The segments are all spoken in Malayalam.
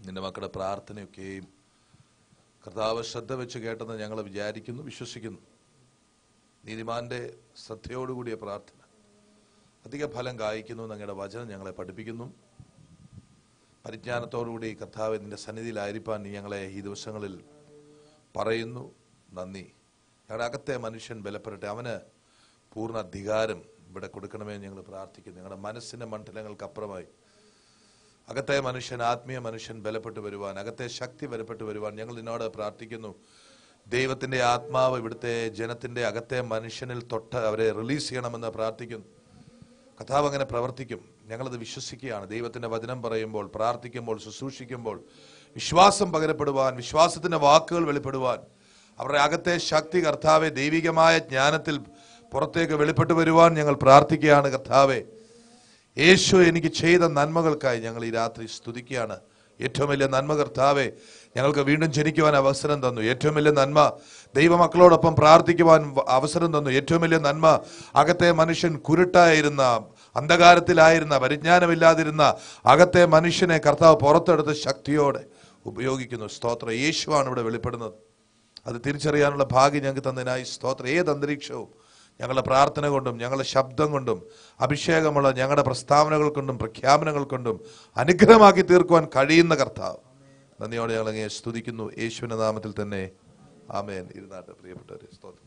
നിന്റെ മക്കളുടെ പ്രാർത്ഥനയൊക്കെയും കർത്താവ് ശ്രദ്ധ വെച്ച് കേട്ടെന്ന് ഞങ്ങൾ വിചാരിക്കുന്നു വിശ്വസിക്കുന്നു നീതിമാന്റെ ശ്രദ്ധയോടുകൂടിയ പ്രാർത്ഥന അധിക ഫലം കായ്ക്കുന്നു ഞങ്ങളുടെ വചനം ഞങ്ങളെ പഠിപ്പിക്കുന്നു പരിജ്ഞാനത്തോടുകൂടി കർത്താവ് നിന്റെ സന്നിധിയിലായിരിക്കാൻ നീ ഞങ്ങളെ ഈ ദിവസങ്ങളിൽ പറയുന്നു നന്ദി ഞങ്ങളുടെ അകത്തെ മനുഷ്യൻ ബലപ്പെടട്ടെ അവന് പൂർണ്ണ അധികാരം ഇവിടെ കൊടുക്കണമേ എന്ന് ഞങ്ങൾ പ്രാർത്ഥിക്കുന്നു ഞങ്ങളുടെ മനസ്സിന്റെ മണ്ഡലങ്ങൾക്കപ്പുറമായി അകത്തെ മനുഷ്യൻ ആത്മീയ മനുഷ്യൻ ബലപ്പെട്ടു വരുവാൻ അകത്തെ ശക്തി ബലപ്പെട്ടു വരുവാൻ ഞങ്ങൾ നിന്നോട് പ്രാർത്ഥിക്കുന്നു ദൈവത്തിന്റെ ആത്മാവ് ഇവിടുത്തെ ജനത്തിന്റെ അകത്തെ മനുഷ്യനിൽ തൊട്ട് അവരെ റിലീസ് ചെയ്യണമെന്ന് പ്രാർത്ഥിക്കുന്നു കഥാവ് അങ്ങനെ പ്രവർത്തിക്കും ഞങ്ങളത് വിശ്വസിക്കുകയാണ് ദൈവത്തിന്റെ വചനം പറയുമ്പോൾ പ്രാർത്ഥിക്കുമ്പോൾ ശുശ്രൂഷിക്കുമ്പോൾ വിശ്വാസം പകരപ്പെടുവാൻ വിശ്വാസത്തിന്റെ വാക്കുകൾ വെളിപ്പെടുവാൻ അവരുടെ അകത്തെ ശക്തി കർത്താവെ ദൈവികമായ ജ്ഞാനത്തിൽ പുറത്തേക്ക് വെളിപ്പെട്ടു വരുവാൻ ഞങ്ങൾ പ്രാർത്ഥിക്കുകയാണ് കർത്താവെ യേശു എനിക്ക് ചെയ്ത നന്മകൾക്കായി ഞങ്ങൾ ഈ രാത്രി സ്തുതിക്കുകയാണ് ഏറ്റവും വലിയ നന്മ കർത്താവെ ഞങ്ങൾക്ക് വീണ്ടും ജനിക്കുവാൻ അവസരം തന്നു ഏറ്റവും വലിയ നന്മ ദൈവമക്കളോടൊപ്പം പ്രാർത്ഥിക്കുവാൻ വ- അവസരം തന്നു ഏറ്റവും വലിയ നന്മ അകത്തെ മനുഷ്യൻ കുരുട്ടായിരുന്ന അന്ധകാരത്തിലായിരുന്ന പരിജ്ഞാനമില്ലാതിരുന്ന അകത്തെ മനുഷ്യനെ കർത്താവ് പുറത്തെടുത്ത് ശക്തിയോടെ ഉപയോഗിക്കുന്നു സ്തോത്രം യേശുവാണ് ഇവിടെ വെളിപ്പെടുന്നത് അത് തിരിച്ചറിയാനുള്ള ഭാഗ്യം ഞങ്ങൾക്ക് തന്നതിനായി സ്തോത്രം ഏത് അന്തരീക്ഷവും ഞങ്ങളുടെ പ്രാർത്ഥന കൊണ്ടും ഞങ്ങളുടെ ശബ്ദം കൊണ്ടും അഭിഷേകമുള്ള ഞങ്ങളുടെ പ്രസ്താവനകൾ കൊണ്ടും പ്രഖ്യാപനങ്ങൾ കൊണ്ടും അനുഗ്രഹമാക്കി തീർക്കുവാൻ കഴിയുന്ന കർത്താവ് നന്ദിയോടെ ഞങ്ങൾ അങ്ങേ സ്തുതിക്കുന്നു യേശുവിന്റെ നാമത്തിൽ തന്നെ ആമേൻ ഇരുന്നാട്ട് പ്രിയപ്പെട്ടവരെ സ്തോത്രം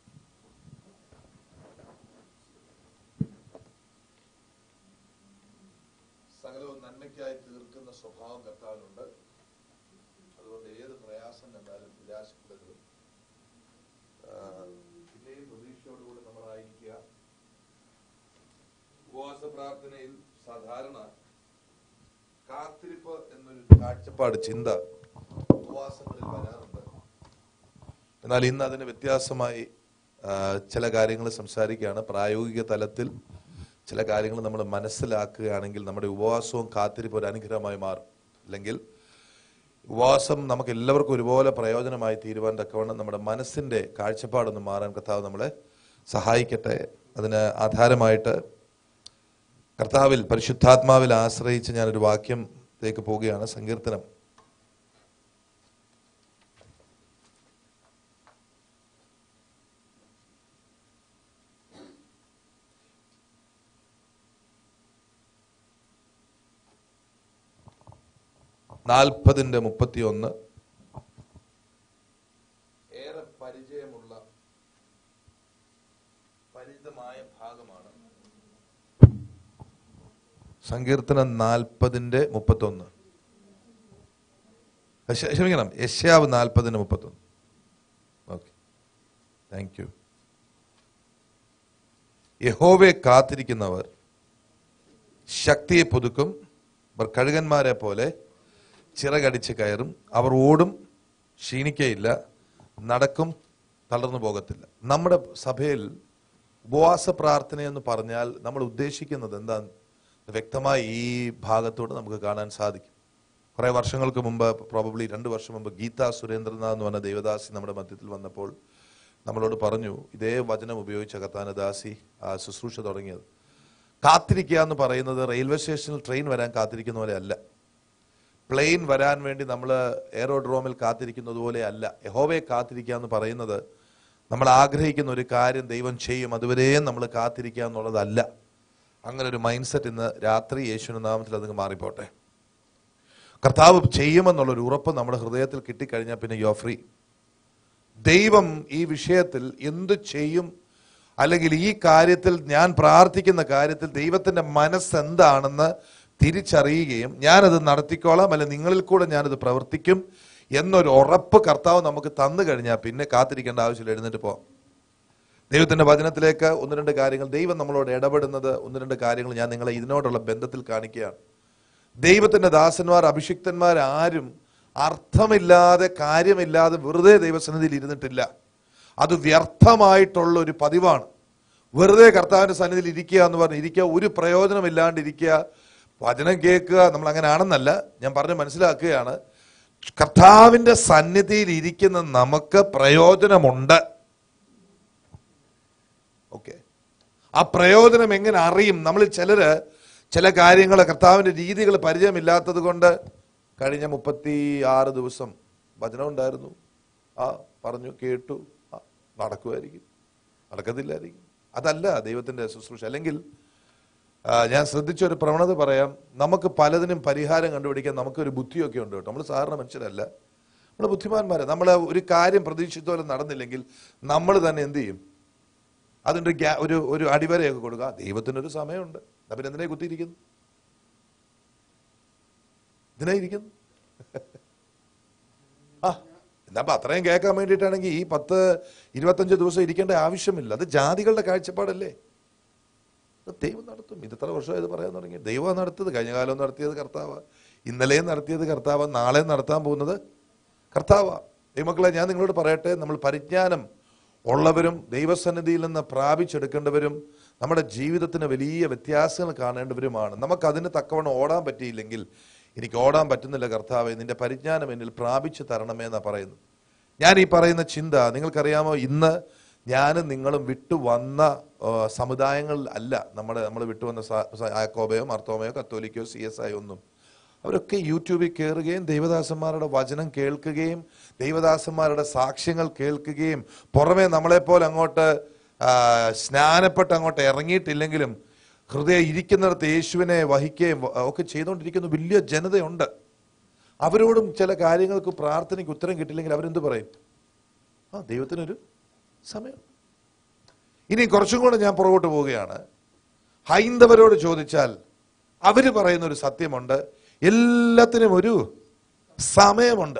സകലവും നന്മയ്ക്കായി തീർക്കുന്ന സ്വഭാവം കർത്താവിനുണ്ട് അതുകൊണ്ട് ഏത് പ്രയാസം കണ്ടാലും നിരാശപ്പെടരുത് ആഹ് പിന്നെയും പ്രതീക്ഷയോടുകൂടി നമ്മളായിരിക്കുക ഉപവാസ പ്രാർത്ഥനയിൽ സാധാരണ കാത്തിരിപ്പ് എന്നൊരു കാഴ്ചപ്പാട് ചിന്ത ഉപവാസങ്ങളിൽ വരാറുണ്ട് എന്നാൽ ഇന്ന് അതിന് വ്യത്യാസമായി ആ, ചില കാര്യങ്ങൾ സംസാരിക്കുകയാണ് പ്രായോഗിക തലത്തിൽ ചില കാര്യങ്ങൾ നമ്മൾ മനസ്സിലാക്കുകയാണെങ്കിൽ നമ്മുടെ ഉപവാസവും കാത്തിരിപ്പ് ഒരു അനുഗ്രഹമായി മാറും അല്ലെങ്കിൽ ഉപവാസം നമുക്ക് എല്ലാവർക്കും ഒരുപോലെ പ്രയോജനമായി തീരുവാൻ തക്കവണ്ണം നമ്മുടെ മനസ്സിന്റെ കാഴ്ചപ്പാടൊന്ന് മാറാൻ കർത്താവ് നമ്മളെ സഹായിക്കട്ടെ അതിന് ആധാരമായിട്ട് കർത്താവിൽ പരിശുദ്ധാത്മാവിൽ ആശ്രയിച്ച് ഞാനൊരു വാക്യത്തേക്ക് പോവുകയാണ് സങ്കീർത്തനം നാൽപ്പതിന്റെ മുപ്പത്തിയൊന്ന് ഏറെ പരിചയമുള്ള പരിചിതമായ ഭാഗമാണ് സങ്കീർത്തനം നാൽപ്പതിന്റെ മുപ്പത്തൊന്ന് ക്ഷ- ക്ഷമിക്കണം യശ്യാവ് നാൽപ്പതിന്റെ മുപ്പത്തൊന്ന് ഓക്കെ താങ്ക് യു യഹോവയെ കാത്തിരിക്കുന്നവർ ശക്തിയെ പുതുക്കും അവർ കഴുകന്മാരെ പോലെ ചിറകടിച്ച് കയറും അവർ ഓടും ക്ഷീണിക്കയില്ല നടക്കും തളർന്നു പോകത്തില്ല നമ്മുടെ സഭയിൽ ഉപവാസ പ്രാർത്ഥന എന്ന് പറഞ്ഞാൽ നമ്മൾ ഉദ്ദേശിക്കുന്നത് എന്താ വ്യക്തമായി ഈ ഭാഗത്തോട് നമുക്ക് കാണാൻ സാധിക്കും കുറെ വർഷങ്ങൾക്ക് മുമ്പ് പ്രോബബ്ലി രണ്ട് വർഷം മുമ്പ് ഗീത സുരേന്ദ്രനാഥ് എന്ന് പറഞ്ഞ ദേവദാസി നമ്മുടെ മധ്യത്തിൽ വന്നപ്പോൾ നമ്മളോട് പറഞ്ഞു ഇതേ വചനം ഉപയോഗിച്ച കത്താനദാസി ആ ശുശ്രൂഷ തുടങ്ങിയത് കാത്തിരിക്കുക എന്ന് പറയുന്നത് റെയിൽവേ സ്റ്റേഷനിൽ ട്രെയിൻ വരാൻ കാത്തിരിക്കുന്ന പോലെ അല്ല പ്ലെയിൻ വരാൻ വേണ്ടി നമ്മൾ എയറോഡ്രോമിൽ കാത്തിരിക്കുന്നത് പോലെ അല്ല യഹോവയെ കാത്തിരിക്കുക എന്ന് പറയുന്നത് നമ്മൾ ആഗ്രഹിക്കുന്ന ഒരു കാര്യം ദൈവം ചെയ്യും അതുവരെയും നമ്മൾ കാത്തിരിക്കുക എന്നുള്ളതല്ല അങ്ങനെ ഒരു മൈൻഡ് സെറ്റ് ഇന്ന് രാത്രി യേശുവിന്റെ നാമത്തിൽ അതങ്ങ് മാറിപ്പോട്ടെ കർത്താവ് ചെയ്യുമെന്നുള്ളൊരു ഉറപ്പ് നമ്മുടെ ഹൃദയത്തിൽ കിട്ടിക്കഴിഞ്ഞാൽ പിന്നെ യോ ഫ്രീ ദൈവം ഈ വിഷയത്തിൽ എന്ത് ചെയ്യും അല്ലെങ്കിൽ ഈ കാര്യത്തിൽ ഞാൻ പ്രാർത്ഥിക്കുന്ന കാര്യത്തിൽ ദൈവത്തിന്റെ മനസ്സ് എന്താണെന്ന് തിരിച്ചറിയുകയും ഞാനത് നടത്തിക്കോളാം അല്ലെ നിങ്ങളിൽ കൂടെ ഞാനത് പ്രവർത്തിക്കും എന്നൊരു ഉറപ്പ് കർത്താവ് നമുക്ക് തന്നു കഴിഞ്ഞാൽ പിന്നെ കാത്തിരിക്കേണ്ട ആവശ്യമില്ല എഴുന്നേറ്റ് പോവാം ദൈവത്തിന്റെ വചനത്തിലേക്ക് ഒന്ന് രണ്ട് കാര്യങ്ങൾ ദൈവം നമ്മളോട് ഇടപെടുന്നത് ഒന്ന് രണ്ട് കാര്യങ്ങൾ ഞാൻ നിങ്ങളെ ഇതിനോടുള്ള ബന്ധത്തിൽ കാണിക്കുകയാണ് ദൈവത്തിന്റെ ദാസന്മാർ അഭിഷിക്തന്മാർ ആരും അർത്ഥമില്ലാതെ കാര്യമില്ലാതെ വെറുതെ ദൈവസന്നിധിയിൽ ഇരുന്നിട്ടില്ല അത് വ്യർത്ഥമായിട്ടുള്ള ഒരു പതിവാണ് വെറുതെ കർത്താവിന്റെ സന്നിധിയിൽ ഇരിക്കുക എന്ന് പറഞ്ഞ് ഇരിക്കുക ഒരു പ്രയോജനമില്ലാണ്ട് ഇരിക്കുക വചനം കേൾക്കുക നമ്മൾ അങ്ങനെ ആണെന്നല്ല ഞാൻ പറഞ്ഞ് മനസ്സിലാക്കുകയാണ് കർത്താവിന്റെ സന്നിധിയിൽ ഇരിക്കുന്ന നമുക്ക് പ്രയോജനമുണ്ട് ഓക്കെ ആ പ്രയോജനം എങ്ങനെ അറിയും നമ്മൾ ചിലര് ചില കാര്യങ്ങൾ കർത്താവിന്റെ രീതികൾ പരിചയമില്ലാത്തത് കൊണ്ട് കഴിഞ്ഞ മുപ്പത്തി ആറ് ദിവസം വചനം ഉണ്ടായിരുന്നു ആ പറഞ്ഞു കേട്ടു ആ, നടക്കുമായിരിക്കും നടക്കത്തില്ലായിരിക്കും അതല്ല ദൈവത്തിന്റെ ശുശ്രൂഷ അല്ലെങ്കിൽ ആ, ഞാൻ ശ്രദ്ധിച്ച ഒരു പ്രവണത പറയാം നമുക്ക് പലതിനും പരിഹാരം കണ്ടുപിടിക്കാൻ നമുക്കൊരു ബുദ്ധിയൊക്കെ ഉണ്ട് കേട്ടോ നമ്മൾ സാധാരണ മനുഷ്യരല്ല നമ്മൾ ബുദ്ധിമാന്മാരെ നമ്മൾ ഒരു കാര്യം പ്രതീക്ഷിച്ച പോലെ നടന്നില്ലെങ്കിൽ നമ്മൾ തന്നെ എന്ത് ചെയ്യും അതിൻ്റെ ഒരു ഗ്യാ- ഒരു ഒരു അടിവരയൊക്കെ കൊടുക്കുക ദൈവത്തിനൊരു സമയമുണ്ട് എന്നാ പിന്നെ എന്തിനാ കുത്തിയിരിക്കുന്നു ഇതിനാ ഇരിക്കുന്നു ആ എന്നാ അപ്പൊ അത്രയും കേൾക്കാൻ വേണ്ടിയിട്ടാണെങ്കിൽ ഈ പത്ത് ഇരുപത്തഞ്ച് ദിവസം ഇരിക്കേണ്ട ആവശ്യമില്ല അത് ജാതികളുടെ കാഴ്ചപ്പാടല്ലേ അത് ദൈവം നടത്തും ഇത് ഇത്ര വർഷം ഇത് പറയാൻ തുടങ്ങി ദൈവം നടത്തിയത് കഴിഞ്ഞ കാലം നടത്തിയത് കർത്താവ് ഇന്നലെയും നടത്തിയത് കർത്താവ് നാളെ നടത്താൻ പോകുന്നത് കർത്താവ ദൈവമക്കളെ ഞാൻ നിങ്ങളോട് പറയട്ടെ നമ്മൾ പരിജ്ഞാനം ഉള്ളവരും ദൈവസന്നിധിയിൽ നിന്ന് പ്രാപിച്ചെടുക്കേണ്ടവരും നമ്മുടെ ജീവിതത്തിന് വലിയ വ്യത്യാസങ്ങൾ കാണേണ്ടവരുമാണ് നമുക്ക് അതിന് തക്കവണ്ണം ഓടാൻ പറ്റിയില്ലെങ്കിൽ എനിക്ക് ഓടാൻ പറ്റുന്നില്ല കർത്താവെ നിന്റെ പരിജ്ഞാനം എന്നിൽ പ്രാപിച്ചു തരണമേ എന്നാ പറയുന്നു ഞാൻ ഈ പറയുന്ന ചിന്ത നിങ്ങൾക്കറിയാമോ ഇന്ന് ഞാനും നിങ്ങളും വിട്ടു വന്ന ആ, സമുദായങ്ങളിൽ അല്ല നമ്മുടെ നമ്മൾ വിട്ടുവന്ന സ- സ- യാക്കോബയോ മർത്തോമയോ കത്തോലിക്കയോ സി എസ് ഐ ഒന്നും അവരൊക്കെ യൂട്യൂബിൽ കയറുകയും ദൈവദാസന്മാരുടെ വചനം കേൾക്കുകയും ദൈവദാസന്മാരുടെ സാക്ഷ്യങ്ങൾ കേൾക്കുകയും പുറമെ നമ്മളെപ്പോലെ അങ്ങോട്ട് ആ, സ്നാനപ്പെട്ട് അങ്ങോട്ട് ഇറങ്ങിയിട്ടില്ലെങ്കിലും ഹൃദയം ഇരിക്കുന്നിടത്ത് യേശുവിനെ വഹിക്കുകയും വ- ഒക്കെ ചെയ്തുകൊണ്ടിരിക്കുന്ന വലിയ ജനതയുണ്ട് അവരോടും ചില കാര്യങ്ങൾക്ക് പ്രാർത്ഥനയ്ക്ക് ഉത്തരം കിട്ടില്ലെങ്കിൽ അവരെന്ത് പറയും ആ ദൈവത്തിനൊരു സമയം ഇനി കുറച്ചും കൂടെ ഞാൻ പുറകോട്ട് പോവുകയാണ് ഹൈന്ദവരോട് ചോദിച്ചാൽ അവര് പറയുന്ന ഒരു സത്യമുണ്ട് എല്ലാത്തിനും ഒരു സമയമുണ്ട്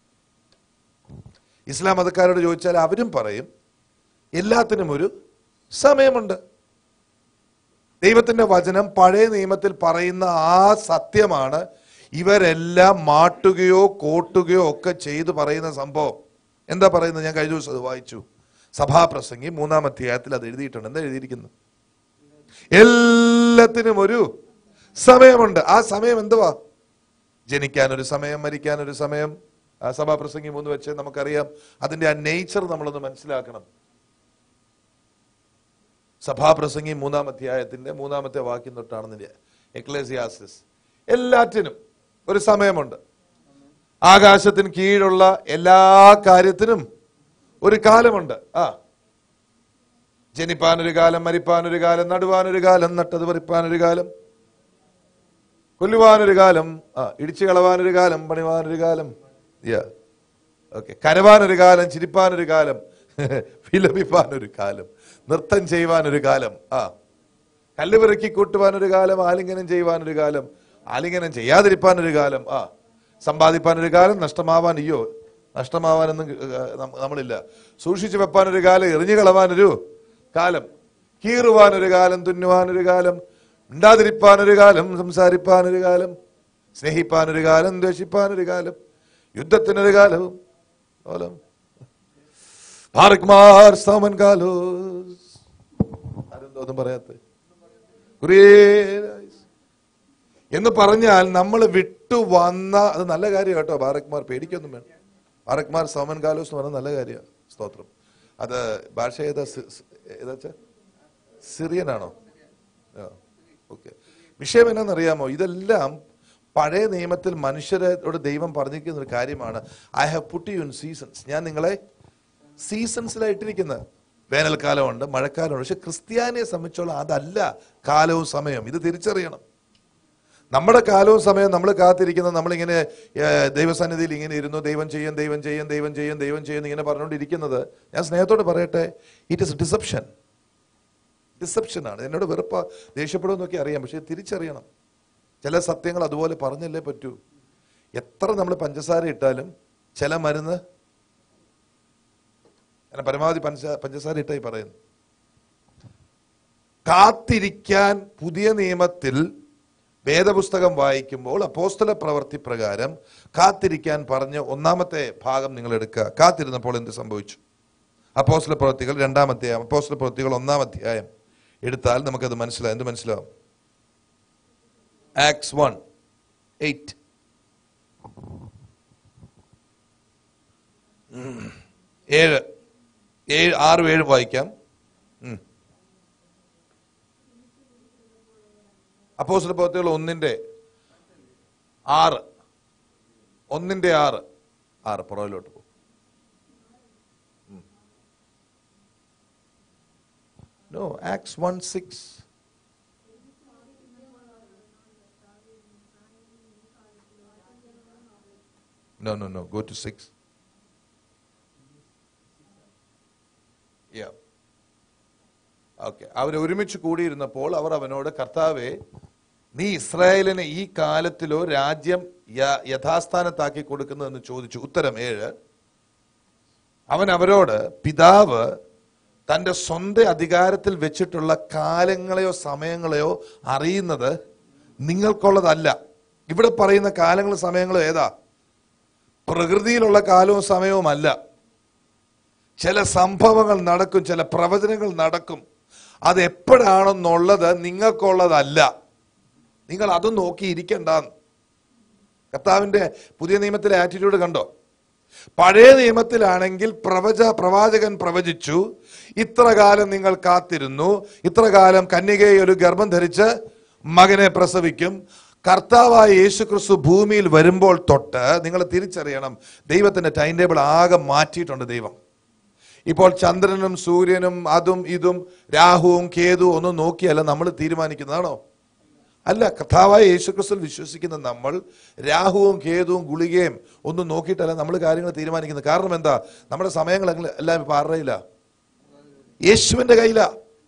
ഇസ്ലാം മതക്കാരോട് ചോദിച്ചാൽ അവരും പറയും എല്ലാത്തിനും ഒരു സമയമുണ്ട് ദൈവത്തിന്റെ വചനം പഴയ നിയമത്തിൽ പറയുന്ന ആ സത്യമാണ് ഇവരെല്ലാം മാട്ടുകയോ കോട്ടുകയോ ഒക്കെ ചെയ്ത് പറയുന്ന സംഭവം എന്താ പറയുന്നത് ഞാൻ കഴിഞ്ഞ ദിവസം അത് വായിച്ചു സഭാപ്രസംഗി മൂന്നാം അധ്യായത്തിൽ അത് എഴുതിയിട്ടുണ്ട് എന്താ എഴുതിയിരിക്കുന്നത് എല്ലാത്തിനും ഒരു സമയമുണ്ട് ആ സമയം എന്തുവാ ജനിക്കാൻ ഒരു സമയം മരിക്കാൻ ഒരു സമയം ആ സഭാപ്രസംഗി മൂന്ന് വെച്ച് നമുക്കറിയാം അതിന്റെ ആ നേച്ചർ നമ്മളൊന്ന് മനസ്സിലാക്കണം സഭാപ്രസംഗി മൂന്നാം അധ്യായത്തിന്റെ മൂന്നാമത്തെ വാക്യം തൊട്ടാണ് നിന്റെ എക്ലേസിയാസിസ് എല്ലാറ്റിനും ഒരു സമയമുണ്ട് ആകാശത്തിന് കീഴുള്ള എല്ലാ കാര്യത്തിനും ഒരു കാലമുണ്ട് ആ ജനിപ്പാനൊരു കാലം മരിപ്പാനൊരു കാലം നടുവാനൊരു കാലം നട്ടത് പറിപ്പാനൊരു കാലം കൊല്ലുവാനൊരു കാലം ആ ഇടിച്ചു കളവാനൊരു കാലം പണിവാനൊരു കാലം ഓക്കെ കരവാനൊരു കാലം ചിരിപ്പാനൊരു കാലം വിലപിപ്പാനൊരു കാലം നൃത്തം ചെയ്യുവാനൊരു കാലം ആ കല്ല് പിറക്കി കൂട്ടുവാനൊരു കാലം ആലിംഗനം ചെയ്യുവാനൊരു കാലം ആലിംഗനം ചെയ്യാതിരിപ്പാനൊരു കാലം ആ സമ്പാദിപ്പാനൊരു കാലം നഷ്ടമാവാൻ അയ്യോ നഷ്ടമാവാനൊന്നും ഏർ, നം- നമ്മളില്ല സൂക്ഷിച്ചു വെപ്പാനൊരു കാലം എറിഞ്ഞു കളവാനൊരു കാലം കീറുവാനൊരു കാലം തുന്നുവാനൊരു കാലം ഉണ്ടാതിരിപ്പാനൊരു കാലം സംസാരിപ്പാനൊരു കാലം സ്നേഹിപ്പാനൊരു കാലം ദ്വേഷിപ്പാനൊരു കാലം യുദ്ധത്തിനൊരു കാലവും കാലം ഭാരക്മാർ സോമൻ കാലോസ് ആരെന്തോ ഒന്നും പറയാത്ത എന്ന് പറഞ്ഞാൽ നമ്മൾ വിട്ടു വന്ന അത് നല്ല കാര്യം കേട്ടോ ബാറക്മാർ പേടിക്കൊന്നും വേണം ബാറക്മാർ സോമൻ കാലോസ് എന്ന് പറഞ്ഞ നല്ല കാര്യമാണ് സ്തോത്രം അത് ഭാഷ ഏതാ സി- സി- ഏതാ വെച്ചാ? സിറിയനാണോ ഓക്കെ വിഷയം എന്നാണെന്നറിയാമോ ഇതെല്ലാം പഴയ നിയമത്തിൽ മനുഷ്യരോട് ദൈവം പറഞ്ഞിരിക്കുന്ന ഒരു കാര്യമാണ് I have put you in seasons ഞാൻ നിങ്ങളെ സീസൺസിലായിട്ടിരിക്കുന്നത് വേനൽക്കാലമുണ്ട് മഴക്കാലമുണ്ട് പക്ഷെ ക്രിസ്ത്യാനിയെ സംബന്ധിച്ചോളം അതല്ല കാലവും സമയവും ഇത് തിരിച്ചറിയണം നമ്മുടെ കാലവും സമയവും നമ്മൾ കാത്തിരിക്കുന്ന നമ്മളിങ്ങനെ ഏഹ്, ദൈവസന്നിധിയിൽ ഇങ്ങനെ ഇരുന്നു ദൈവം ചെയ്യും ദൈവം ചെയ്യും ദൈവം ചെയ്യും ദൈവം ചെയ്യും ഇങ്ങനെ പറഞ്ഞുകൊണ്ടിരിക്കുന്നത് ഞാൻ സ്നേഹത്തോട് പറയട്ടെ ഇറ്റ് ഇസ് ഡിസപ്ഷൻ ഡിസപ്ഷൻ ആണ് എന്നോട് വെറുപ്പ ദേഷ്യപ്പെടുമെന്നൊക്കെ അറിയാം പക്ഷെ തിരിച്ചറിയണം ചില സത്യങ്ങൾ അതുപോലെ പറഞ്ഞല്ലേ പറ്റൂ എത്ര നമ്മൾ പഞ്ചസാര ഇട്ടാലും ചില മരുന്ന് ഞാൻ പരമാവധി പഞ്ചസാര പഞ്ചസാര ഇട്ടായി പറയുന്നു കാത്തിരിക്കാൻ പുതിയ നിയമത്തിൽ വേദപുസ്തകം വായിക്കുമ്പോൾ അപ്പോസ്തല പ്രവർത്തി പ്രകാരം കാത്തിരിക്കാൻ പറഞ്ഞ ഒന്നാമത്തെ ഭാഗം നിങ്ങൾ എടുക്കുക കാത്തിരുന്നപ്പോൾ എന്ത് സംഭവിച്ചു അപ്പോസ്തല പ്രവർത്തികൾ രണ്ടാം അധ്യായം അപ്പോസ്തല പ്രവർത്തികൾ ഒന്നാം അധ്യായം എടുത്താൽ നമുക്കത് മനസ്സിലാവും എന്ത് മനസ്സിലാവും ആക്സ് വൺ എയ്റ്റ് ഏഴ് ഏഴ് ആറും ഏഴും വായിക്കാം ഉം. അപ്പോസ്തല പ്രവർത്തികൾ ഒന്നിന്റെ ആറ് ഒന്നിന്റെ ആറ് ആറ് പുറകിലോട്ട് പോകും no Acts one six No, no, no. Go to six. Yeah. Okay അവർ ഒരുമിച്ച് കൂടിയിരുന്നപ്പോൾ അവർ അവനോട് കർത്താവെ നീ ഇസ്രായേലിനെ ഈ കാലത്തിലോ രാജ്യം യ- യഥാസ്ഥാനത്താക്കി കൊടുക്കുന്നതെന്ന് ചോദിച്ചു ഉത്തരം ഏഴ് അവൻ അവരോട് പിതാവ് തന്റെ സ്വന്തം അധികാരത്തിൽ വെച്ചിട്ടുള്ള കാലങ്ങളെയോ സമയങ്ങളെയോ അറിയുന്നത് നിങ്ങൾക്കുള്ളതല്ല ഇവിടെ പറയുന്ന കാലങ്ങളും സമയങ്ങളും ഏതാ പ്രകൃതിയിലുള്ള കാലവും സമയവുമല്ല ചില സംഭവങ്ങൾ നടക്കും ചില പ്രവചനങ്ങൾ നടക്കും അത് എപ്പോഴാണെന്നുള്ളത് നിങ്ങൾക്കുള്ളതല്ല നിങ്ങൾ അതും നോക്കി ഇരിക്കണ്ടെന്ന് കർത്താവിന്റെ പുതിയ നിയമത്തിലെ ആറ്റിറ്റ്യൂഡ് കണ്ടോ പഴയ നിയമത്തിലാണെങ്കിൽ പ്രവച പ്രവാചകൻ പ്രവചിച്ചു ഇത്ര കാലം നിങ്ങൾ കാത്തിരുന്നു ഇത്ര കാലം കന്യകയെ ഒരു ഗർഭം ധരിച്ച് മകനെ പ്രസവിക്കും കർത്താവായ യേശു ക്രിസ്തു ഭൂമിയിൽ വരുമ്പോൾ തൊട്ട് നിങ്ങൾ തിരിച്ചറിയണം ദൈവത്തിന്റെ ടൈം ടേബിൾ ആകെ മാറ്റിയിട്ടുണ്ട് ദൈവം ഇപ്പോൾ ചന്ദ്രനും സൂര്യനും അതും ഇതും രാഹുവും കേതുവും ഒന്നും നോക്കിയല്ല നമ്മൾ തീരുമാനിക്കുന്നതാണോ അല്ല കഥാവായ യേശുക്രിസ്തു വിശ്വസിക്കുന്ന നമ്മൾ രാഹുവും കേതുവും ഗുളികയും ഒന്നും നോക്കിയിട്ടല്ല നമ്മൾ കാര്യങ്ങൾ തീരുമാനിക്കുന്നത് കാരണം എന്താ നമ്മുടെ സമയങ്ങൾ എങ്ങ- എല്ലാം ഇപ്പൊ ആരുടെ കയ്യിലാ യേശുവിന്റെ കയ്യിലാ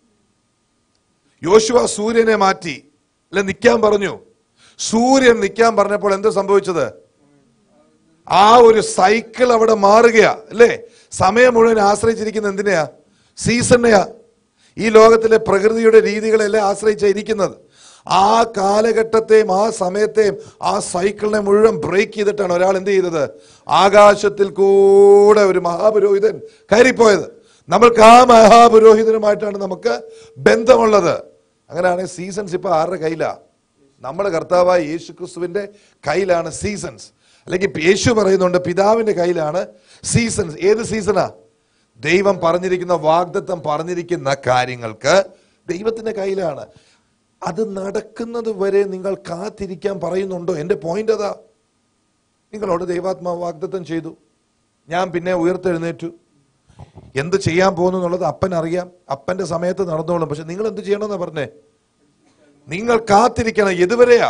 യോശുവ സൂര്യനെ മാറ്റി അല്ലെ നിൽക്കാൻ പറഞ്ഞു സൂര്യൻ നിൽക്കാൻ പറഞ്ഞപ്പോൾ എന്ത് സംഭവിച്ചത് ആ ഒരു സൈക്കിൾ അവിടെ മാറുകയാ അല്ലേ സമയം മുഴുവൻ ആശ്രയിച്ചിരിക്കുന്ന എന്തിനെയാ സീസണെയാ ഈ ലോകത്തിലെ പ്രകൃതിയുടെ രീതികളെല്ലാം ആശ്രയിച്ചിരിക്കുന്നത് ആ കാലഘട്ടത്തെയും ആ സമയത്തെയും ആ സൈക്കിളിനെ മുഴുവൻ ബ്രേക്ക് ചെയ്തിട്ടാണ് ഒരാൾ എന്ത് ചെയ്തത് ആകാശത്തിൽ കൂടെ ഒരു മഹാപുരോഹിതൻ കയറിപ്പോയത് നമ്മൾക്ക് ആ മഹാപുരോഹിതനുമായിട്ടാണ് നമുക്ക് ബന്ധമുള്ളത് അങ്ങനെയാണെങ്കിൽ സീസൺസ് ഇപ്പൊ ആരുടെ കയ്യിലാ നമ്മുടെ കർത്താവായ യേശു ക്രിസ്തുവിന്റെ കയ്യിലാണ് സീസൺസ് അല്ലെങ്കിൽ യേശു പറയുന്നുണ്ട് പിതാവിന്റെ കയ്യിലാണ് സീസൺസ് ഏത് സീസണാ ദൈവം പറഞ്ഞിരിക്കുന്ന വാഗ്ദത്തം പറഞ്ഞിരിക്കുന്ന കാര്യങ്ങൾക്ക് ദൈവത്തിന്റെ കയ്യിലാണ് അത് നടക്കുന്നത് വരെ നിങ്ങൾ കാത്തിരിക്കാൻ പറയുന്നുണ്ടോ എന്റെ പോയിന്റ് അതാ നിങ്ങളോട് ദൈവാത്മാവ് വാഗ്ദത്തം ചെയ്തു ഞാൻ പിന്നെ ഉയർത്തെഴുന്നേറ്റു എന്ത് ചെയ്യാൻ പോകുന്നു എന്നുള്ളത് അപ്പൻ അറിയാം അപ്പന്റെ സമയത്ത് നടന്നോളും പക്ഷെ നിങ്ങൾ എന്ത് ചെയ്യണമെന്നാ പറഞ്ഞേ നിങ്ങൾ കാത്തിരിക്കണം എതുവരെയാ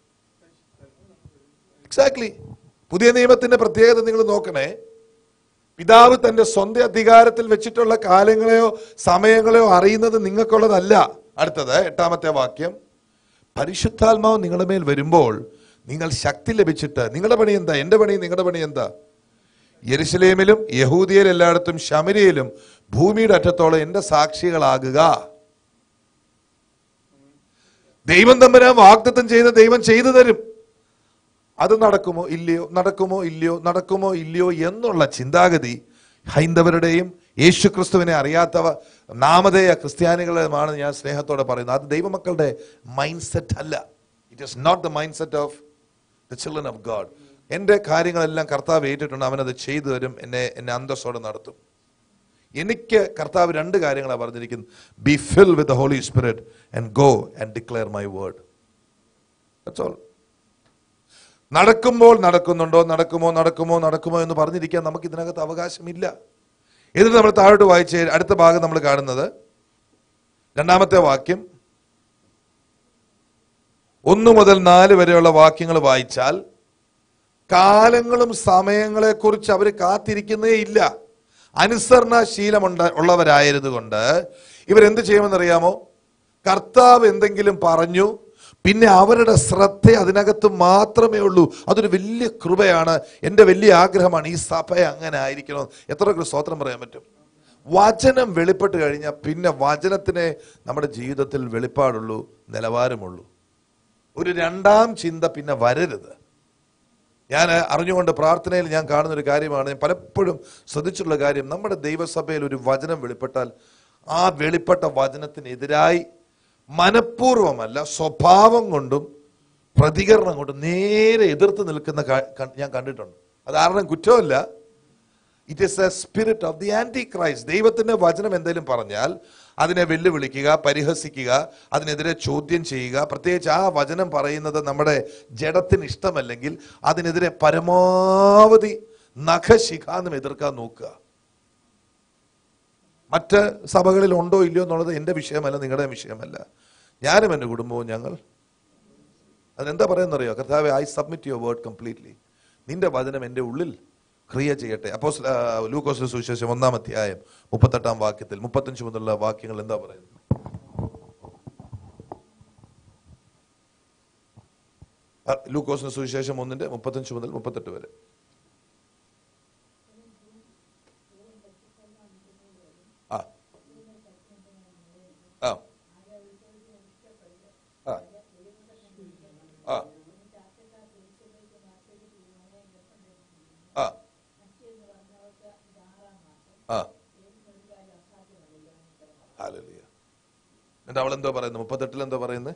എക്സാക്ട്ലി പുതിയ നിയമത്തിന്റെ പ്രത്യേകത നിങ്ങൾ നോക്കണേ പിതാവ് തന്റെ സ്വന്തം അധികാരത്തിൽ വെച്ചിട്ടുള്ള കാലങ്ങളെയോ സമയങ്ങളെയോ അറിയുന്നത് നിങ്ങൾക്കുള്ളതല്ല അടുത്തത് എട്ടാമത്തെ വാക്യം പരിശുദ്ധാത്മാവ് നിങ്ങളുടെ മേൽ വരുമ്പോൾ നിങ്ങൾ ശക്തി ലഭിച്ചിട്ട് നിങ്ങളുടെ പണി എന്താ എന്റെ പണി നിങ്ങളുടെ പണി എന്താ യെരുശലേമിലും യഹൂദിയയിൽ എല്ലായിടത്തും ശമരിയിലും ഭൂമിയുടെ അറ്റത്തോളം എന്റെ സാക്ഷികളാകുക ദൈവം തമ്പുരാൻ വാഗ്ദത്തം ചെയ്ത ദൈവം ചെയ്തു തരും അത് നടക്കുമോ ഇല്ലയോ നടക്കുമോ ഇല്ലയോ നടക്കുമോ ഇല്ലയോ എന്നുള്ള ചിന്താഗതി ഹൈന്ദവരുടെയും യേശു ക്രിസ്തുവിനെ അറിയാത്തവ നാമധേയ ക്രിസ്ത്യാനികളുടെയുമാണ് ഞാൻ സ്നേഹത്തോടെ പറയുന്നത് അത് ദൈവമക്കളുടെ മൈൻഡ് സെറ്റ് അല്ല it is not the mind set of the children of God എൻ്റെ കാര്യങ്ങളെല്ലാം കർത്താവ് ഏറ്റിട്ടുണ്ട് അവനത് ചെയ്തു തരും എന്നെ എന്നെ അന്തസ്സോടെ നടത്തും എനിക്ക് കർത്താവ് രണ്ട് കാര്യങ്ങളാണ് പറഞ്ഞിരിക്കുന്നത് be fill with the Holy Spirit and go and declare my word that's all നടക്കുമ്പോൾ നടക്കുന്നുണ്ടോ നടക്കുമോ നടക്കുമോ നടക്കുമോ എന്ന് പറഞ്ഞിരിക്കാൻ നമുക്ക് ഇതിനകത്ത് അവകാശമില്ല എന്നിട്ട് നമ്മൾ താഴോട്ട് വായിച്ച് അടുത്ത ഭാഗം നമ്മൾ കാണുന്നത് രണ്ടാമത്തെ വാക്യം ഒന്ന് മുതൽ നാല് വരെയുള്ള വാക്യങ്ങൾ വായിച്ചാൽ കാലങ്ങളും സമയങ്ങളെ കുറിച്ച് അവർ കാത്തിരിക്കുന്നേ ഇല്ല അനുസരണശീലമുണ്ട ഉള്ളവരായതുകൊണ്ട് ഇവരെന്ത് ചെയ്യുമെന്നറിയാമോ കർത്താവ് എന്തെങ്കിലും പറഞ്ഞു പിന്നെ അവരുടെ ശ്രദ്ധ അതിനകത്ത് മാത്രമേ ഉള്ളൂ അതൊരു വലിയ കൃപയാണ് എൻ്റെ വലിയ ആഗ്രഹമാണ് ഈ സഭ അങ്ങനെ ആയിരിക്കണം എത്ര പേർക്ക് സ്തോത്രം പറയാൻ പറ്റും വചനം വെളിപ്പെട്ട് കഴിഞ്ഞാൽ പിന്നെ വചനത്തിനെ നമ്മുടെ ജീവിതത്തിൽ വെളിപ്പാടുള്ളൂ നിലവാരമുള്ളൂ ഒരു രണ്ടാം ചിന്ത പിന്നെ വരരുത് ഞാൻ അറിഞ്ഞുകൊണ്ട് പ്രാർത്ഥനയിൽ ഞാൻ കാണുന്ന ഒരു കാര്യമാണ് ഞാൻ പലപ്പോഴും ശ്രദ്ധിച്ചിട്ടുള്ള കാര്യം നമ്മുടെ ദൈവസഭയിൽ ഒരു വചനം വെളിപ്പെട്ടാൽ ആ വെളിപ്പെട്ട വചനത്തിനെതിരായി മനഃപൂർവമല്ല സ്വഭാവം കൊണ്ടും പ്രതികരണം കൊണ്ടും നേരെ എതിർത്ത് നിൽക്കുന്ന കാ- ക- ഞാൻ കണ്ടിട്ടുണ്ട് അത് ആരുടെയും കുറ്റമല്ല it is a spirit of the antichrist ദൈവത്തിന്റെ വചനം എന്തെങ്കിലും പറഞ്ഞാൽ അതിനെ വെല്ലുവിളിക്കുക പരിഹസിക്കുക അതിനെതിരെ ചോദ്യം ചെയ്യുക പ്രത്യേകിച്ച് ആ വചനം പറയുന്നത് നമ്മുടെ ജഡത്തിന് ഇഷ്ടമല്ലെങ്കിൽ അതിനെതിരെ പരമാവധി നഖശിഖാന്നും എതിർക്കാൻ നോക്കുക മറ്റ് സഭകളിൽ ഉണ്ടോ ഇല്ലയോ എന്നുള്ളത് എൻ്റെ വിഷയമല്ല നിങ്ങളുടെ വിഷയമല്ല ഞാനും എൻ്റെ കുടുംബവും ഞങ്ങൾ അതിനെന്താ പറയുന്നറിയോ കർത്താവെ I submit your word completely നിന്റെ വചനം എൻ്റെ ഉള്ളിൽ ക്രിയ ചെയ്യട്ടെ അപ്പോൾ ലൂക്കോസ് സുവിശേഷം ഒന്നാം അധ്യായം മുപ്പത്തെട്ടാം വാക്യത്തിൽ മുപ്പത്തഞ്ച് മുതലുള്ള വാക്യങ്ങൾ എന്താ പറയുന്നത് ആ, ലൂക്കോസിന് സുവിശേഷം ഒന്നിന്റെ മുപ്പത്തഞ്ച് മുതൽ മുപ്പത്തെട്ട് വരെ ആ ആ ആ ആ ആ ആ ഹല്ലേലൂയ. എന്നിട്ട് അവൾ എന്തോ പറയുന്നത് മുപ്പത്തെട്ടിൽ എന്തോ പറയുന്നത്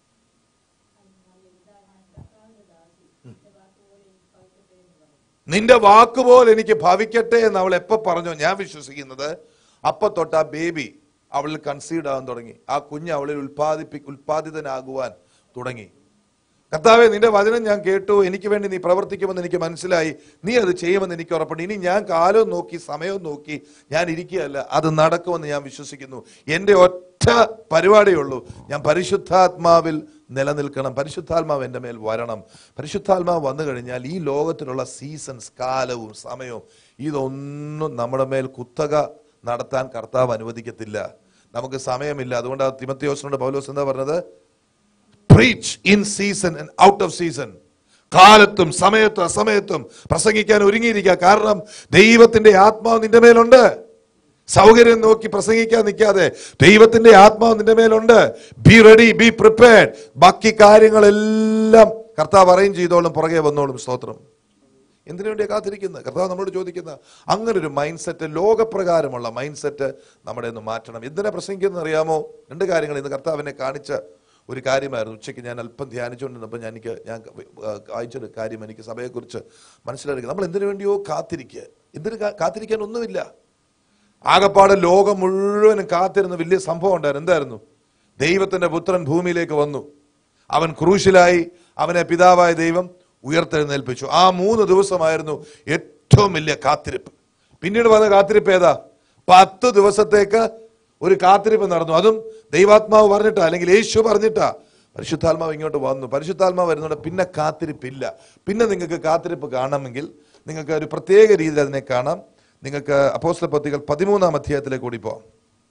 നിന്റെ വാക്കുപോലെ എനിക്ക് ഭവിക്കട്ടെ എന്ന് അവൾ എപ്പോ പറഞ്ഞോ ഞാൻ വിശ്വസിക്കുന്നത് അപ്പൊ തൊട്ട് ആ ബേബി അവളിൽ കൺസീഡ് ആകാൻ തുടങ്ങി ആ കുഞ്ഞ് അവളിൽ ഉൽപ്പാദിപ്പി ഉൽപ്പാദിതനാകുവാൻ തുടങ്ങി കർത്താവെ നിന്റെ വചനം ഞാൻ കേട്ടു എനിക്ക് വേണ്ടി നീ പ്രവർത്തിക്കുമെന്ന് എനിക്ക് മനസ്സിലായി നീ അത് ചെയ്യുമെന്ന് എനിക്ക് ഉറപ്പുണ്ട് ഇനി ഞാൻ കാലവും നോക്കി സമയവും നോക്കി ഞാൻ ഇരിക്കുകയല്ല അത് നടക്കുമെന്ന് ഞാൻ വിശ്വസിക്കുന്നു എൻ്റെ ഒറ്റ പരിപാടിയേ ഉള്ളൂ ഞാൻ പരിശുദ്ധാത്മാവിൽ നിലനിൽക്കണം പരിശുദ്ധാത്മാവ് എൻ്റെ മേൽ വരണം പരിശുദ്ധാത്മാവ് വന്നു കഴിഞ്ഞാൽ ഈ ലോകത്തിലുള്ള സീസൺസ് കാലവും സമയവും ഇതൊന്നും നമ്മുടെ മേൽ കുത്തക നടത്താൻ കർത്താവ് അനുവദിക്കത്തില്ല നമുക്ക് സമയമില്ല അതുകൊണ്ട് ആ തിമത്തിയോസിനോട് പൗലോസ് എന്താ പറഞ്ഞത് preach in season and out of season കാലത്തും സമയത്തും അസമയത്തും പ്രസംഗിക്കാൻ ഒരുങ്ങിയിരിക്കുക കാരണം ദൈവത്തിന്റെ ആത്മാവ് നിന്റെ മേലുണ്ട് സൗകര്യം നോക്കി പ്രസംഗിക്കാൻ നിൽക്കാതെ ദൈവത്തിന്റെ ആത്മാവ് നിന്റെ മേലുണ്ട് ബി റെഡി ബി പ്രിപ്പയർഡ് ബാക്കി കാര്യങ്ങളെല്ലാം കർത്താവ് അറേഞ്ച് ചെയ്തോളും പുറകെ വന്നോളും സ്തോത്രം എന്തിനു വേണ്ടിയാ കാത്തിരിക്കുന്നത് കർത്താവ് നമ്മളോട് ചോദിക്കുന്ന അങ്ങനെ ഒരു മൈൻഡ് സെറ്റ് ലോകപ്രകാരമുള്ള മൈൻഡ് സെറ്റ് നമ്മുടെ ഒന്ന് മാറ്റണം എന്തിനാ പ്രസംഗിക്കുന്നത് അറിയാമോ രണ്ട് കാര്യങ്ങൾ ഇന്ന് കർത്താവിനെ കാണിച്ച ഒരു കാര്യമായിരുന്നു ഉച്ചയ്ക്ക് ഞാൻ അല്പം ധ്യാനിച്ചുകൊണ്ടിരുന്നപ്പോൾ ഞാൻ എനിക്ക് ഞാൻ വായിച്ചൊരു കാര്യം എനിക്ക് സഭയെക്കുറിച്ച് മനസ്സിലാക്കി നമ്മൾ എന്തിനു വേണ്ടിയോ കാത്തിരിക്കുക എന്തിനു കാ- കാത്തിരിക്കാൻ ഒന്നുമില്ല ആകപ്പാട് ലോകം മുഴുവനും കാത്തിരുന്ന വലിയ സംഭവം ഉണ്ടായിരുന്നു എന്തായിരുന്നു ദൈവത്തിന്റെ പുത്രൻ ഭൂമിയിലേക്ക് വന്നു അവൻ ക്രൂശിലായി അവനെ പിതാവായ ദൈവം ഉയർത്തെഴുന്നേൽപ്പിച്ചു ആ മൂന്ന് ദിവസമായിരുന്നു ഏറ്റവും വലിയ കാത്തിരിപ്പ് പിന്നീട് വന്ന കാത്തിരിപ്പ് ഏതാ പത്ത് ദിവസത്തേക്ക് ഒരു കാത്തിരിപ്പ് നടന്നു അതും ദൈവാത്മാവ് പറഞ്ഞിട്ടാ അല്ലെങ്കിൽ യേശു പറഞ്ഞിട്ടാ പരിശുദ്ധാത്മാവ് ഇങ്ങോട്ട് വന്നു പരിശുദ്ധാത്മാവ് വരുന്നുണ്ട് പിന്നെ കാത്തിരിപ്പില്ല പിന്നെ നിങ്ങൾക്ക് കാത്തിരിപ്പ് കാണണമെങ്കിൽ നിങ്ങൾക്ക് ഒരു പ്രത്യേക രീതിയിൽ അതിനെ കാണാം നിങ്ങൾക്ക് അപ്പോസ്തല പത്തികൾ പതിമൂന്നാം അധ്യായത്തിലേക്ക് കൂടി പോവാം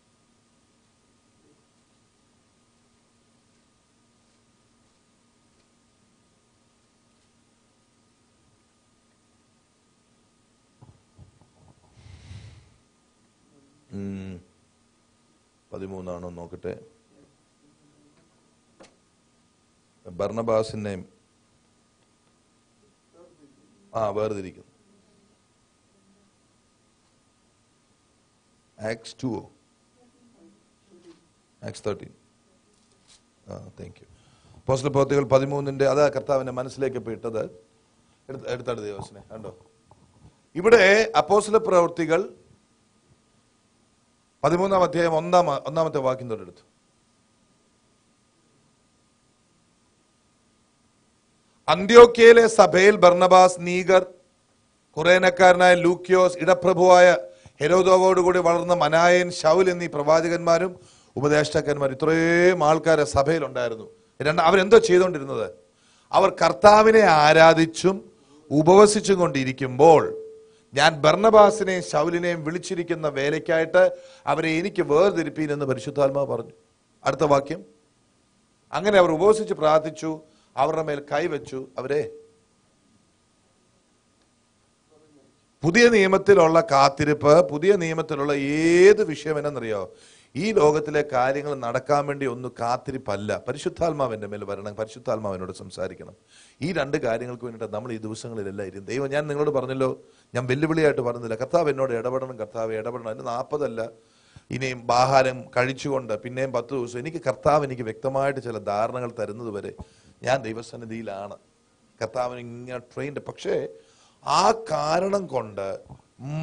ഉം. പതിമൂന്നാണോ നോക്കട്ടെ ഭർണബാസിനെയും ആ വേർതിരിക്കുന്നു ആക്സ് ടു ആക്സ് തേർട്ടീൻ ആ താങ്ക് യു പോസ്റ്റൽ പ്രവൃത്തികൾ പതിമൂന്നിന്റെ അതാ കർത്താവിന്റെ മനസ്സിലേക്ക് ഇപ്പൊ ഇട്ടത് എടുത്ത് എടുത്തടുത്ത ദിവസനെ കണ്ടോ ഇവിടെ അപ്പോസ്തല പ്രവൃത്തികൾ പതിമൂന്നാം അധ്യായം ഒന്നാം ഒന്നാമത്തെ വാക്യം തൊട്ടെടുത്തു അന്ത്യോക്യയിലെ സഭയിൽ ബർണബാസ് നീഗർ കുറേനക്കാരനായ ലൂക്യോസ് ഇടപ്രഭുവായ ഹെരോദോവോടുകൂടി വളർന്ന മനായൻ ഷൗൽ എന്നീ പ്രവാചകന്മാരും ഉപദേഷ്ടാക്കന്മാരും ഇത്രയും ആൾക്കാരെ സഭയിലുണ്ടായിരുന്നു രണ്ട് അവരെന്തോ ചെയ്തുകൊണ്ടിരുന്നത് അവർ കർത്താവിനെ ആരാധിച്ചും ഉപവസിച്ചും കൊണ്ടിരിക്കുമ്പോൾ ഞാൻ ബർണബാസിനെയും ശൗലിനെയും വിളിച്ചിരിക്കുന്ന വേലയ്ക്കായിട്ട് അവരെ എനിക്ക് വേർതിരിപ്പീൻ എന്ന് പരിശുദ്ധാത്മാവ് പറഞ്ഞു അടുത്ത വാക്യം അങ്ങനെ അവർ ഉപവസിച്ച് പ്രാർത്ഥിച്ചു അവരുടെ മേൽ കൈവച്ചു അവരെ പുതിയ നിയമത്തിലുള്ള കാത്തിരിപ്പ് പുതിയ നിയമത്തിലുള്ള ഏത് വിഷയം എന്നറിയോ ഈ ലോകത്തിലെ കാര്യങ്ങൾ നടക്കാൻ വേണ്ടി ഒന്നും കാത്തിരിപ്പല്ല പരിശുദ്ധാത്മാവിന്റെ മേൽ വരണം പരിശുദ്ധാത്മാവിനോട് സംസാരിക്കണം ഈ രണ്ട് കാര്യങ്ങൾക്ക് വേണ്ടിയിട്ട് നമ്മൾ ഈ ദിവസങ്ങളിലെല്ലാം ഇരും ദൈവം ഞാൻ നിങ്ങളോട് പറഞ്ഞല്ലോ ഞാൻ വെല്ലുവിളിയായിട്ട് പറഞ്ഞില്ല കർത്താവ് എന്നോട് ഇടപെടണം കർത്താവ് ഇടപെടണം അതിന് നാൽപ്പതല്ല ഇനിയും ആഹാരം കഴിച്ചുകൊണ്ട് പിന്നെയും പത്ത് ദിവസം എനിക്ക് കർത്താവ് എനിക്ക് വ്യക്തമായിട്ട് ചില ധാരണകൾ തരുന്നത് വരെ ഞാൻ ദൈവസന്നിധിയിലാണ് കർത്താവിന് ഇങ്ങനെ ട്രെയിൻഡ് പക്ഷേ ആ കാരണം കൊണ്ട്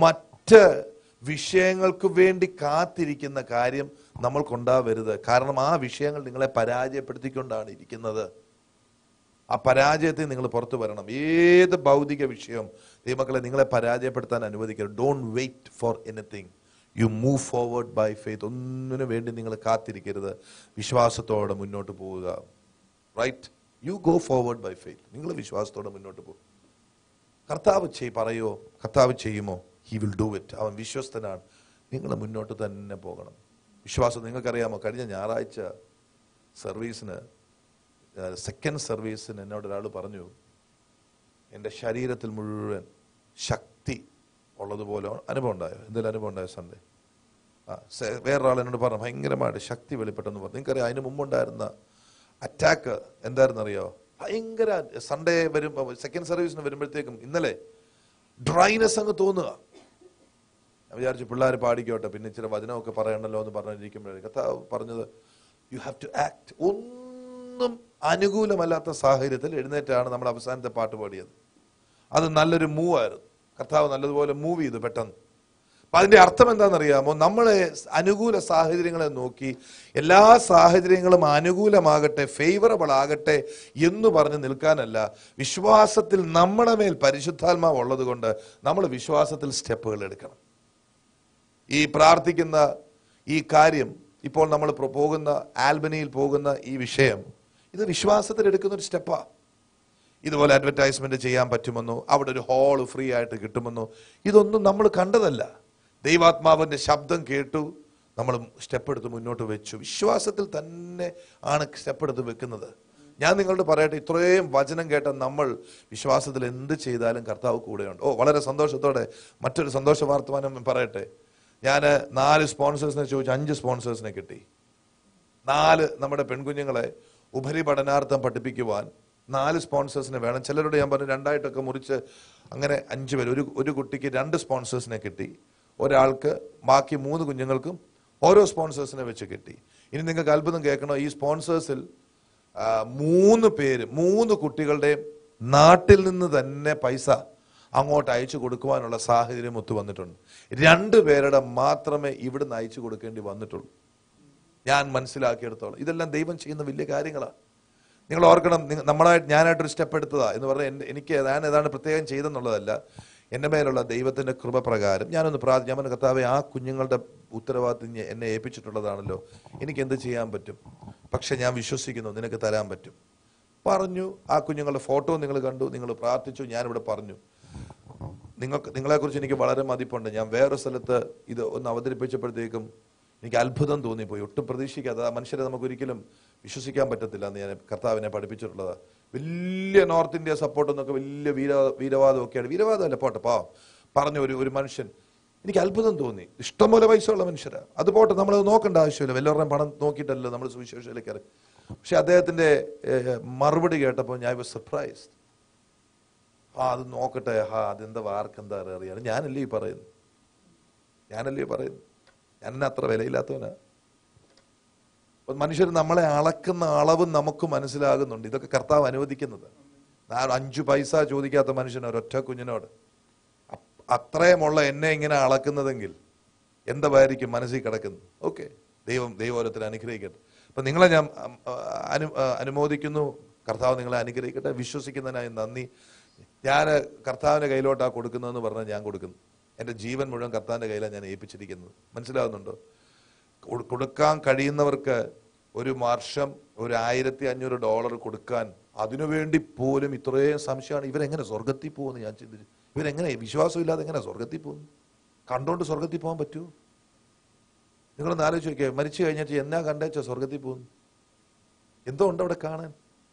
മറ്റ് വിഷയങ്ങൾക്ക് വേണ്ടി കാത്തിരിക്കുന്ന കാര്യം നമ്മൾക്കുണ്ടാവരുത് കാരണം ആ വിഷയങ്ങൾ നിങ്ങളെ പരാജയപ്പെടുത്തിക്കൊണ്ടാണ് ഇരിക്കുന്നത് ആ പരാജയത്തിൽ നിങ്ങൾ പുറത്തു വരണം ഏത് ഭൗതിക വിഷയം ദൈവമക്കളെ നിങ്ങളെ പരാജയപ്പെടുത്താൻ അനുവദിക്കരുത് don't wait for anything you move forward by faith ഒന്നിനു വേണ്ടി നിങ്ങൾ കാത്തിരിക്കരുത് വിശ്വാസത്തോടെ മുന്നോട്ട് പോവുക right you go forward by faith നിങ്ങൾ വിശ്വാസത്തോടെ മുന്നോട്ട് പോകും കർത്താവ് ചെയ് പറയുമോ കർത്താവ് ചെയ്യുമോ ഹി വിൽ ഡു ഇറ്റ് അവൻ വിശ്വസ്തനാണ് നിങ്ങൾ മുന്നോട്ട് തന്നെ പോകണം വിശ്വാസം നിങ്ങൾക്കറിയാമോ കഴിഞ്ഞ ഞായറാഴ്ച സർവീസിന് സെക്കൻഡ് സർവീസിന് എന്നോട് ഒരാൾ പറഞ്ഞു എൻ്റെ ശരീരത്തിൽ മുഴുവൻ ശക്തി ഉള്ളതുപോലെ അനുഭവം ഉണ്ടായോ എന്തെങ്കിലും അനുഭവം ഉണ്ടായോ സൺഡേ ആ സെ- വേറൊരാൾ എന്നോട് പറഞ്ഞു ഭയങ്കരമായിട്ട് ശക്തി വെളിപ്പെട്ടെന്ന് പറഞ്ഞു നിങ്ങൾക്കറിയാം അതിന് മുമ്പുണ്ടായിരുന്ന അറ്റാക്ക് എന്തായിരുന്നു അറിയോ ഭയങ്കര സൺഡേ വരും സെക്കൻഡ് സർവീസിന് വരുമ്പോഴത്തേക്കും ഇന്നലെ ഡ്രൈനെസ് അങ്ങ് തോന്നുക ഞാൻ വിചാരിച്ചു പിള്ളേർ പാടിക്കോട്ടെ പിന്നെ ഇച്ചിരി വചനമൊക്കെ പറയണല്ലോ എന്ന് പറഞ്ഞിരിക്കുമ്പോഴേ കഥാവ് പറഞ്ഞത് യു ഹാവ് ടു ആക്ട് ഒന്നും അനുകൂലമല്ലാത്ത സാഹചര്യത്തിൽ എഴുന്നേറ്റാണ് നമ്മൾ അവസാനത്തെ പാട്ട് പാടിയത് അത് നല്ലൊരു മൂവ് ആയിരുന്നു കർത്താവ് നല്ലതുപോലെ മൂവ് ചെയ്തു പെട്ടെന്ന് അപ്പൊ അതിന്റെ അർത്ഥം എന്താണെന്നറിയാമോ നമ്മളെ അനുകൂല സാഹചര്യങ്ങളെ നോക്കി എല്ലാ സാഹചര്യങ്ങളും അനുകൂലമാകട്ടെ ഫേവറബിൾ ആകട്ടെ എന്ന് പറഞ്ഞ് നിൽക്കാനല്ല വിശ്വാസത്തിൽ നമ്മുടെ മേൽ പരിശുദ്ധാത്മാവ് ഉള്ളത് കൊണ്ട് നമ്മൾ വിശ്വാസത്തിൽ സ്റ്റെപ്പുകൾ എടുക്കണം ഈ പ്രാർത്ഥിക്കുന്ന ഈ കാര്യം ഇപ്പോൾ നമ്മൾ പ്ര- പോകുന്ന ആൽബനിയിൽ പോകുന്ന ഈ വിഷയം ഇത് വിശ്വാസത്തിൽ എടുക്കുന്ന ഒരു സ്റ്റെപ്പാ ഇതുപോലെ അഡ്വർടൈസ്മെന്റ് ചെയ്യാൻ പറ്റുമെന്നോ അവിടെ ഒരു ഹാൾ ഫ്രീ ആയിട്ട് കിട്ടുമെന്നോ ഇതൊന്നും നമ്മൾ കണ്ടതല്ല ദൈവാത്മാവിന്റെ ശബ്ദം കേട്ടു നമ്മൾ സ്റ്റെപ്പ് എടുത്ത് മുന്നോട്ട് വെച്ചു വിശ്വാസത്തിൽ തന്നെ ആണ് സ്റ്റെപ്പ് എടുത്ത് വെക്കുന്നത് ഞാൻ നിങ്ങളോട് പറയട്ടെ ഇത്രയും വചനം കേട്ട നമ്മൾ വിശ്വാസത്തിൽ എന്ത് ചെയ്താലും കർത്താവ് കൂടെയുണ്ട് ഓ വളരെ സന്തോഷത്തോടെ മറ്റൊരു സന്തോഷ വാർത്തമാനം പറയട്ടെ ഞാൻ നാല് സ്പോൺസേഴ്സിനെ ചോദിച്ചു അഞ്ച് സ്പോൺസേഴ്സിനെ കിട്ടി നാല് നമ്മുടെ പെൺകുഞ്ഞുങ്ങളെ ഉപരിപഠനാർത്ഥം പഠിപ്പിക്കുവാൻ നാല് സ്പോൺസേഴ്സിനെ വേണം ചിലരോട് ഞാൻ പറഞ്ഞു രണ്ടായിട്ടൊക്കെ മുറിച്ച് അങ്ങനെ അഞ്ച് പേര് ഒരു ഒരു കുട്ടിക്ക് രണ്ട് സ്പോൺസേഴ്സിനെ കിട്ടി ഒരാൾക്ക് ബാക്കി മൂന്ന് കുഞ്ഞുങ്ങൾക്കും ഓരോ സ്പോൺസേഴ്സിനെ വെച്ച് കിട്ടി ഇനി നിങ്ങൾക്ക് അത്ഭുതം കേൾക്കണോ ഈ സ്പോൺസേഴ്സിൽ ആ, മൂന്ന് പേര് മൂന്ന് കുട്ടികളുടെയും നാട്ടിൽ നിന്ന് തന്നെ പൈസ അങ്ങോട്ട് അയച്ചു കൊടുക്കുവാനുള്ള സാഹചര്യം ഒത്തു വന്നിട്ടുണ്ട് രണ്ട് പേരുടെ മാത്രമേ ഇവിടുന്ന് അയച്ചു കൊടുക്കേണ്ടി വന്നിട്ടുള്ളൂ ഞാൻ മനസ്സിലാക്കിയെടുത്തോളം ഇതെല്ലാം ദൈവം ചെയ്യുന്ന വലിയ കാര്യങ്ങളാണ് നിങ്ങൾ ഓർക്കണം നിങ്ങ- നമ്മളായിട്ട് ഞാനായിട്ടൊരു സ്റ്റെപ്പ് എടുത്തതാ എന്ന് പറഞ്ഞാൽ എൻ്റെ എനിക്ക് ഞാൻ ഏതാണ് പ്രത്യേകം ചെയ്തെന്നുള്ളതല്ല എൻ്റെ മേലുള്ള ദൈവത്തിൻ്റെ കൃപ പ്രകാരം ഞാനൊന്ന് പ്രാർത്ഥി ഞാൻ പറഞ്ഞു, കർത്താവെ ആ കുഞ്ഞുങ്ങളുടെ ഉത്തരവാദിത്വം ഞ- എന്നെ ഏൽപ്പിച്ചിട്ടുള്ളതാണല്ലോ എനിക്ക് എന്ത് ചെയ്യാൻ പറ്റും പക്ഷെ ഞാൻ വിശ്വസിക്കുന്നു നിനക്ക് തരാൻ പറ്റും പറഞ്ഞു ആ കുഞ്ഞുങ്ങളുടെ ഫോട്ടോ നിങ്ങൾ കണ്ടു നിങ്ങൾ പ്രാർത്ഥിച്ചു ഞാനിവിടെ പറഞ്ഞു നിങ്ങൾക്ക് നിങ്ങളെക്കുറിച്ച് എനിക്ക് വളരെ മതിപ്പുണ്ട് ഞാൻ വേറെ സ്ഥലത്ത് ഇത് ഒന്ന് അവതരിപ്പിച്ചപ്പോഴത്തേക്കും എനിക്ക് അത്ഭുതം തോന്നിപ്പോയി ഒട്ടും പ്രതീക്ഷിക്കാതെ ആ മനുഷ്യരെ നമുക്ക് ഒരിക്കലും വിശ്വസിക്കാൻ പറ്റത്തില്ല എന്ന് ഞാൻ കർത്താവിനെ പഠിപ്പിച്ചിട്ടുള്ളത് വലിയ നോർത്ത് ഇന്ത്യ സപ്പോർട്ട് എന്നൊക്കെ വലിയ വീര വീരവാദം ഒക്കെയാണ് വീരവാദമല്ല പോട്ടെ പാവം പറഞ്ഞ ഒരു ഒരു മനുഷ്യൻ എനിക്ക് അത്ഭുതം തോന്നി ഇഷ്ടംപോലെ പൈസ ഉള്ള മനുഷ്യരാ അത് പോട്ടെ നമ്മൾ നോക്കേണ്ട ആവശ്യമില്ല വല്ലവരുടെയും പണം നോക്കിയിട്ടല്ലോ നമ്മൾ സുവിശേഷത്തിലേക്ക് ഇറങ്ങി പക്ഷെ അദ്ദേഹത്തിന്റെ ഏഹ്, മറുപടി കേട്ടപ്പോൾ ഞാൻ വാസ് സർപ്രൈസ്ഡ് ആ അത് നോക്കട്ടെ ഹാ അതെന്താ വാർക്ക് എന്താ അറിയാം ഞാനല്ലേ ഈ പറയുന്നു ഞാനല്ലേ ഈ പറയുന്നു ഞാൻ എന്നെ അത്ര വിലയില്ലാത്തവനാ അപ്പൊ മനുഷ്യർ നമ്മളെ അളക്കുന്ന അളവ് നമുക്ക് മനസ്സിലാകുന്നുണ്ട് ഇതൊക്കെ കർത്താവ് അനുവദിക്കുന്നത് ആ അഞ്ചു പൈസ ചോദിക്കാത്ത മനുഷ്യൻ ഒരൊറ്റ കുഞ്ഞിനോട് അ- അത്രയുമുള്ള എന്നെ ഇങ്ങനെ അളക്കുന്നതെങ്കിൽ എന്തായിരിക്കും മനസ്സിൽ കിടക്കുന്നത് ഓക്കെ ദൈവം ദൈവോരത്തിൽ അനുഗ്രഹിക്കട്ടെ അപ്പൊ നിങ്ങളെ ഞാൻ അം, ആ, അനു ആ, അനുമോദിക്കുന്നു കർത്താവ് നിങ്ങളെ അനുഗ്രഹിക്കട്ടെ വിശ്വസിക്കുന്നതിനായി നന്ദി ഞാൻ കർത്താവിന്റെ കയ്യിലോട്ടാ കൊടുക്കുന്നതെന്ന് പറഞ്ഞാൽ ഞാൻ കൊടുക്കുന്നു എൻ്റെ ജീവൻ മുഴുവൻ കർത്താവിന്റെ കയ്യിലാണ് ഞാൻ ഏൽപ്പിച്ചിരിക്കുന്നത് മനസ്സിലാവുന്നുണ്ടോ കൊ- കൊടുക്കാൻ കഴിയുന്നവർക്ക് ഒരു വർഷം ഒരു ആയിരത്തി അഞ്ഞൂറ് ഡോളർ കൊടുക്കാൻ അതിനുവേണ്ടി പോലും ഇത്രയും സംശയമാണ് ഇവരെങ്ങനെ സ്വർഗത്തിൽ പോകുമെന്ന് ഞാൻ ചിന്തിച്ചു ഇവരെങ്ങനെ വിശ്വാസമില്ലാതെ എങ്ങനെ സ്വർഗത്തിൽ പോകുന്നു കണ്ടോണ്ട് സ്വർഗത്തിൽ പോകാൻ പറ്റുമോ നിങ്ങളൊന്ന് ആലോചിച്ച് നോക്കിയേ മരിച്ചു കഴിഞ്ഞിട്ട് എന്നാ കണ്ടേച്ച സ്വർഗത്തിൽ പോകുന്നു എന്തോ ഉണ്ട് അവിടെ കാണാൻ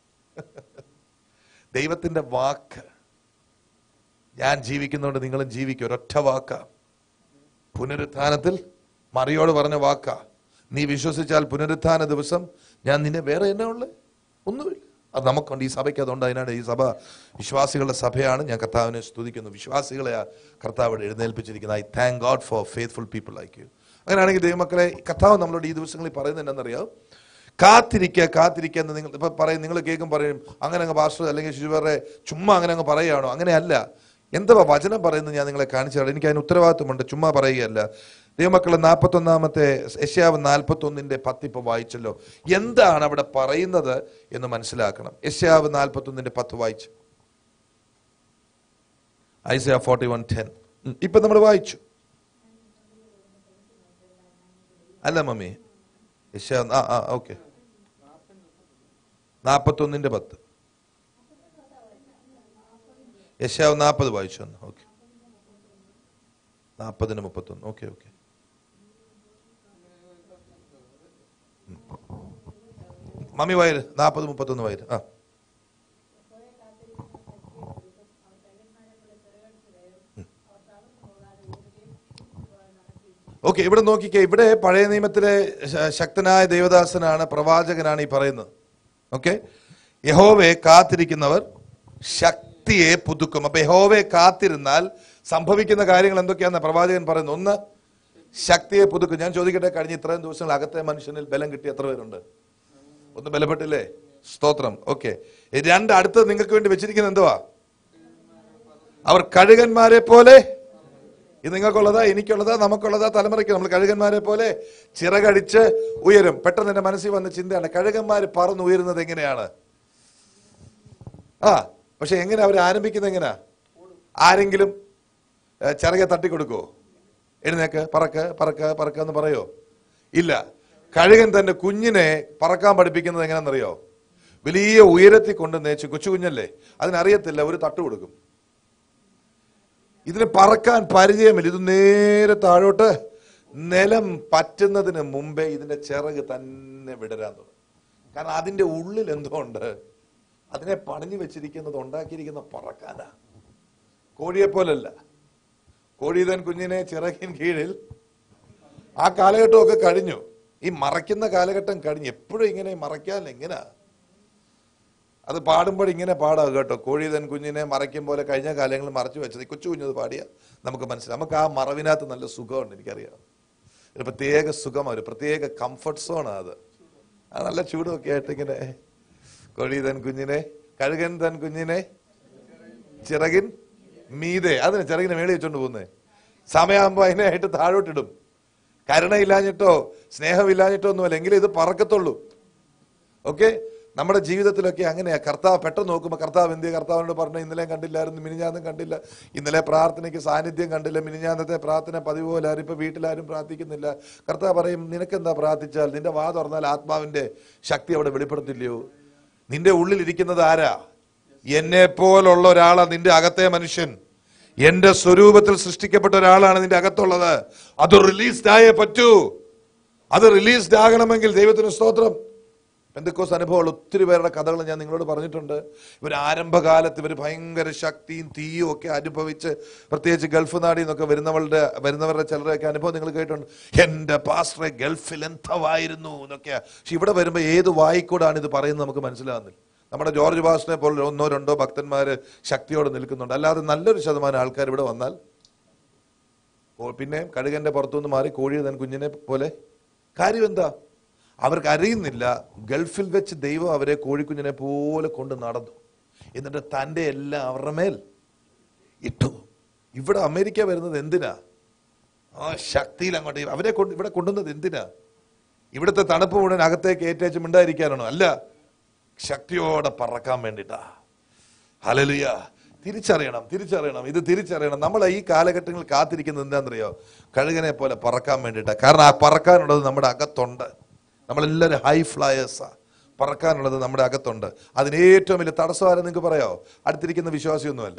ദൈവത്തിന്റെ വാക്ക് ഞാൻ ജീവിക്കുന്നതുകൊണ്ട് നിങ്ങളും ജീവിക്കും ഒരൊറ്റ വാക്കാ പുനരുത്ഥാനത്തിൽ മറിയോട് പറഞ്ഞ വാക്കാ നീ വിശ്വസിച്ചാൽ പുനരുത്ഥാന ദിവസം ഞാൻ നിന്നെ വേറെ എന്നാ ഉള്ളത് ഒന്നുമില്ല അത് നമുക്കുണ്ട് ഈ സഭയ്ക്ക് അതുകൊണ്ട് അതിനാണ് ഈ സഭ വിശ്വാസികളുടെ സഭയാണ് ഞാൻ കർത്താവിനെ സ്തുതിക്കുന്നു വിശ്വാസികളെ ആ കർത്താവ് ഇവിടെ എഴുന്നേൽപ്പിച്ചിരിക്കുന്നത് I thank God for faithful people like you അങ്ങനെയാണെങ്കിൽ ദൈവമക്കളെ കർത്താവ് നമ്മളോട് ഈ ദിവസങ്ങളിൽ പറയുന്നത് എന്നാണെന്നറിയാം കാത്തിരിക്കുക കാത്തിരിക്കുക എന്ന് നിങ്ങൾ ഇപ്പൊ പറയും നിങ്ങൾ കേൾക്കും പറയും അങ്ങനെ അങ്ങ് പാസ്റ്റർ അല്ലെങ്കിൽ ശിശുവറെ ചുമ്മാ അങ്ങനെ അങ്ങ് പറയുകയാണോ അങ്ങനെയല്ല എന്തുവാ വചനം പറയുന്നത് ഞാൻ നിങ്ങളെ കാണിച്ചു തരാം എനിക്ക് അതിന് ഉത്തരവാദിത്വമുണ്ട് ചുമ്മാ പറയുകയല്ല ദൈവമക്കളെ നാൽപ്പത്തൊന്നാമത്തെ യശ്യാവ് നാൽപ്പത്തൊന്നിന്റെ പത്തിപ്പ് വായിച്ചല്ലോ എന്താണ് അവിടെ പറയുന്നത് എന്ന് മനസ്സിലാക്കണം യശ്യാവ് നാൽപ്പത്തൊന്നിന്റെ പത്ത് വായിച്ചു ഐസിയ ഫോർട്ടി വൺ ടെൻ ഇപ്പൊ നമ്മൾ വായിച്ചു അല്ല മമ്മി യശ്യാ ആ ആ ഓക്കെ നാൽപ്പത്തൊന്നിന്റെ പത്ത് യശാവ് നാൽപ്പത് വായിച്ചു വന്നു ഓക്കെ നാൽപ്പതിന് മുപ്പത്തൊന്ന് ഓക്കെ ഓക്കെ മമ്മി വയര് നാൽപ്പത് മുപ്പത്തൊന്ന് വയര് ആ ഓക്കെ ഇവിടെ നോക്കിക്കേ ഇവിടെ പഴയ നിയമത്തിലെ ശ- ശക്തനായ ദേവദാസനാണ് പ്രവാചകനാണ് ഈ പറയുന്നത് ഓക്കെ യഹോവയെ കാത്തിരിക്കുന്നവർ ശക്തിയെ പുതുക്കും അപ്പൊ യഹോവയെ കാത്തിരുന്നാൽ സംഭവിക്കുന്ന കാര്യങ്ങൾ എന്തൊക്കെയാന്ന് പ്രവാചകൻ പറയുന്നു ഒന്ന് ശക്തിയെ പുതുക്കും ഞാൻ ചോദിക്കട്ടെ കഴിഞ്ഞ ഇത്രയും ദിവസങ്ങൾ അകത്തെ മനുഷ്യനിൽ ബലം കിട്ടി എത്ര പേരുണ്ട് ഒന്ന് ബലപ്പെട്ടില്ലേ സ്തോത്രം ഓക്കെ രണ്ട് അടുത്തത് നിങ്ങൾക്ക് വേണ്ടി വെച്ചിരിക്കുന്നത് എന്തുവാ അവർ കഴുകന്മാരെ പോലെ ഇത് നിങ്ങൾക്കുള്ളതാ എനിക്കുള്ളതാ നമുക്കുള്ളതാ തലമുറയ്ക്ക് നമ്മൾ കഴുകന്മാരെ പോലെ ചിറകടിച്ച് ഉയരും പെട്ടെന്ന് എന്റെ മനസ്സിൽ വന്ന ചിന്തയാണ് കഴുകന്മാര് പറന്ന് ഉയരുന്നത് എങ്ങനെയാണ് ആ പക്ഷെ എങ്ങനെ അവർ ആരംഭിക്കുന്നത് എങ്ങനെയാ ആരെങ്കിലും ഏ, ചിറകെ തട്ടിക്കൊടുക്കോ എഴുന്നേക്ക് പറക്ക് പറക്ക് പറക്ക് എന്ന് പറയോ ഇല്ല കഴുകൻ തന്റെ കുഞ്ഞിനെ പറക്കാൻ പഠിപ്പിക്കുന്നത് എങ്ങനെയാണെന്നറിയോ വലിയ ഉയരത്തിൽ കൊണ്ട് നേച്ച് കൊച്ചു കുഞ്ഞല്ലേ അതിനറിയത്തില്ല ഒരു തട്ട് കൊടുക്കും ഇതിന് പറക്കാൻ പരിചയമില്ല ഇത് നേരെ താഴോട്ട് നിലം പറ്റുന്നതിന് മുമ്പേ ഇതിന്റെ ചിറക് തന്നെ വിടരാൻ തുടങ്ങും കാരണം അതിന്റെ ഉള്ളിൽ എന്തോ ഉണ്ട് അതിനെ പണിഞ്ഞു വെച്ചിരിക്കുന്നത് ഉണ്ടാക്കിയിരിക്കുന്ന പറക്കാനാ കോഴിയെ പോലല്ല കോഴിതൻ കുഞ്ഞിനെ ചിറകിൻ കീഴിൽ ആ കാലഘട്ടമൊക്കെ കഴിഞ്ഞു ഈ മറയ്ക്കുന്ന കാലഘട്ടം കഴിഞ്ഞു എപ്പോഴും ഇങ്ങനെ മറയ്ക്കാൻ എങ്ങനാ അത് പാടുമ്പോൾ ഇങ്ങനെ പാടാം കേട്ടോ കോഴിതൻ കുഞ്ഞിനെ മറയ്ക്കും പോലെ കഴിഞ്ഞ കാലങ്ങളിൽ മറച്ചു വെച്ചത് ഈ കൊച്ചു കുഞ്ഞത് പാടിയ നമുക്ക് മനസ്സിലാവും നമുക്ക് ആ മറവിനകത്ത് നല്ല സുഖമുണ്ട് എനിക്കറിയാം ഒരു പ്രത്യേക സുഖം ഒരു പ്രത്യേക കംഫർട്ട് സോണാണ് അത് ആ നല്ല ചൂടൊക്കെ ആയിട്ട് ഇങ്ങനെ കോഴിതൻ കുഞ്ഞിനെ കഴുകൻ തൻ കുഞ്ഞിനെ ചിറകിൻ മീതെ അതിന് ചിറകിന് മേളി വെച്ചോണ്ട് പോകുന്നേ സമയമാകുമ്പോ അതിനായിട്ട് താഴോട്ടിടും കരുണയില്ലാഞ്ഞിട്ടോ സ്നേഹമില്ലാഞ്ഞിട്ടോ ഒന്നുമല്ല എങ്കിലും ഇത് പറക്കത്തുള്ളൂ ഓക്കെ നമ്മുടെ ജീവിതത്തിലൊക്കെ അങ്ങനെയാ കർത്താവ് പെട്ടെന്ന് നോക്കുമ്പോൾ കർത്താവ് എന്തിയ കർത്താവിനോട് പറഞ്ഞു ഇന്നലെ കണ്ടില്ലായിരുന്നു മിനിഞ്ഞാന്നും കണ്ടില്ല ഇന്നലെ പ്രാർത്ഥനയ്ക്ക് സാന്നിധ്യം കണ്ടില്ല മിനിഞ്ഞാന്നത്തെ പ്രാർത്ഥന പതിവ് പോലെ ആരും ഇപ്പൊ വീട്ടിലാരും പ്രാർത്ഥിക്കുന്നില്ല കർത്താവ് പറയും നിനക്കെന്താ പ്രാർത്ഥിച്ചാൽ നിന്റെ വാ തുറന്നാൽ ആത്മാവിന്റെ ശക്തി അവിടെ വെളിപ്പെടുത്തില്ലയോ നിന്റെ ഉള്ളിലിരിക്കുന്നത് ആരാ എന്നെ പോലുള്ള ഒരാളാ നിന്റെ അകത്തെ മനുഷ്യൻ എന്റെ സ്വരൂപത്തിൽ സൃഷ്ടിക്കപ്പെട്ട ഒരാളാണ് നിന്റെ അകത്തുള്ളത് അത് റിലീസ്ഡ് ആയേ പറ്റൂ അത് റിലീസ്ഡ് ആകണമെങ്കിൽ ദൈവത്തിന് സ്തോത്രം പെന്തക്കോസ് അനുഭവമുള്ള ഒത്തിരി പേരുടെ കഥകൾ ഞാൻ നിങ്ങളോട് പറഞ്ഞിട്ടുണ്ട് ഇവർ ആരംഭകാലത്ത് ഇവർ ഭയങ്കര ശക്തിയും തീയും ഒക്കെ അനുഭവിച്ച് പ്രത്യേകിച്ച് ഗൾഫ് നാടിൽ നിന്നൊക്കെ വരുന്നവരുടെ വരുന്നവരുടെ ചിലരൊക്കെ അനുഭവം നിങ്ങൾ കേട്ടിട്ടുണ്ട് എൻ്റെ പാസ്റ്ററെ ഗൾഫിൽ എന്തവായിരുന്നു എന്നൊക്കെയാ പക്ഷെ ഇവിടെ വരുമ്പോൾ ഏത് വായിക്കൂടാണ് ഇത് പറയുന്നത് നമുക്ക് മനസ്സിലാകുന്നില്ല നമ്മുടെ ജോർജ് പാസ്റ്ററിനെ പോലെ ഒന്നോ രണ്ടോ ഭക്തന്മാര് ശക്തിയോടെ നിൽക്കുന്നുണ്ട് അല്ലാതെ നല്ലൊരു ശതമാനം ആൾക്കാർ ഇവിടെ വന്നാൽ ഓ, പിന്നെ കഴുകന്റെ പുറത്തുനിന്ന് മാറി കോഴി തൻ കുഞ്ഞിനെ പോലെ കാര്യം എന്താ അവർക്ക് അറിയുന്നില്ല ഗൾഫിൽ വെച്ച് ദൈവം അവരെ കോഴിക്കുഞ്ഞിനെ പോലെ കൊണ്ട് നടന്നു എന്നിട്ട് തൻ്റെ എല്ലാം അവരുടെ മേൽ ഇട്ടു ഇവിടെ അമേരിക്ക വരുന്നത് എന്തിനാ ആ ശക്തിയിൽ അങ്ങോട്ട് അവരെ കൊണ്ട് ഇവിടെ കൊണ്ടുവന്നത് എന്തിനാ ഇവിടുത്തെ തണുപ്പ് മുഴുവൻ അകത്തേക്ക് ഏറ്റേച്ച് മിണ്ടായിരിക്കാനാണോ അല്ല ശക്തിയോടെ പറക്കാൻ വേണ്ടിട്ടാ ഹലലിയ തിരിച്ചറിയണം തിരിച്ചറിയണം ഇത് തിരിച്ചറിയണം നമ്മൾ ഈ കാലഘട്ടങ്ങളിൽ കാത്തിരിക്കുന്നത് എന്താണെന്നറിയോ കഴുകനെ പോലെ പറക്കാൻ വേണ്ടിയിട്ടാ കാരണം ആ പറക്കാനുള്ളത് നമ്മുടെ അകത്തുണ്ട് നമ്മളെല്ലാവരും ഹൈ ഫ്ലയേഴ്സാ പറക്കാനുള്ളത് നമ്മുടെ അകത്തുണ്ട് അതിന് ഏറ്റവും വലിയ തടസ്സമാരും നിങ്ങൾക്ക് പറയാോ അടുത്തിരിക്കുന്ന വിശ്വാസിയൊന്നുമല്ല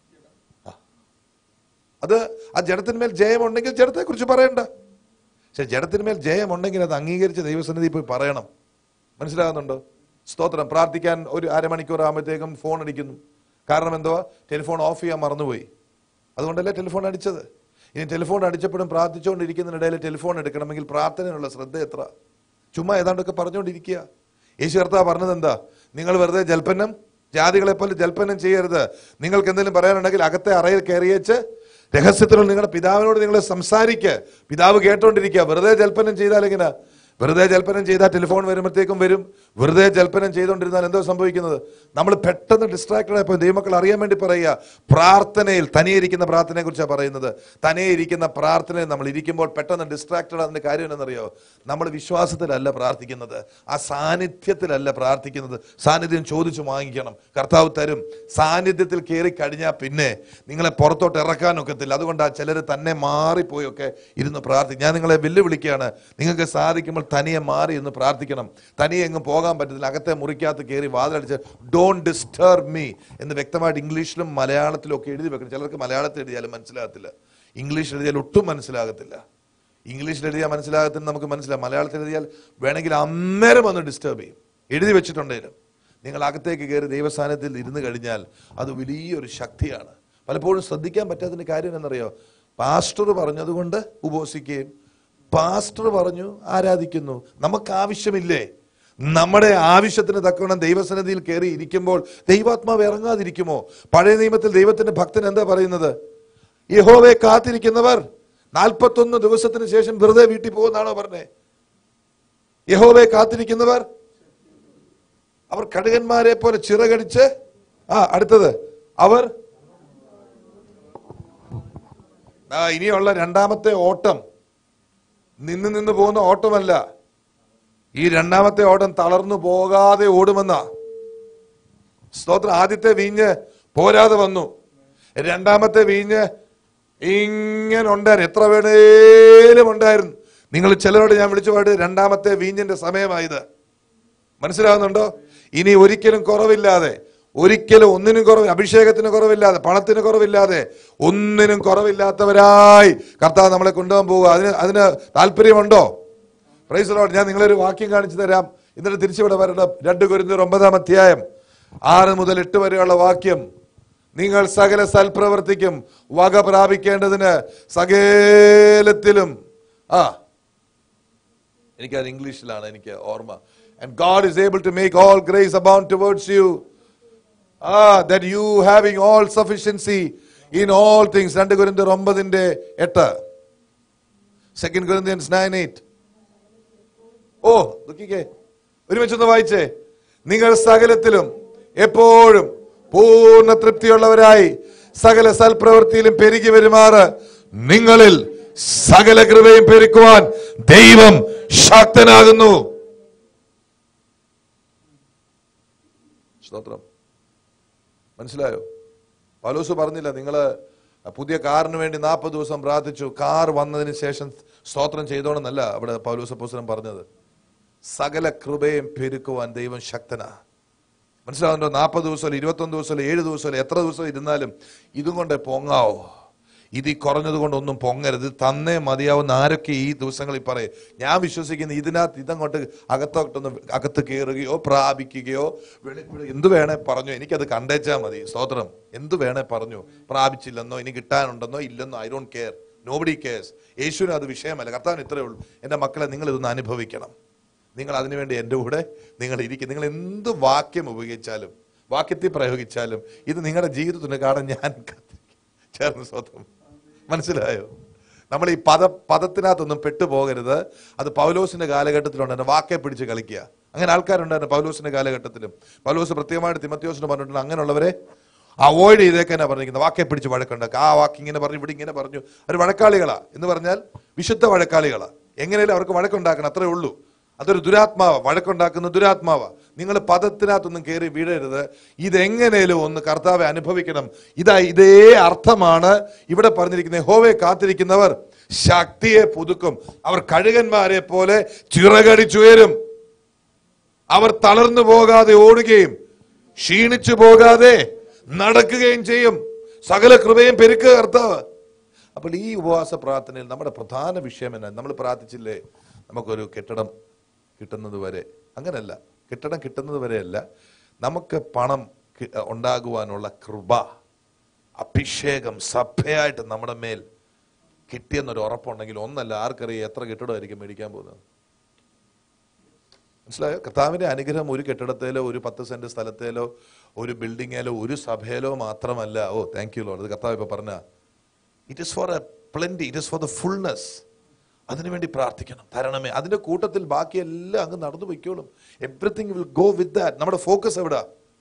അത് ആ ജഡത്തിന്മേൽ ജയമുണ്ടെങ്കിൽ ജഡത്തെ കുറിച്ച് പറയണ്ട പക്ഷെ ജഡത്തിന്മേൽ ജയമുണ്ടെങ്കിൽ അത് അംഗീകരിച്ച് ദൈവസന്നിധി പോയി പറയണം മനസ്സിലാകുന്നുണ്ടോ സ്തോത്രം പ്രാർത്ഥിക്കാൻ ഒരു അരമണിക്കൂർ ആകുമ്പോഴത്തേക്കും ഫോൺ അടിക്കുന്നു കാരണം എന്തുവാ ടെലിഫോൺ ഓഫ് ചെയ്യാൻ മറന്നുപോയി അതുകൊണ്ടല്ലേ ടെലിഫോൺ അടിച്ചത് ഇനി ടെലിഫോൺ അടിച്ചപ്പോഴും പ്രാർത്ഥിച്ചുകൊണ്ടിരിക്കുന്നതിനിടയിൽ ടെലിഫോൺ എടുക്കണമെങ്കിൽ പ്രാർത്ഥനയുള്ള ശ്രദ്ധ എത്ര ചുമ്മാ ഏതാണ്ടൊക്കെ പറഞ്ഞുകൊണ്ടിരിക്കുക യേശു കർത്താവ് പറഞ്ഞത് എന്താ നിങ്ങൾ വെറുതെ ജൽപ്പന്നം ജാതികളെ പോലെ ജൽപ്പന്നം ചെയ്യരുത് നിങ്ങൾക്ക് എന്തെങ്കിലും പറയാനുണ്ടെങ്കിൽ അകത്തെ അറയിൽ കയറിയേച്ച് രഹസ്യത്തിലുള്ള നിങ്ങളുടെ പിതാവിനോട് നിങ്ങൾ സംസാരിക്കുക പിതാവ് കേട്ടോണ്ടിരിക്കുക വെറുതെ ജൽപ്പനം ചെയ്താൽ എങ്ങനെ വെറുതെ ജൽപ്പനം ചെയ്താൽ ടെലിഫോൺ വരുമ്പോഴത്തേക്കും വരും വെറുതെ ജൽപ്പനം ചെയ്തുകൊണ്ടിരുന്നാൽ എന്തോ സംഭവിക്കുന്നത് നമ്മൾ പെട്ടെന്ന് ഡിസ്ട്രാക്റ്റഡ് ആയപ്പോൾ ദൈവമക്കൾ അറിയാൻ വേണ്ടി പറയുക പ്രാർത്ഥനയിൽ തനിയെ ഇരിക്കുന്ന പ്രാർത്ഥനയെ കുറിച്ചാണ് പറയുന്നത് തനിയെ ഇരിക്കുന്ന പ്രാർത്ഥനയിൽ നമ്മൾ ഇരിക്കുമ്പോൾ പെട്ടെന്ന് ഡിസ്ട്രാക്റ്റഡ് അതിന്റെ കാര്യം എന്നറിയോ നമ്മൾ വിശ്വാസത്തിലല്ല പ്രാർത്ഥിക്കുന്നത് ആ സാന്നിധ്യത്തിലല്ല പ്രാർത്ഥിക്കുന്നത് സാന്നിധ്യം ചോദിച്ചു വാങ്ങിക്കണം കർത്താവ് തരും സാന്നിധ്യത്തിൽ കയറി കഴിഞ്ഞാൽ പിന്നെ നിങ്ങളെ പുറത്തോട്ട് ഇറക്കാനൊക്കത്തില്ല അതുകൊണ്ടാണ് ചിലർ തന്നെ മാറിപ്പോയൊക്കെ ഇരുന്ന് പ്രാർത്ഥിക്കും ഞാൻ നിങ്ങളെ വെല്ലുവിളിക്കുകയാണ് നിങ്ങൾക്ക് സാധിക്കുമ്പോൾ തനിയെ മാറി എന്ന് പ്രാർത്ഥിക്കണം തനിയെ എങ്ങും പോകാൻ പറ്റത്തില്ല അകത്തെ മുറിക്കകത്ത് കയറി വാതിലടിച്ച് ഡോണ്ട് ഡിസ്റ്റർബ് മീ എന്ന് വ്യക്തമായിട്ട് ഇംഗ്ലീഷിലും മലയാളത്തിലും ഒക്കെ എഴുതി വെക്കണം ചിലർക്ക് മലയാളത്തിൽ എഴുതിയാലും മനസ്സിലാകത്തില്ല ഇംഗ്ലീഷ് എഴുതിയാൽ ഒട്ടും മനസ്സിലാകത്തില്ല ഇംഗ്ലീഷിൽ എഴുതിയാൽ മനസ്സിലാകത്തിന് നമുക്ക് മനസ്സിലാവും മലയാളത്തിൽ എഴുതിയാൽ വേണമെങ്കിൽ അന്നേരം ഒന്ന് ഡിസ്റ്റർബ് ചെയ്യും എഴുതി വെച്ചിട്ടുണ്ടെങ്കിലും നിങ്ങൾ അകത്തേക്ക് കയറി ദൈവസ്ഥാനത്തിൽ ഇരുന്ന് കഴിഞ്ഞാൽ അത് വലിയൊരു ശക്തിയാണ് പലപ്പോഴും ശ്രദ്ധിക്കാൻ പറ്റാത്തതിന്റെ കാര്യം എന്നറിയോ പാസ്റ്റർ പറഞ്ഞതുകൊണ്ട് ഉപവസിക്കുകയും പാസ്റ്റർ പറഞ്ഞു ആരാധിക്കുന്നു നമുക്ക് ആവശ്യമില്ലേ നമ്മുടെ ആവശ്യത്തിന് തക്കവണ്ണം ദൈവസന്നിധിയിൽ കയറി ഇരിക്കുമ്പോൾ ദൈവാത്മാവ് ഇറങ്ങാതിരിക്കുമോ പഴയ നിയമത്തിൽ ദൈവത്തിന്റെ ഭക്തൻ എന്താ പറയുന്നത് യഹോവയെ കാത്തിരിക്കുന്നവർ നാൽപ്പത്തൊന്ന് ദിവസത്തിന് ശേഷം വെറുതെ വീട്ടിൽ പോകുന്നാണോ പറഞ്ഞേ യഹോവയെ കാത്തിരിക്കുന്നവർ അവർ കടുകന്മാരെ പോലെ ചിറകടിച്ച് ആ അടുത്തത് അവർ ആ ഇനിയുള്ള രണ്ടാമത്തെ ഓട്ടം നിന്ന് നിന്ന് പോകുന്ന ഓട്ടമല്ല ഈ രണ്ടാമത്തെ ഓട്ടം തളർന്നു പോകാതെ ഓടുമെന്ന സ്തോത്രം ആദ്യത്തെ വീഞ്ഞ് പോരാതെ വന്നു രണ്ടാമത്തെ വീഞ്ഞ് ഇങ്ങനെ ഉണ്ടായിരുന്നു എത്ര വേണേലും ഉണ്ടായിരുന്നു നിങ്ങൾ ചിലരോട് ഞാൻ വിളിച്ചു പാട്ട് രണ്ടാമത്തെ വീഞ്ഞിന്റെ സമയമായത് മനസ്സിലാവുന്നുണ്ടോ ഇനി ഒരിക്കലും കുറവില്ലാതെ ഒരിക്കലും ഒന്നിനും കുറവ് അഭിഷേകത്തിന് കുറവില്ലാതെ പണത്തിന് കുറവില്ലാതെ ഒന്നിനും കുറവില്ലാത്തവരായി കർത്താവ് നമ്മളെ കൊണ്ടുപോകാൻ പോവുക അതിന് അതിന് താല്പര്യമുണ്ടോ പ്രൈസ് ലോഡ് ഞാൻ നിങ്ങളൊരു വാക്യം കാണിച്ചു തരാം എന്നിട്ട് തിരിച്ചിവിടെ വരണം രണ്ട് കുരുന്നൂർ ഒമ്പതാം അധ്യായം ആറ് മുതൽ എട്ട് വരെയുള്ള വാക്യം നിങ്ങൾ സകല സൽപ്രവർത്തിക്കും വക പ്രാപിക്കേണ്ടതിന് സകലത്തിലും ആ എനിക്കത് ഇംഗ്ലീഷിലാണ് എനിക്ക് ഓർമ്മ and God is able to make all grace abound towards you ah that you having all sufficiency in all things രണ്ട് കുരിന്തിയർ ഒമ്പതിന്റെ എട്ട് സെക്കൻഡ് കുരിന്തിയൻസ് നയൻ എയ്റ്റ് ഓ ദുഃഖിക്കേ ഒരുമിച്ചൊന്ന് വായിച്ചേ നിങ്ങൾ സകലത്തിലും എപ്പോഴും പൂർണ്ണ തൃപ്തിയുള്ളവരായി സകല സൽപ്രവൃത്തിയിലും പെരുകി വരുമാറ് നിങ്ങളിൽ സകല കൃപയും പെരുക്കുവാൻ ദൈവം ശക്തനാകുന്നു സ്തോത്രം മനസ്സിലായോ പൗലോസ് പറഞ്ഞില്ല നിങ്ങള് പുതിയ കാറിന് വേണ്ടി നാൽപ്പത് ദിവസം പ്രാർത്ഥിച്ചു കാർ വന്നതിന് ശേഷം സ്തോത്രം ചെയ്തോണെന്നല്ല അവിടെ പൗലോസ് പുസ്തകം പറഞ്ഞത് സകല കൃപയും പെരുക്കുവാൻ ദൈവം ശക്തനാ മനസ്സിലാവുന്നുണ്ടോ നാൽപ്പത് ദിവസം ഇരുപത്തൊന്ന് ദിവസം ഏഴ് ദിവസം എത്ര ദിവസം ഇരുന്നാലും ഇതും കൊണ്ട് പൊങ്ങാവോ ഇത് ഈ കുറഞ്ഞത് കൊണ്ടൊന്നും പൊങ്ങരുത് തന്നേ മതിയാവുന്ന ആരൊക്കെ ഈ ദിവസങ്ങളിൽ പറയും ഞാൻ വിശ്വസിക്കുന്ന ഇതിനകത്ത് ഇതങ്ങോട്ട് അകത്തോട്ടൊന്ന് അകത്ത് കയറുകയോ പ്രാപിക്കുകയോ വെളിപ്പെടുക എന്ത് വേണേ പറഞ്ഞു എനിക്കത് കണ്ടേച്ചാൽ മതി സ്തോത്രം എന്ത് വേണേ പറഞ്ഞു പ്രാപിച്ചില്ലെന്നോ ഇനി കിട്ടാനുണ്ടെന്നോ ഇല്ലെന്നോ I don't care nobody cares യേശുവിന് അത് വിഷയമല്ല കർത്താവിന് ഇത്രയേ ഉള്ളൂ എൻ്റെ മക്കളെ നിങ്ങൾ ഇതൊന്ന് അനുഭവിക്കണം നിങ്ങൾ അതിനുവേണ്ടി എൻ്റെ കൂടെ നിങ്ങൾ ഇരിക്കും നിങ്ങൾ എന്ത് വാക്യം ഉപയോഗിച്ചാലും വാക്യത്തിൽ പ്രയോഗിച്ചാലും ഇത് നിങ്ങളുടെ ജീവിതത്തിന് കാണാൻ ഞാൻ കാത്തിരിക്കും. ചേർന്ന് സ്വന്തം മനസ്സിലായോ നമ്മൾ ഈ പദ പദത്തിനകത്തൊന്നും പെട്ടുപോകരുത് അത് പൗലോസിന്റെ കാലഘട്ടത്തിലുണ്ടായിരുന്നു വാക്കെ പിടിച്ച് കളിക്കുക അങ്ങനെ ആൾക്കാരുണ്ടായിരുന്നു പൗലോസിന്റെ കാലഘട്ടത്തിലും പൗലോസ് പ്രത്യേകമായിട്ട് തിമത്യോസിന് പറഞ്ഞിട്ടുണ്ട് അങ്ങനെയുള്ളവരെ അവോയ്ഡ് ചെയ്തേക്കാനാ പറഞ്ഞിരിക്കുന്നത് വാക്കെ പിടിച്ച് വഴക്കുണ്ടാക്കുക ആ വാക്ക് ഇങ്ങനെ പറഞ്ഞു ഇവിടെ ഇങ്ങനെ പറഞ്ഞു അവർ വഴക്കാളികളാ എന്ന് പറഞ്ഞാൽ വിശുദ്ധ വഴക്കാളികളാ എങ്ങനെയാലും അവർക്ക് വഴക്കുണ്ടാക്കണം അത്രേ ഉള്ളൂ അതൊരു ദുരാത്മാവ വഴക്കുണ്ടാക്കുന്ന ദുരാത്മാവ നിങ്ങൾ പദത്തിനകത്തൊന്നും കയറി വീഴരുത് ഇതെങ്ങനെയും ഒന്ന് കർത്താവെ അനുഭവിക്കണം ഇതാ ഇതേ അർത്ഥമാണ് ഇവിടെ പറഞ്ഞിരിക്കുന്നത് ഹോവയെ കാത്തിരിക്കുന്നവർ ശക്തിയെ പുതുക്കും അവർ കഴുകന്മാരെ പോലെ ചിറകടിച്ചുയരും അവർ തളർന്നു പോകാതെ ഓടുകയും ക്ഷീണിച്ചു പോകാതെ നടക്കുകയും ചെയ്യും സകല കൃപയും പെരുക്കുക കർത്താവ് അപ്പോൾ ഈ ഉപവാസ പ്രാർത്ഥനയിൽ നമ്മുടെ പ്രധാന വിഷയം എന്നാ നമ്മൾ പ്രാർത്ഥിച്ചില്ലേ നമുക്കൊരു കെട്ടിടം കിട്ടുന്നത് വരെ അങ്ങനല്ല കെട്ടിടം കിട്ടുന്നത് വരെയല്ല നമുക്ക് പണം കി- ഉണ്ടാകുവാനുള്ള കൃപ അഭിഷേകം സഭയായിട്ട് നമ്മുടെ മേൽ കിട്ടിയെന്നൊരു ഉറപ്പുണ്ടെങ്കിൽ ഒന്നല്ല ആർക്കറിയാം എത്ര കെട്ടിടമായിരിക്കും മേടിക്കാൻ പോകുന്നത് മനസ്സിലായോ കർത്താവിന്റെ അനുഗ്രഹം ഒരു കെട്ടിടത്തിലോ ഒരു പത്ത് സെന്റ് സ്ഥലത്തേലോ ഒരു ബിൽഡിങ്ങിലോ ഒരു സഭയിലോ മാത്രമല്ല ഓ താങ്ക് യു ലോഡ് ഇത് കർത്താവ് ഇപ്പൊ പറഞ്ഞ it is for a plenty it is for the fullness അതിനുവേണ്ടി പ്രാർത്ഥിക്കണം തരണമേ അതിന്റെ കൂട്ടത്തിൽ ബാക്കിയെല്ലാം അങ്ങ് നടന്നു പൊയ്ക്കോളും everything will go with that നമ്മുടെ ഫോക്കസ് എവിടാ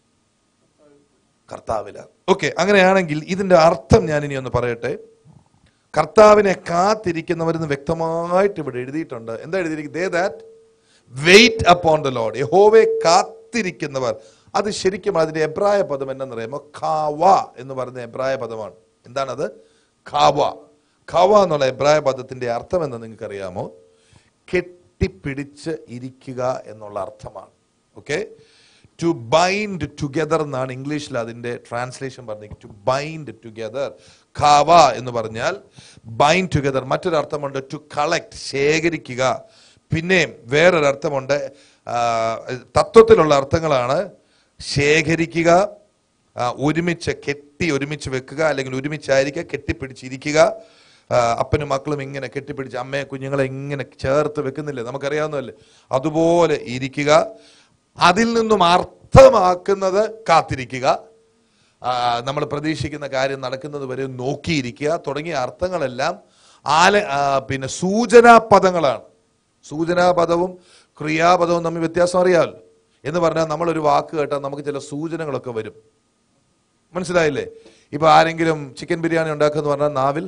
കർത്താവില ഓക്കെ അങ്ങനെയാണെങ്കിൽ ഇതിന്റെ അർത്ഥം ഞാൻ ഇനി ഒന്ന് പറയട്ടെ കർത്താവിനെ കാത്തിരിക്കുന്നവരെന്ന് വ്യക്തമായിട്ട് ഇവിടെ എഴുതിയിട്ടുണ്ട് എന്താ എഴുതിയിരിക്കുന്നത് they that wait upon the Lord യഹോവയെ കാത്തിരിക്കുന്നവർ അത് ശരിക്കും അതിന്റെ എബ്രായ പദം എന്നറിയാമോ ഖാവ എന്ന് പറയുന്ന എബ്രായ പദമാണ് എന്താണത് ഖാവ ഖാവ എന്നുള്ള എബ്രായ പദത്തിന്റെ അർത്ഥം എന്ന് നിങ്ങൾക്ക് അറിയാമോ കെട്ടിപ്പിടിച്ച് ഇരിക്കുക എന്നുള്ള അർത്ഥമാണ് ഓക്കെ ടു ബൈൻഡ് ടുഗെദർ എന്നാണ് ഇംഗ്ലീഷിൽ അതിന്റെ ട്രാൻസ്ലേഷൻ പറഞ്ഞിരിക്കുന്നത് ടു ബൈൻഡ് ടുഗെദർ ഖാവ എന്ന് പറഞ്ഞാൽ ബൈൻഡ് ടുഗെദർ മറ്റൊരു അർത്ഥമുണ്ട് ടു കളക്ട് ശേഖരിക്കുക പിന്നെയും വേറൊരു അർത്ഥമുണ്ട് ആ, തത്വത്തിലുള്ള അർത്ഥങ്ങളാണ് ശേഖരിക്കുക ആ, ഒരുമിച്ച് കെട്ടി ഒരുമിച്ച് വെക്കുക അല്ലെങ്കിൽ ഒരുമിച്ചായിരിക്കുക കെട്ടിപ്പിടിച്ചിരിക്കുക ആ, അപ്പനും മക്കളും ഇങ്ങനെ കെട്ടിപ്പിടിച്ച് അമ്മയെ കുഞ്ഞുങ്ങളെ ഇങ്ങനെ ചേർത്ത് വെക്കുന്നില്ലേ നമുക്കറിയാവുന്നതല്ലേ അതുപോലെ ഇരിക്കുക അതിൽ നിന്നും അർത്ഥമാക്കുന്നത് കാത്തിരിക്കുക നമ്മൾ പ്രതീക്ഷിക്കുന്ന കാര്യം നടക്കുന്നത് വരെ നോക്കിയിരിക്കുക തുടങ്ങിയ അർത്ഥങ്ങളെല്ലാം ആല ആ, പിന്നെ സൂചനാ പദങ്ങളാണ് സൂചനാ പദവും ക്രിയാപദവും തമ്മിൽ വ്യത്യാസം അറിയാമല്ലോ എന്ന് പറഞ്ഞാൽ നമ്മളൊരു വാക്ക് കേട്ടാൽ നമുക്ക് ചില സൂചനകളൊക്കെ വരും മനസ്സിലായില്ലേ ഇപ്പൊ ആരെങ്കിലും ചിക്കൻ ബിരിയാണി ഉണ്ടാക്കുമെന്ന് പറഞ്ഞാൽ നാവിൽ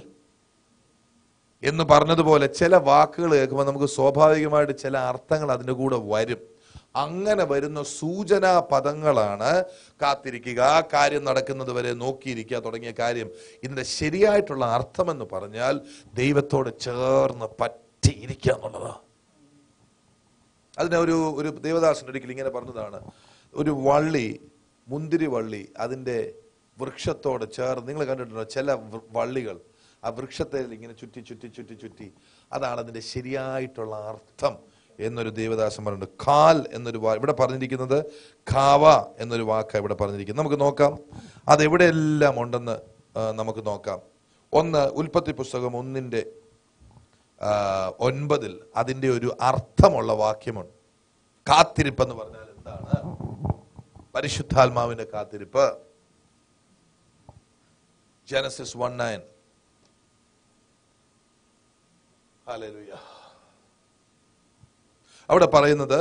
എന്ന് പറഞ്ഞതുപോലെ ചില വാക്കുകൾ കേൾക്കുമ്പോൾ നമുക്ക് സ്വാഭാവികമായിട്ട് ചില അർത്ഥങ്ങൾ അതിൻ്റെ കൂടെ വരും അങ്ങനെ വരുന്ന സൂചനാ പദങ്ങളാണ് കാത്തിരിക്കുക കാര്യം നടക്കുന്നത് വരെ നോക്കിയിരിക്കുക തുടങ്ങിയ കാര്യം ഇതിന്റെ ശരിയായിട്ടുള്ള അർത്ഥമെന്ന് പറഞ്ഞാൽ ദൈവത്തോട് ചേർന്ന് പറ്റിയിരിക്കുക എന്നുള്ളതാണ് അതിനെ ഒരു ഒരു ദേവദാസൻ ഒരിക്കൽ ഇങ്ങനെ പറഞ്ഞതാണ് ഒരു വള്ളി മുന്തിരി വള്ളി അതിന്റെ വൃക്ഷത്തോട് ചേർന്ന് നിങ്ങൾ കണ്ടിട്ടുണ്ടോ ചില വൃ- വള്ളികൾ ആ വൃക്ഷത്തെ ഇങ്ങനെ ചുറ്റി ചുറ്റി ചുറ്റി ചുറ്റി അതാണ് അതിന്റെ ശരിയായിട്ടുള്ള അർത്ഥം എന്നൊരു ദേവദാസൻ പറഞ്ഞിട്ടുണ്ട് കാൽ എന്നൊരു വാ ഇവിടെ പറഞ്ഞിരിക്കുന്നത് ഖാവ എന്നൊരു വാക്കാണ് ഇവിടെ പറഞ്ഞിരിക്കുന്നത് നമുക്ക് നോക്കാം അത് എവിടെയെല്ലാം ഉണ്ടെന്ന് ആ, നമുക്ക് നോക്കാം ഒന്ന് ഉൽപ്പത്തി പുസ്തകം ഒന്നിന്റെ ആ, ഒൻപതിൽ അതിന്റെ ഒരു അർത്ഥമുള്ള വാക്യമുണ്ട് കാത്തിരിപ്പ് എന്ന് പറഞ്ഞാൽ എന്താണ് പരിശുദ്ധാത്മാവിന്റെ കാത്തിരിപ്പ് ജനസിസ് വൺ നയൻ അവിടെ പറയുന്നത്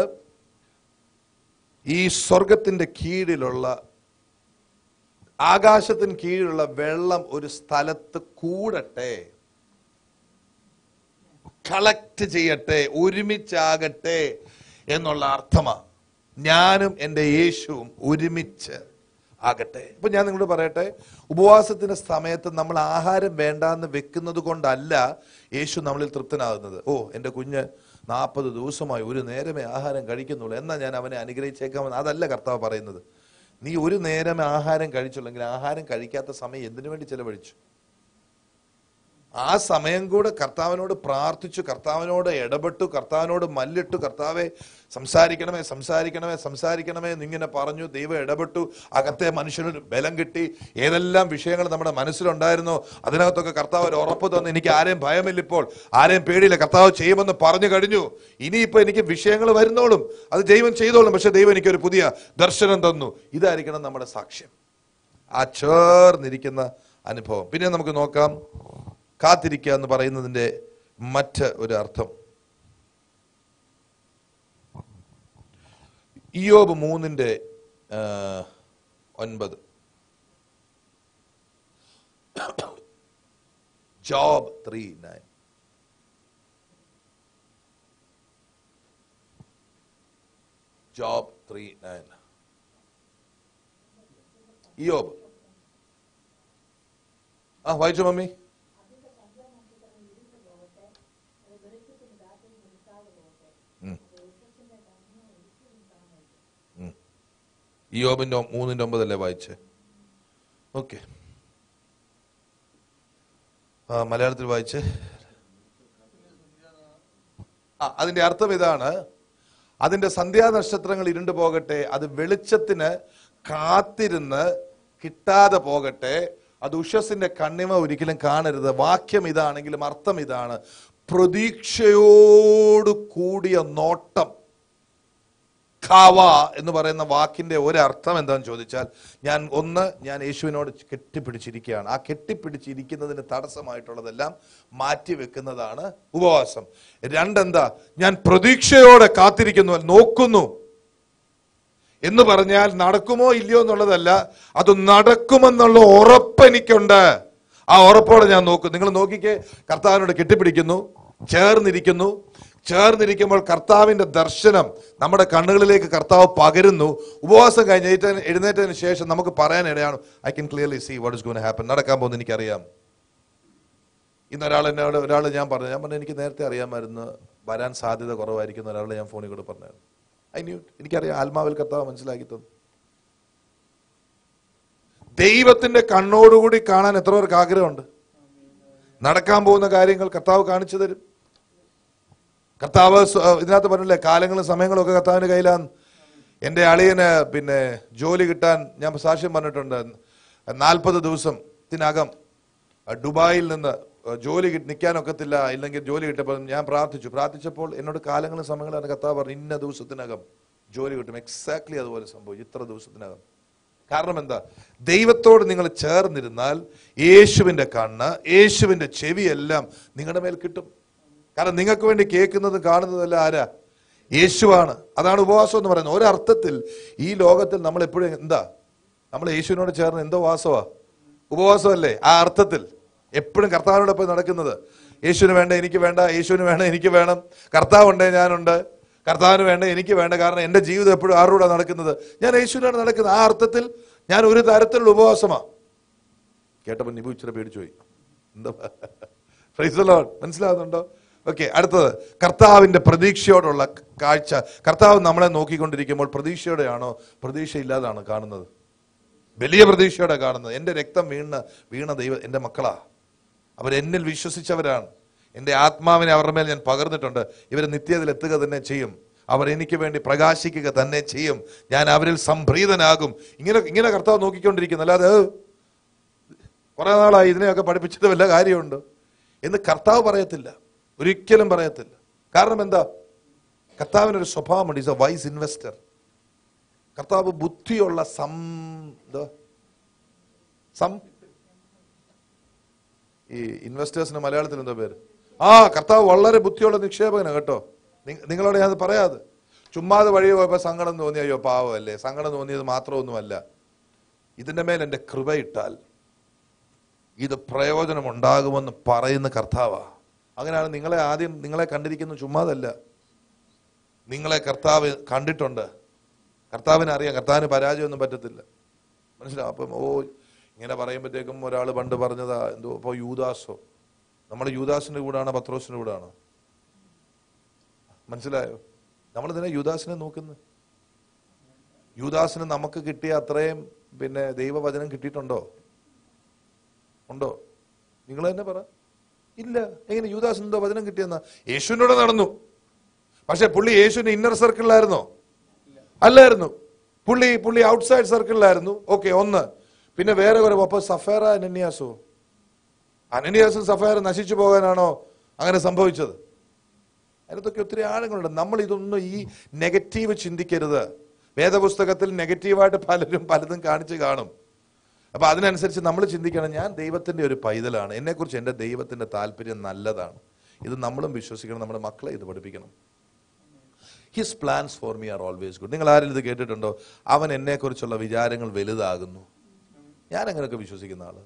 ഈ സ്വർഗത്തിന്റെ കീഴിലുള്ള ആകാശത്തിന് കീഴിലുള്ള വെള്ളം ഒരു സ്ഥലത്ത് കൂടട്ടെ കളക്ട് ചെയ്യട്ടെ ഒരുമിച്ചാകട്ടെ എന്നുള്ള അർത്ഥമാ ഞാനും എൻ്റെ യേശുവും ഒരുമിച്ച് ആകട്ടെ ഇപ്പൊ ഞാൻ നിങ്ങളോട് പറയട്ടെ ഉപവാസത്തിന്റെ സമയത്ത് നമ്മൾ ആഹാരം വേണ്ടാന്ന് വെക്കുന്നത് കൊണ്ടല്ല യേശു നമ്മളിൽ തൃപ്തനാകുന്നത് ഓ എൻ്റെ കുഞ്ഞ് നാൽപ്പത് ദിവസമായി ഒരു നേരമേ ആഹാരം കഴിക്കുന്നുള്ളൂ എന്നാ ഞാൻ അവനെ അനുഗ്രഹിച്ചേക്കാമെന്ന് അതല്ല കർത്താവ് പറയുന്നത് നീ ഒരു നേരമേ ആഹാരം കഴിച്ചുള്ളെങ്കിൽ ആഹാരം കഴിക്കാത്ത സമയം എന്തിനു വേണ്ടി ചെലവഴിച്ചു ആ സമയം കൂടെ കർത്താവിനോട് പ്രാർത്ഥിച്ചു കർത്താവിനോട് ഇടപെട്ടു കർത്താവിനോട് മല്ലിട്ടു കർത്താവെ സംസാരിക്കണമേ സംസാരിക്കണമേ സംസാരിക്കണമേ എന്നിങ്ങനെ പറഞ്ഞു ദൈവം ഇടപെട്ടു അകത്തെ മനുഷ്യനൊരു ബലം കിട്ടി ഏതെല്ലാം വിഷയങ്ങൾ നമ്മുടെ മനസ്സിലുണ്ടായിരുന്നോ അതിനകത്തൊക്കെ കർത്താവ് ഒരു ഉറപ്പ് തന്നു എനിക്ക് ആരെയും ഭയമില്ല ഇപ്പോൾ ആരെയും പേടിയില്ല കർത്താവ് ചെയ്യുമെന്ന് പറഞ്ഞു കഴിഞ്ഞു ഇനിയിപ്പോ എനിക്ക് വിഷയങ്ങൾ വരുന്നോളും അത് ദൈവം ചെയ്തോളും പക്ഷെ ദൈവം എനിക്കൊരു പുതിയ ദർശനം തന്നു ഇതായിരിക്കണം നമ്മുടെ സാക്ഷ്യം ആ ചേർന്നിരിക്കുന്ന അനുഭവം പിന്നെ നമുക്ക് നോക്കാം കാത്തിരിക്കുക എന്ന് പറയുന്നതിന്റെ മറ്റ് ഒരു അർത്ഥം ഇയോബ് മൂന്നിന്റെ ആ, ഒൻപത് Job three nine Job three nine ഇയോബ് ആ വായിച്ചു മമ്മി ഉം. ഉം. ഇയോബിന്റെ ഒ- മൂന്നിന്റെ ഒമ്പതല്ലേ വായിച്ചേ ഓക്കെ ആ മലയാളത്തിൽ വായിച്ചേ ആ അതിന്റെ അർത്ഥം ഇതാണ് അതിന്റെ സന്ധ്യാനക്ഷത്രങ്ങൾ ഇരുണ്ടു പോകട്ടെ അത് വെളിച്ചത്തിന് കാത്തിരുന്ന് കിട്ടാതെ പോകട്ടെ അത് ഉഷസിന്റെ കണ്ണിമ ഒരിക്കലും കാണരുത് വാക്യം ഇതാണെങ്കിലും അർത്ഥം ഇതാണ് പ്രതീക്ഷയോട് കൂടിയ നോട്ടം ഖാവ എന്ന് പറയുന്ന വാക്കിന്റെ ഒരർത്ഥം എന്താണെന്ന് ചോദിച്ചാൽ ഞാൻ ഒന്ന് ഞാൻ യേശുവിനോട് കെട്ടിപ്പിടിച്ചിരിക്കുകയാണ് ആ കെട്ടിപ്പിടിച്ചിരിക്കുന്നതിന് തടസ്സമായിട്ടുള്ളതെല്ലാം മാറ്റി വെക്കുന്നതാണ് ഉപവാസം രണ്ടെന്താ ഞാൻ പ്രതീക്ഷയോടെ കാത്തിരിക്കുന്നു നോക്കുന്നു എന്ന് പറഞ്ഞാൽ നടക്കുമോ ഇല്ലയോ എന്നുള്ളതല്ല അത് നടക്കുമെന്നുള്ള ഉറപ്പ് എനിക്കുണ്ട് ആ ഉറപ്പോടെ ഞാൻ നോക്കും നിങ്ങൾ നോക്കിക്കേ കർത്താവിനോട് കെട്ടിപ്പിടിക്കുന്നു ചേർന്നിരിക്കുന്നു ചേർന്നിരിക്കുമ്പോൾ കർത്താവിന്റെ ദർശനം നമ്മുടെ കണ്ണുകളിലേക്ക് കർത്താവ് പകരുന്നു ഉപവാസം കഴിഞ്ഞ് എഴുന്നേറ്റ- എഴുന്നേറ്റതിന് ശേഷം നമുക്ക് പറയാൻ ഇടയാണ് I can clearly see what is gonna happen നടക്കാൻ പോകുന്ന എനിക്കറിയാം ഇന്ന് ഒരാൾ എന്നോട് ഒരാൾ ഞാൻ പറഞ്ഞു ഞാൻ പറഞ്ഞു എനിക്ക് നേരത്തെ അറിയാമായിരുന്നു വരാൻ സാധ്യത കുറവായിരിക്കുന്ന ഒരാളെ ഞാൻ ഫോണിൽ കൂടെ പറഞ്ഞു ഐ ന്യൂ എനിക്കറിയാം ആത്മാവിൽ കർത്താവ് മനസ്സിലാക്കി തന്നു ദൈവത്തിന്റെ കണ്ണോടുകൂടി കാണാൻ എത്ര പേർക്ക് ആഗ്രഹമുണ്ട് നടക്കാൻ പോകുന്ന കാര്യങ്ങൾ കർത്താവ് കാണിച്ചു തരും കർത്താവ് സ്വ- ഇതിനകത്ത് പറഞ്ഞില്ലേ കാലങ്ങളും സമയങ്ങളും ഒക്കെ കർത്താവിന്റെ കയ്യിലാണ് എൻ്റെ അളിയന് പിന്നെ ജോലി കിട്ടാൻ ഞാൻ സാക്ഷ്യം പറഞ്ഞിട്ടുണ്ട് നാൽപ്പത് ദിവസത്തിനകം അഹ് ദുബായിൽ നിന്ന് അഹ് ജോലി കിട്ടി നിൽക്കാനൊക്കത്തില്ല ഇല്ലെങ്കിൽ ജോലി കിട്ടിയപ്പോൾ ഞാൻ പ്രാർത്ഥിച്ചു പ്രാർത്ഥിച്ചപ്പോൾ എന്നോട് കാലങ്ങളും സമയങ്ങളും എൻ്റെ കർത്താവ് പറഞ്ഞു ഇന്ന ദിവസത്തിനകം ജോലി കിട്ടും എക്സാക്ട്ലി അതുപോലെ സംഭവിച്ചു ഇത്ര ദിവസത്തിനകം കാരണം എന്താ ദൈവത്തോട് നിങ്ങൾ ചേർന്നിരുന്നാൽ യേശുവിന്റെ കണ്ണ് യേശുവിന്റെ ചെവിയെല്ലാം നിങ്ങളുടെ മേൽ കിട്ടും കാരണം നിങ്ങൾക്ക് വേണ്ടി കേൾക്കുന്നതും കാണുന്നതെല്ലാം ആരാ യേശുവാണ് അതാണ് ഉപവാസം എന്ന് പറയുന്നത് ഒരർത്ഥത്തിൽ ഈ ലോകത്തിൽ നമ്മൾ എപ്പോഴും എന്താ നമ്മൾ യേശുവിനോട് ചേർന്ന് എന്തോ വാസമാ ഉപവാസമല്ലേ ആ അർത്ഥത്തിൽ എപ്പോഴും കർത്താവിനോടൊപ്പം നടക്കുന്നത് യേശുവിന് വേണ്ട എനിക്ക് വേണ്ട യേശുവിന് വേണ്ട എനിക്ക് വേണം കർത്താവ് ഉണ്ടേ ഞാനുണ്ട് കർത്താവിന് വേണ്ട എനിക്ക് വേണ്ട കാരണം എൻ്റെ ജീവിതം എപ്പോഴും ആരോടാ നടക്കുന്നത് ഞാൻ യേശുവിനാണ് നടക്കുന്നത് ആ അർത്ഥത്തിൽ ഞാൻ ഒരു തരത്തിലുള്ള ഉപവാസമാ കേട്ടപ്പോൾ നിബു ഇച്ചിരി പേടിച്ചു പോയി എന്താ പ്രൈസ് ലോഡ് മനസ്സിലാവുന്നുണ്ടോ ഓക്കെ അടുത്തത് കർത്താവിന്റെ പ്രതീക്ഷയോടുള്ള കാഴ്ച കർത്താവ് നമ്മളെ നോക്കിക്കൊണ്ടിരിക്കുമ്പോൾ പ്രതീക്ഷയോടെയാണോ പ്രതീക്ഷയില്ലാതാണോ കാണുന്നത് വലിയ പ്രതീക്ഷയോടെ കാണുന്നത് എൻ്റെ രക്തം വീണ വീണ ദൈവം എൻ്റെ മക്കളാ അവരെന്നിൽ വിശ്വസിച്ചവരാണ് എൻ്റെ ആത്മാവിനെ അവരുടെ മേൽ ഞാൻ പകർന്നിട്ടുണ്ട് ഇവർ നിത്യതയിൽ എത്തുക തന്നെ ചെയ്യും അവർ എനിക്ക് വേണ്ടി പ്രകാശിക്കുക തന്നെ ചെയ്യും ഞാൻ അവരിൽ സംപ്രീതനാകും ഇങ്ങനെ ഇങ്ങനെ കർത്താവ് നോക്കിക്കൊണ്ടിരിക്കുന്നു അല്ലാതെ "ഏ, കുറെ നാളായി ഇതിനെയൊക്കെ പഠിപ്പിച്ചിട്ട് വല്ല കാര്യമുണ്ട് എന്ന് കർത്താവ് പറയത്തില്ല ഒരിക്കലും പറയത്തില്ല കാരണം എന്താ കർത്താവിനൊരു സ്വഭാവമുണ്ട് ഈസ് എ വൈസ് ഇൻവെസ്റ്റർ കർത്താവ് ബുദ്ധിയുള്ള സം എന്താ സം ഈ ഇൻവെസ്റ്റേഴ്സിന് മലയാളത്തിൽ എന്തോ പേര് ആ കർത്താവ് വളരെ ബുദ്ധിയുള്ള നിക്ഷേപകനാണ് കേട്ടോ നി- നിങ്ങളോട് ഞാൻ പറയാതെ ചുമ്മാതെ വഴി പോയപ്പോ സങ്കടം തോന്നി അയ്യോ പാവമല്ലേ സങ്കടം തോന്നിയത് മാത്രമൊന്നുമല്ല ഇതിന്റെ മേൽ എന്റെ കൃപയിട്ടാൽ ഇത് പ്രയോജനം ഉണ്ടാകുമെന്ന് പറയുന്ന കർത്താവാ അങ്ങനെയാണ് നിങ്ങളെ ആദ്യം നിങ്ങളെ കണ്ടിരിക്കുന്നു ചുമ്മാതല്ല നിങ്ങളെ കർത്താവ് കണ്ടിട്ടുണ്ട് കർത്താവിന് അറിയാം കർത്താവിന് പരാജയമൊന്നും പറ്റത്തില്ല മനസ്സിലാവും അപ്പം ഓ ഇങ്ങനെ പറയുമ്പോഴത്തേക്കും ഒരാൾ പണ്ട് പറഞ്ഞതാ എന്തോ ഇപ്പോൾ യൂദാസോ നമ്മൾ യൂദാസിന്റെ കൂടാണോ പത്രോസിന്റെ കൂടാണോ മനസ്സിലായോ നമ്മൾ ഇതിനെ യൂദാസിനെ നോക്കുന്നത് യൂദാസിന് നമുക്ക് കിട്ടിയ അത്രയും പിന്നെ ദൈവവചനം കിട്ടിയിട്ടുണ്ടോ ഉണ്ടോ നിങ്ങൾ തന്നെ പറ ഇല്ല എങ്ങനെ യൂദാസിന് എന്തോ വചനം കിട്ടിയെന്ന യേശുവിനോട് നടന്നു പക്ഷെ പുള്ളി യേശുവിന്റെ ഇന്നർ സർക്കിളിലായിരുന്നോ അല്ലായിരുന്നു പുള്ളി പുള്ളി ഔട്ട്സൈഡ് സർക്കിളിലായിരുന്നു ഓക്കെ ഒന്ന് പിന്നെ വേറെ കുറെ അപ്പൊ സഫേറ അനന്യാസോ അനന്യാസും സഫേറ നശിച്ചു പോകാനാണോ അങ്ങനെ സംഭവിച്ചത് അതിനകത്തൊക്കെ ഒത്തിരി ആഴങ്ങളുണ്ട് നമ്മൾ ഇതൊന്നും ഈ നെഗറ്റീവ് ചിന്തിക്കരുത് വേദപുസ്തകത്തിൽ നെഗറ്റീവായിട്ട് പലരും പലതും കാണിച്ച് കാണും അപ്പൊ അതിനനുസരിച്ച് നമ്മൾ ചിന്തിക്കണം ഞാൻ ദൈവത്തിന്റെ ഒരു പൈതലാണ് എന്നെക്കുറിച്ച് എൻ്റെ ദൈവത്തിന്റെ താല്പര്യം നല്ലതാണ് ഇത് നമ്മളും വിശ്വസിക്കണം നമ്മുടെ മക്കളെ ഇത് പഠിപ്പിക്കണം his plans for me are always good നിങ്ങൾ ആരും ഇത് കേട്ടിട്ടുണ്ടോ അവൻ എന്നെക്കുറിച്ചുള്ള വിചാരങ്ങൾ വലുതാകുന്നു ഞാൻ അങ്ങനെയൊക്കെ വിശ്വസിക്കുന്ന ആള്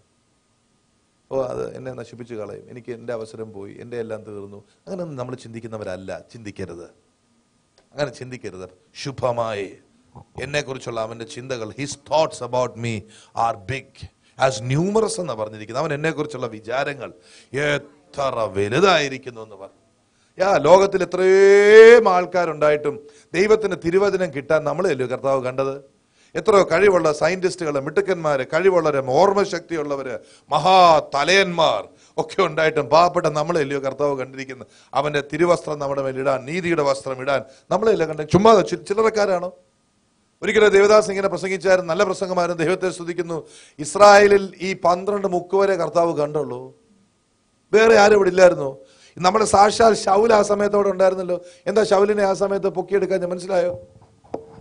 ഓ അത് എന്നെ നശിപ്പിച്ച് കളയും എനിക്ക് എൻ്റെ അവസരം പോയി എൻ്റെ എല്ലാം തീർന്നു അങ്ങനെ നമ്മൾ ചിന്തിക്കുന്നവരല്ല ചിന്തിക്കരുത് അങ്ങനെ ചിന്തിക്കരുത് ശുഭമായി എന്നെക്കുറിച്ചുള്ള അവന്റെ ചിന്തകൾ his thoughts about me are big as numerous എന്ന് പറഞ്ഞിരിക്കുന്നത് അവൻ എന്നെക്കുറിച്ചുള്ള വിചാരങ്ങൾ എത്ര വലുതായിരിക്കുന്നു എന്ന് പറഞ്ഞു യാ ലോകത്തിൽ എത്രയും ആൾക്കാരുണ്ടായിട്ടും ദൈവത്തിന് തിരുവചനം കിട്ടാൻ നമ്മളെയല്ലോ കർത്താവ് കണ്ടത് എത്രയോ കഴിവുള്ള സയന്റിസ്റ്റുകള് മിടുക്കന്മാര് കഴിവുള്ളവര് ഓർമ്മശക്തിയുള്ളവര് മഹാ തലയന്മാർ ഒക്കെ ഉണ്ടായിട്ടും പാവപ്പെട്ട നമ്മളെല്ലയോ കർത്താവ് കണ്ടിരിക്കുന്നത് അവന്റെ തിരുവസ്ത്രം നമ്മുടെ മേൽ ഇടാൻ നീതിയുടെ വസ്ത്രം ഇടാൻ നമ്മളെല്ലാം കണ്ട ചുമ്മാ ചി- ചില്ലറക്കാരാണോ ഒരിക്കലും ദേവദാസ് ഇങ്ങനെ പ്രസംഗിച്ചായിരുന്നു നല്ല പ്രസംഗമായിരുന്നു ദൈവത്തെ സ്തുതിക്കുന്നു ഇസ്രായേലിൽ ഈ പന്ത്രണ്ട് മുക്ക് വരെ കർത്താവ് കണ്ടുള്ളൂ വേറെ ആരും ഇവിടെ ഇല്ലായിരുന്നു നമ്മുടെ സാക്ഷാൽ ഷൗൽ ആ സമയത്തോടെ ഉണ്ടായിരുന്നല്ലോ എന്താ ഷൗലിനെ ആ സമയത്ത് പൊക്കിയെടുക്കാൻ മനസ്സിലായോ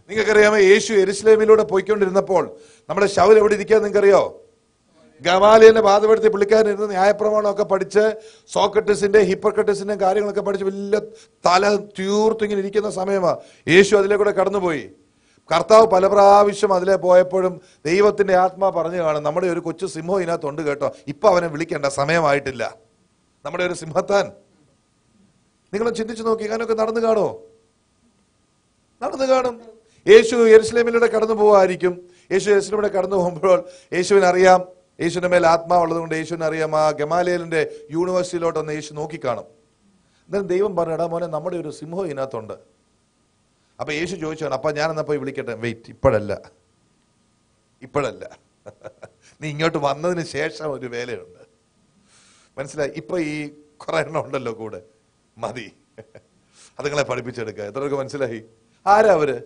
നിങ്ങൾക്കറിയാമോ യേശു എരുസലേമിലൂടെ പോയിക്കൊണ്ടിരുന്നപ്പോൾ നമ്മുടെ ശൗൽ എവിടെ ഇരിക്കാൻ നിങ്ങൾക്കറിയോ ഗമാലിയന്റെ ബാധപ്പെടുത്തി പുള്ളിക്കാരൻ ഇരുന്ന് ന്യായപ്രമാണമൊക്കെ പഠിച്ച് സോക്രട്ടിസിന്റെ ഹിപ്പർക്കട്ടിസിന്റെ കാര്യങ്ങളൊക്കെ പഠിച്ച് വലിയ തല തീർത്ത് ഇങ്ങനെ ഇരിക്കുന്ന സമയമാണ് യേശു അതിലെ കൂടെ കടന്നുപോയി കർത്താവ് പല പ്രാവശ്യം അതിലെ പോയപ്പോഴും ദൈവത്തിന്റെ ആത്മാ പറഞ്ഞു കാണും നമ്മുടെ ഒരു കൊച്ചു സിംഹം ഇതിനകത്തുണ്ട് കേട്ടോ ഇപ്പൊ അവനെ വിളിക്കേണ്ട സമയമായിട്ടില്ല നമ്മുടെ ഒരു സിംഹത്താൻ നിങ്ങൾ ചിന്തിച്ചു നോക്കി ഞാനൊക്കെ നടന്നു കാണോ നടന്നു കാണും യേശു യെരുസലേമിലൂടെ കടന്നു പോവായിരിക്കും യേശു യെരുസലേമിലൂടെ കടന്നു പോകുമ്പോൾ യേശുവിന് അറിയാം യേശുവിന്റെ മേൽ ആത്മാവുള്ളത് കൊണ്ട് യേശുവിന് അറിയാം ആ ഗമാലയലിന്റെ യൂണിവേഴ്സിറ്റിയിലോട്ടൊന്ന് യേശു നോക്കിക്കാണും എന്നാലും ദൈവം പറഞ്ഞു എടാ മോനെ നമ്മുടെ ഒരു സിംഹം ഇതിനകത്തുണ്ട് അപ്പൊ യേശു ചോദിച്ചാണ് അപ്പൊ ഞാനെന്നാ പോയി വിളിക്കട്ടെ വെയിറ്റ് ഇപ്പോഴല്ല ഇപ്പോഴല്ല നീ ഇങ്ങോട്ട് വന്നതിന് ശേഷം ഒരു വേലയുണ്ട് മനസ്സിലായി ഇപ്പൊ ഈ കുറെ എണ്ണം ഉണ്ടല്ലോ കൂടെ മതി അതുങ്ങളെ പഠിപ്പിച്ചെടുക്കുക എത്ര പേർക്ക് മനസ്സിലായി ആരാ അവര്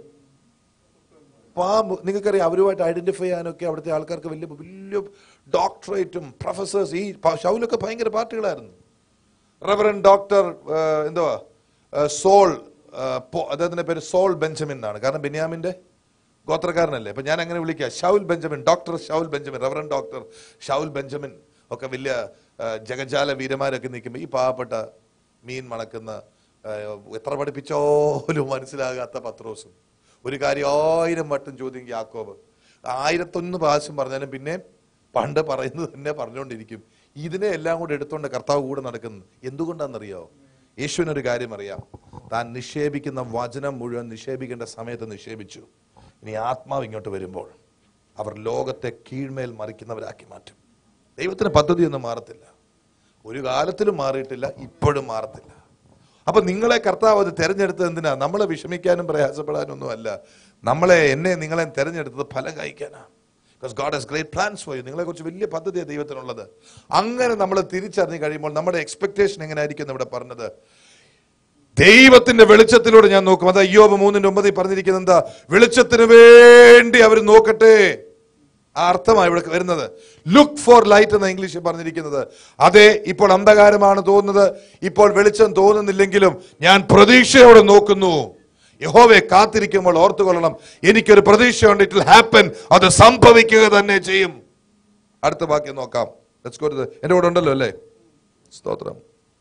പാമ്പ് നിങ്ങൾക്കറിയാം അവരുമായിട്ട് ഐഡന്റിഫൈ ചെയ്യാനൊക്കെ അവിടുത്തെ ആൾക്കാർക്ക് വലിയ വലിയ ഡോക്ടറേറ്റും പ്രൊഫസേഴ്സ് ഈ പ- ഷൗലൊക്കെ ഭയങ്കര പാർട്ടികളായിരുന്നു റവറൻ ഡോക്ടർ എന്തുവാ ആ, സോൾ ആ, പോ- അദ്ദേഹത്തിന്റെ പേര് സോൾ ബെഞ്ചമിൻ എന്നാണ് കാരണം ബെന്യാമിന്റെ ഗോത്രക്കാരനല്ലേ അപ്പൊ ഞാൻ അങ്ങനെ വിളിക്കുക Shaul Benjamin doctor Shaul Benjamin reverend doctor Shaul Benjamin ഒക്കെ വലിയ ആ, ജഗജാല വീരന്മാരൊക്കെ നിൽക്കുമ്പോൾ ഈ പാവപ്പെട്ട മീൻ മണക്കുന്ന ആ, എത്ര പഠിപ്പിച്ചാലും മനസ്സിലാകാത്ത പത്രോസും ഒരു കാര്യം ആയിരം വട്ടം ചോദ്യം യാക്കോബ് ആയിരത്തൊന്ന് പ്രാവശ്യം പറഞ്ഞാലും പിന്നെ പണ്ട് പറയുന്നത് തന്നെ പറഞ്ഞുകൊണ്ടിരിക്കും ഇതിനെ എല്ലാം കൂടെ എടുത്തുകൊണ്ട് കർത്താവ് കൂടെ നടക്കുന്നത് എന്തുകൊണ്ടാണെന്നറിയോ യേശുവിനൊരു കാര്യം അറിയാം താൻ നിക്ഷേപിക്കുന്ന വചനം മുഴുവൻ നിക്ഷേപിക്കേണ്ട സമയത്ത് നിക്ഷേപിച്ചു ഇനി ആത്മാവ് ഇങ്ങോട്ട് വരുമ്പോൾ അവർ ലോകത്തെ കീഴ്മേൽ മറിക്കുന്നവരാക്കി മാറ്റും ദൈവത്തിന് പദ്ധതിയൊന്നും മാറത്തില്ല ഒരു കാലത്തിലും മാറിയിട്ടില്ല ഇപ്പോഴും മാറത്തില്ല അപ്പൊ നിങ്ങളെ കർത്താവ് അത് തെരഞ്ഞെടുത്തത് എന്തിനാ നമ്മളെ വിഷമിക്കാനും പ്രയാസപ്പെടാനും ഒന്നും അല്ല നമ്മളെ എന്നെ നിങ്ങളെ തെരഞ്ഞെടുത്തത് ഫലം കഴിക്കാനാ because God has great plans for you നിങ്ങളെ കുറിച്ച് വലിയ പദ്ധതിയാണ് ദൈവത്തിനുള്ളത് അങ്ങനെ നമ്മൾ തിരിച്ചറിഞ്ഞ് കഴിയുമ്പോൾ നമ്മുടെ എക്സ്പെക്ടേഷൻ എങ്ങനെ ആയിരിക്കും എന്ന് ഇവിടെ പറഞ്ഞത് ദൈവത്തിന്റെ വെളിച്ചത്തിലൂടെ ഞാൻ നോക്കും അത് അയ്യോബ് മൂന്നിന്റെ ഒമ്പതിൽ പറഞ്ഞിരിക്കുന്നത് എന്താ വെളിച്ചത്തിന് വേണ്ടി അവർ നോക്കട്ടെ ആ അർത്ഥമാണ് ഇവിടെ വരുന്നത് ലുക്ക് ഫോർ ലൈറ്റ് എന്ന ഇംഗ്ലീഷിൽ പറഞ്ഞിരിക്കുന്നത് അതെ ഇപ്പോൾ അന്ധകാരമാണ് തോന്നുന്നത് ഇപ്പോൾ വെളിച്ചം തോന്നുന്നില്ലെങ്കിലും ഞാൻ പ്രതീക്ഷയോടെ നോക്കുന്നു യഹോവെ കാത്തിരിക്കുമ്പോൾ ഓർത്തുകൊള്ളണം എനിക്കൊരു പ്രതീക്ഷയുണ്ട് ഇറ്റ് വിൽ ഹാപ്പൻ അത് സംഭവിക്കുക തന്നെ ചെയ്യും അടുത്ത വാക്യം നോക്കാം ലെറ്റ്സ് ഗോ ടു എന്റെ കൂടെ ഉണ്ടല്ലോ അല്ലേ സ്തോത്രം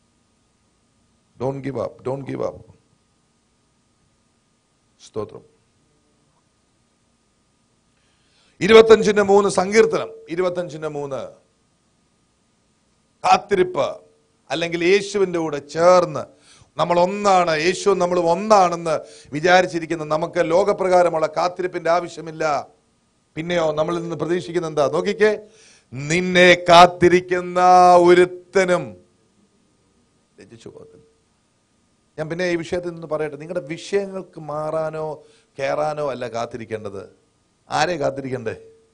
don't give up don't give up സ്തോത്രം ഇരുപത്തഞ്ചിന്റെ മൂന്ന് സങ്കീർത്തനം ഇരുപത്തഞ്ചിന്റെ മൂന്ന് കാത്തിരിപ്പ് അല്ലെങ്കിൽ യേശുവിന്റെ കൂടെ ചേർന്ന് നമ്മൾ ഒന്നാണ് യേശു നമ്മൾ ഒന്നാണെന്ന് വിചാരിച്ചിരിക്കുന്ന നമുക്ക് ലോകപ്രകാരമുള്ള കാത്തിരിപ്പിന്റെ ആവശ്യമില്ല പിന്നെയോ നമ്മളിൽ നിന്ന് പ്രതീക്ഷിക്കുന്ന എന്താ നോക്കിക്കേ നിന്നെ കാത്തിരിക്കുന്ന ഒരുത്തനും രചിച്ചു പോകത്തില്ല ഞാൻ പിന്നെ ഈ വിഷയത്തിൽ നിന്ന് പറയട്ടെ നിങ്ങളുടെ വിഷയങ്ങൾക്ക് മാറാനോ കയറാനോ അല്ല കാത്തിരിക്കേണ്ടത് ആരെ കാത്തിരിക്കണ്ടേ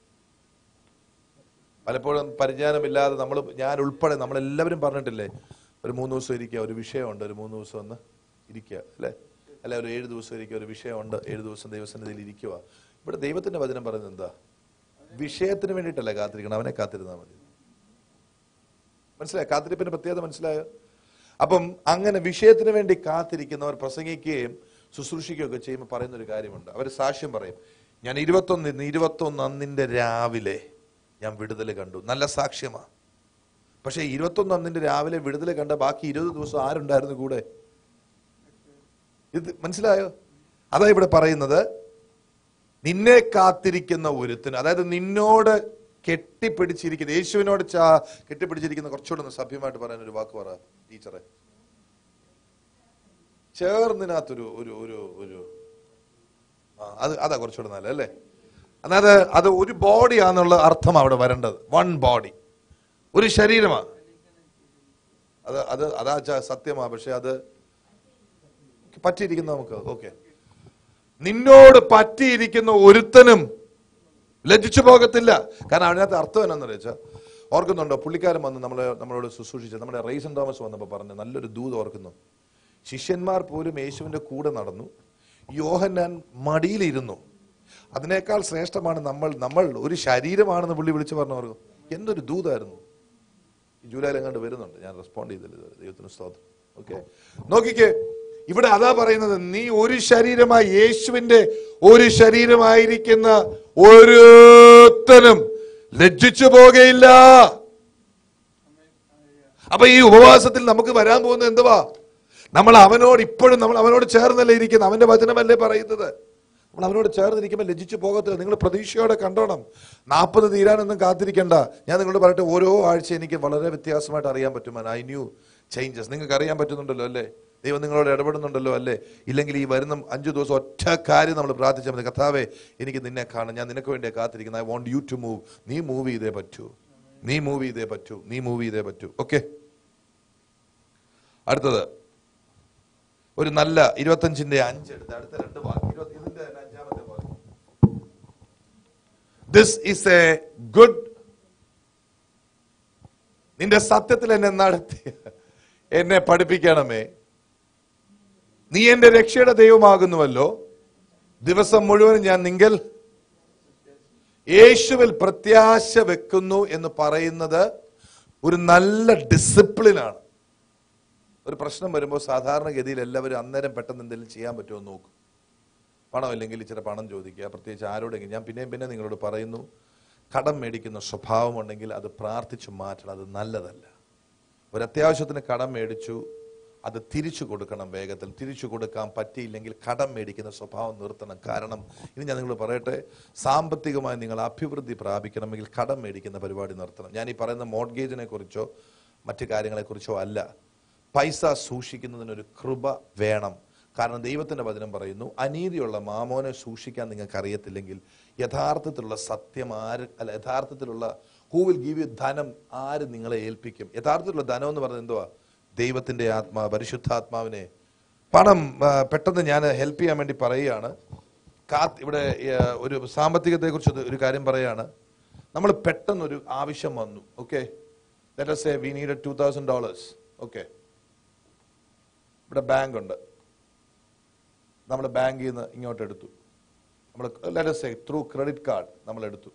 പലപ്പോഴും പരിജ്ഞാനമില്ലാതെ നമ്മൾ ഞാൻ ഉൾപ്പെടെ നമ്മളെല്ലാവരും പറഞ്ഞിട്ടില്ലേ ഒരു മൂന്ന് ദിവസം ഇരിക്കുക ഒരു വിഷയമുണ്ട് ഒരു മൂന്ന് ദിവസം ഒന്ന് ഇരിക്കുക അല്ലേ അല്ല ഒരു ഏഴ് ദിവസം ഇരിക്കുക ഒരു വിഷയമുണ്ട് ഏഴ് ദിവസം ദൈവസന്നിധിയിൽ ഇരിക്കുക ഇവിടെ ദൈവത്തിന്റെ വചനം പറയുന്നത് എന്താ വിഷയത്തിന് വേണ്ടിയിട്ടല്ല കാത്തിരിക്കണം അവനെ കാത്തിരുന്നാൽ മതി മനസ്സിലായോ കാത്തിരിപ്പിന്റെ പ്രത്യേകത മനസ്സിലായോ അപ്പം അങ്ങനെ വിഷയത്തിന് വേണ്ടി കാത്തിരിക്കുന്നവർ പ്രസംഗിക്കുകയും ശുശ്രൂഷിക്കുകയും ഒക്കെ ചെയ്യുമ്പോൾ പറയുന്ന ഒരു കാര്യമുണ്ട് അവർ സാക്ഷ്യം പറയും ഞാൻ ഇരുപത്തൊന്ന് ഇരുപത്തൊന്ന് അന്നിന്റെ രാവിലെ ഞാൻ വിടുതൽ കണ്ടു നല്ല സാക്ഷ്യമാ പക്ഷെ ഇരുപത്തൊന്ന് അന്നിന്റെ രാവിലെ വിടുതൽ കണ്ട ബാക്കി ഇരുപത് ദിവസം ആരുണ്ടായിരുന്നു കൂടെ ഇത് മനസ്സിലായോ അതാ ഇവിടെ പറയുന്നത് നിന്നെ കാത്തിരിക്കുന്ന ഒരുത്തിന് അതായത് നിന്നോട് കെട്ടിപ്പിടിച്ചിരിക്കുന്ന യേശുവിനോട് ചാ കെട്ടിപ്പിടിച്ചിരിക്കുന്ന കുറച്ചുകൂടെ ഒന്ന് സഭ്യമായിട്ട് പറയാൻ ഒരു വാക്ക് പറ ടീച്ചറെ ചേർന്നിനകത്തൊരു ഒരു ഒരു ഒരു ആ, അത് അതാ കുറച്ചുകൂടെ നല്ല അല്ലേ അതായത് അത് ഒരു ബോഡിയാന്നുള്ള അർത്ഥം അവിടെ വരേണ്ടത് വൺ ബോഡി ഒരു ശരീരമാ അത് അത് അതാ ച- സത്യമാ പക്ഷെ അത് പറ്റിയിരിക്കുന്ന നമുക്ക് ഓക്കെ നിന്നോട് പറ്റിയിരിക്കുന്ന ഒരുത്തനും ലജ്ജിച്ചു പോകത്തില്ല കാരണം അതിനകത്ത് അർത്ഥം എന്നാന്ന് വെച്ചാൽ ഓർക്കുന്നുണ്ടോ പുള്ളിക്കാരൻ വന്ന് നമ്മളെ നമ്മളോട് ശുശ്രൂഷിച്ച നമ്മുടെ റൈസൻ തോമസ് വന്നപ്പോൾ പറഞ്ഞു നല്ലൊരു ദൂത് ഓർക്കുന്നു ശിഷ്യന്മാർ പോലും യേശുവിന്റെ കൂടെ നടന്നു യോഹന്നാൻ മടിയിലിരുന്നു അതിനേക്കാൾ ശ്രേഷ്ഠമാണ് നമ്മൾ നമ്മൾ ഒരു ശരീരമാണെന്ന് പുള്ളി വിളിച്ചു പറഞ്ഞു ഓർക്കും എന്തൊരു ദൂതായിരുന്നു ഈ ജൂലൈയിൽ എങ്ങാണ്ട് വരുന്നുണ്ട് ഞാൻ റെസ്പോണ്ട് ചെയ്തില്ല ഇതുവരെ. ദൈവത്തിന് സ്തോത്രം ഓക്കെ നോക്കിക്കേ ഇവിടെ അതാ പറയുന്നത് നീ ഒരു ശരീരമായി യേശുവിന്റെ ഒരു ശരീരമായിരിക്കുന്ന ഒരുത്തനും ലജ്ജിച്ചു പോകയില്ല അപ്പൊ ഈ ഉപവാസത്തിൽ നമുക്ക് വരാൻ പോകുന്നത് എന്തുവാ നമ്മൾ അവനോട് ഇപ്പോഴും നമ്മൾ അവനോട് ചേർന്നല്ലേ ഇരിക്കുന്നത് അവന്റെ വചനമല്ലേ പറയുന്നത് നമ്മൾ അവനോട് ചേർന്നിരിക്കുമ്പോൾ ലജ്ജിച്ചു പോകത്തില്ല നിങ്ങൾ പ്രതീക്ഷയോടെ കണ്ടോണം നാൽപ്പത് തീരാനൊന്നും കാത്തിരിക്കണ്ട ഞാൻ നിങ്ങളോട് പറയട്ടെ ഓരോ ആഴ്ച എനിക്ക് വളരെ വ്യത്യാസമായിട്ട് അറിയാൻ പറ്റും ഐ ന്യൂ ചേഞ്ചസ് നിങ്ങൾക്ക് അറിയാൻ പറ്റുന്നുണ്ടല്ലോ അല്ലേ ദൈവം നിങ്ങളോട് ഇടപെടുന്നുണ്ടല്ലോ അല്ലേ ഇല്ലെങ്കിൽ ഈ വരുന്ന അഞ്ചു ദിവസം ഒറ്റ കാര്യം നമ്മൾ പ്രാർത്ഥിച്ചാൽ മതി കഥാവേ എനിക്ക് നിന്നെ കാണാം ഞാൻ നിനക്ക് വേണ്ടിയാ കാത്തിരിക്കുന്നത് I want you to move നീ മൂവ് ചെയ്തേ പറ്റൂ നീ മൂവ് ചെയ്തേ പറ്റൂ നീ മൂവ് ചെയ്തേ പറ്റൂ ഓക്കെ അടുത്തത് ഒരു നല്ല ഇരുപത്തഞ്ചിന്റെ അഞ്ച് എടുത്ത് അടുത്ത രണ്ട് വാക്ക് ഇരുപത്തി- ഇതിന്റെ തന്നെ അഞ്ചാമത്തെ വാക്ക് ദിസ് ഇസ് എ ഗുഡ് നിന്റെ സത്യത്തിൽ എന്നെ നടത്തി എന്നെ പഠിപ്പിക്കണമേ നീ എന്റെ രക്ഷയുടെ ദൈവമാകുന്നുവല്ലോ ദിവസം മുഴുവൻ ഞാൻ നിങ്കൽ യേശുവിൽ പ്രത്യാശ വെക്കുന്നു എന്ന് പറയുന്നത് ഒരു നല്ല ഡിസിപ്ലിനാണ് ഒരു പ്രശ്നം വരുമ്പോൾ സാധാരണഗതിയിൽ എല്ലാവരും അന്നേരം പെട്ടെന്ന് എന്തെങ്കിലും ചെയ്യാൻ പറ്റുമോ എന്ന് നോക്കും പണം ഇല്ലെങ്കിൽ ഇച്ചിരി പണം ചോദിക്കുക പ്രത്യേകിച്ച് ആരോടെങ്കിലും ഞാൻ പിന്നെയും പിന്നെ നിങ്ങളോട് പറയുന്നു കടം മേടിക്കുന്ന സ്വഭാവം ഉണ്ടെങ്കിൽ അത് പ്രാർത്ഥിച്ചു മാറ്റണം അത് നല്ലതല്ല ഒരു അത്യാവശ്യത്തിന് കടം മേടിച്ചു അത് തിരിച്ചു കൊടുക്കണം വേഗത്തിൽ തിരിച്ചു കൊടുക്കാൻ പറ്റിയില്ലെങ്കിൽ കടം മേടിക്കുന്ന സ്വഭാവം നിർത്തണം കാരണം ഇനി ഞാൻ നിങ്ങളോട് പറയട്ടെ സാമ്പത്തികമായി നിങ്ങൾ അഭിവൃദ്ധി പ്രാപിക്കണമെങ്കിൽ കടം മേടിക്കുന്ന പരിപാടി നിർത്തണം ഞാൻ ഈ പറയുന്ന മോഡ്ഗേജിനെ കുറിച്ചോ മറ്റു കാര്യങ്ങളെക്കുറിച്ചോ അല്ല പൈസ സൂക്ഷിക്കുന്നതിനൊരു കൃപ വേണം കാരണം ദൈവത്തിന്റെ വചനം പറയുന്നു അനീതിയുള്ള മാമോനെ സൂക്ഷിക്കാൻ നിങ്ങൾക്ക് അറിയത്തില്ലെങ്കിൽ യഥാർത്ഥത്തിലുള്ള സത്യം ആര് അല്ല യഥാർത്ഥത്തിലുള്ള ഹൂ വിൽ ഗീവ് യു ധനം ആര് നിങ്ങളെ ഏൽപ്പിക്കും യഥാർത്ഥത്തിലുള്ള ധനം എന്ന് പറയുന്നത് എന്തുവാ ദൈവത്തിന്റെ ആത്മാ പരിശുദ്ധാത്മാവിനെ പണം ആ, പെട്ടെന്ന് ഞാൻ ഹെൽപ്പ് ചെയ്യാൻ വേണ്ടി പറയുകയാണ് കാത്ത് ഇവിടെ ആ, ഒരു സാമ്പത്തികത്തെ കുറിച്ച് ഒരു കാര്യം പറയാണ് നമ്മൾ പെട്ടെന്നൊരു ആവശ്യം വന്നു okay let say we need two thousand dollars okay ഇവിടെ ബാങ്ക് ഉണ്ട് നമ്മൾ ബാങ്കിൽ നിന്ന് ഇങ്ങോട്ട് എടുത്തു നമ്മൾ let say through credit card നമ്മൾ എടുത്തു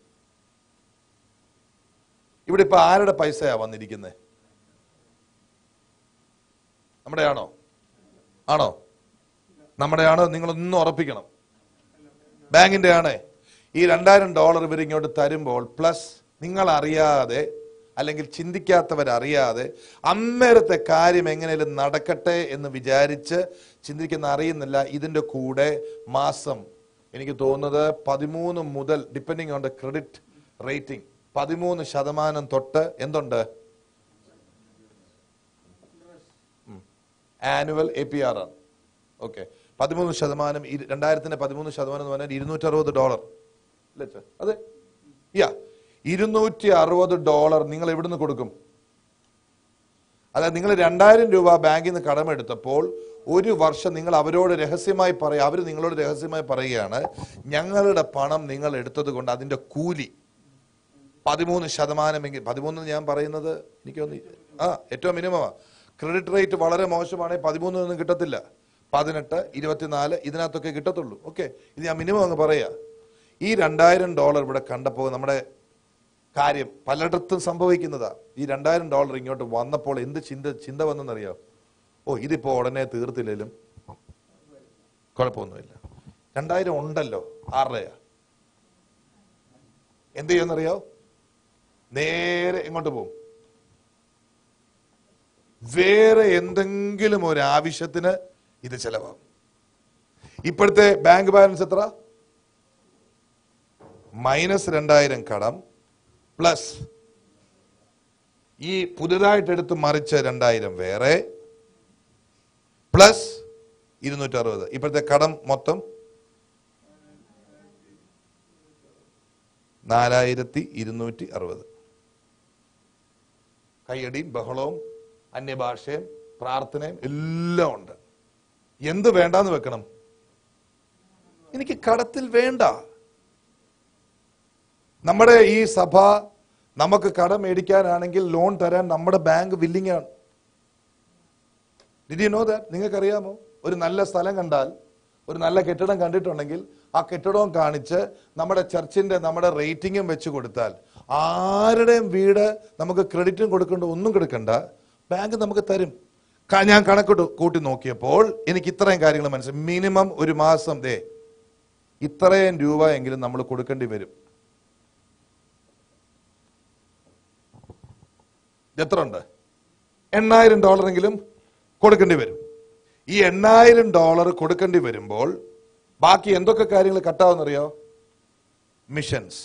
ഇവിടെ ഇപ്പൊ ആരുടെ പൈസയാ വന്നിരിക്കുന്നത് നമ്മുടെ ആണോ ആണോ നമ്മുടെ ആണോ നിങ്ങളൊന്നും ഉറപ്പിക്കണം ബാങ്കിന്റെ ആണേ ഈ രണ്ടായിരം ഡോളർ ഇവർ ഇങ്ങോട്ട് തരുമ്പോൾ പ്ലസ് നിങ്ങൾ അറിയാതെ അല്ലെങ്കിൽ ചിന്തിക്കാത്തവരറിയാതെ അന്നേരത്തെ കാര്യം എങ്ങനെയും നടക്കട്ടെ എന്ന് വിചാരിച്ച് ചിന്തിക്കുന്ന അറിയുന്നില്ല ഇതിന്റെ കൂടെ മാസം എനിക്ക് തോന്നുന്നത് പതിമൂന്ന് മുതൽ depending on the credit rating പതിമൂന്ന് ശതമാനം തൊട്ട് എന്തുണ്ട് ആനുവൽ എ പി ആർ ആണ് ഓക്കെ പതിമൂന്ന് ശതമാനം ഇരു- രണ്ടായിരത്തിന്റെ പതിമൂന്ന് ശതമാനം എന്ന് പറഞ്ഞാൽ ഇരുന്നൂറ്റി അറുപത് ഡോളർ അല്ലേ അച്ഛാ? അതെ യാ ഇരുന്നൂറ്റി അറുപത് ഡോളർ നിങ്ങൾ എവിടുന്ന് കൊടുക്കും അതായത് നിങ്ങൾ രണ്ടായിരം രൂപ ബാങ്കിൽ നിന്ന് കടമെടുത്തപ്പോൾ ഒരു വർഷം നിങ്ങൾ അവരോട് രഹസ്യമായി പറയുക അവർ നിങ്ങളോട് രഹസ്യമായി പറയുകയാണ് ഞങ്ങളുടെ പണം നിങ്ങൾ എടുത്തത് കൊണ്ട് അതിന്റെ കൂലി പതിമൂന്ന് ശതമാനമെങ്കിൽ പതിമൂന്ന് ഞാൻ പറയുന്നത് എനിക്കൊന്ന് ആ ഏറ്റവും മിനിമമാ ക്രെഡിറ്റ് റേറ്റ് വളരെ മോശമാണെങ്കിൽ പതിമൂന്നൊന്നും കിട്ടത്തില്ല പതിനെട്ട് ഇരുപത്തിനാല് ഇതിനകത്തൊക്കെ കിട്ടത്തുള്ളൂ ഓക്കെ ഇത് ഞാൻ മിനിമം അങ്ങ് പറയാ ഈ രണ്ടായിരം ഡോളർ ഇവിടെ കണ്ടപ്പോൾ നമ്മുടെ കാര്യം പലയിടത്തും സംഭവിക്കുന്നതാ ഈ രണ്ടായിരം ഡോളർ ഇങ്ങോട്ട് വന്നപ്പോൾ എന്ത് ചിന്ത ചിന്ത വന്നെന്നറിയോ ഓ ഇതിപ്പോ ഉടനെ തീർത്തില്ലേലും കുഴപ്പമൊന്നുമില്ല രണ്ടായിരം ഉണ്ടല്ലോ ആരുടെയാ എന്ത് ചെയ്യുമെന്നറിയോ നേരെ എങ്ങോട്ട് പോകും വേറെ എന്തെങ്കിലും ഒരു ആവശ്യത്തിന് ഇത് ചെലവാകും ഇപ്പോഴത്തെ ബാങ്ക് ബാലൻസ് എത്ര മൈനസ് രണ്ടായിരം കടം പ്ലസ് ഈ പുതുതായിട്ട് എടുത്ത് മറിച്ച രണ്ടായിരം വേറെ പ്ലസ് ഇരുന്നൂറ്റി അറുപത് ഇപ്പോഴത്തെ കടം മൊത്തം നാലായിരത്തി ഇരുന്നൂറ്റി അറുപത് കയ്യടിയും ബഹളവും അന്യഭാഷയും പ്രാർത്ഥനയും എല്ലാം ഉണ്ട് എന്ത് വേണ്ടാന്ന് വെക്കണം എനിക്ക് കടത്തിൽ വേണ്ട നമ്മുടെ ഈ സഭ നമുക്ക് കടം മേടിക്കാനാണെങ്കിൽ ലോൺ തരാൻ നമ്മുടെ ബാങ്ക് വില്ലിംഗ് ആണ് ഡിഡ് യു നോ ദാറ്റ് നിങ്ങൾക്കറിയാമോ ഒരു നല്ല സ്ഥലം കണ്ടാൽ ഒരു നല്ല കെട്ടിടം കണ്ടിട്ടുണ്ടെങ്കിൽ ആ കെട്ടിടവും കാണിച്ച് നമ്മുടെ ചർച്ചിന്റെ നമ്മുടെ റേറ്റിംഗും വെച്ച് കൊടുത്താൽ ആരുടെയും വീട് നമുക്ക് ക്രെഡിറ്റും കൊടുക്കണ്ട ഒന്നും കൊടുക്കണ്ട ബാങ്ക് നമുക്ക് തരും ക- ഞാൻ കണക്കിട്ട് കൂട്ടി നോക്കിയപ്പോൾ എനിക്ക് ഇത്രയും കാര്യങ്ങൾ മനസ്സിലായി മിനിമം ഒരു മാസം ദേ ഇത്രയും രൂപ എങ്കിലും നമ്മൾ കൊടുക്കേണ്ടി വരും എത്ര ഉണ്ട് എണ്ണായിരം ഡോളറെങ്കിലും കൊടുക്കേണ്ടി വരും ഈ എണ്ണായിരം ഡോളർ കൊടുക്കേണ്ടി വരുമ്പോൾ ബാക്കി എന്തൊക്കെ കാര്യങ്ങൾ കട്ടാവുന്നറിയോ മിഷൻസ്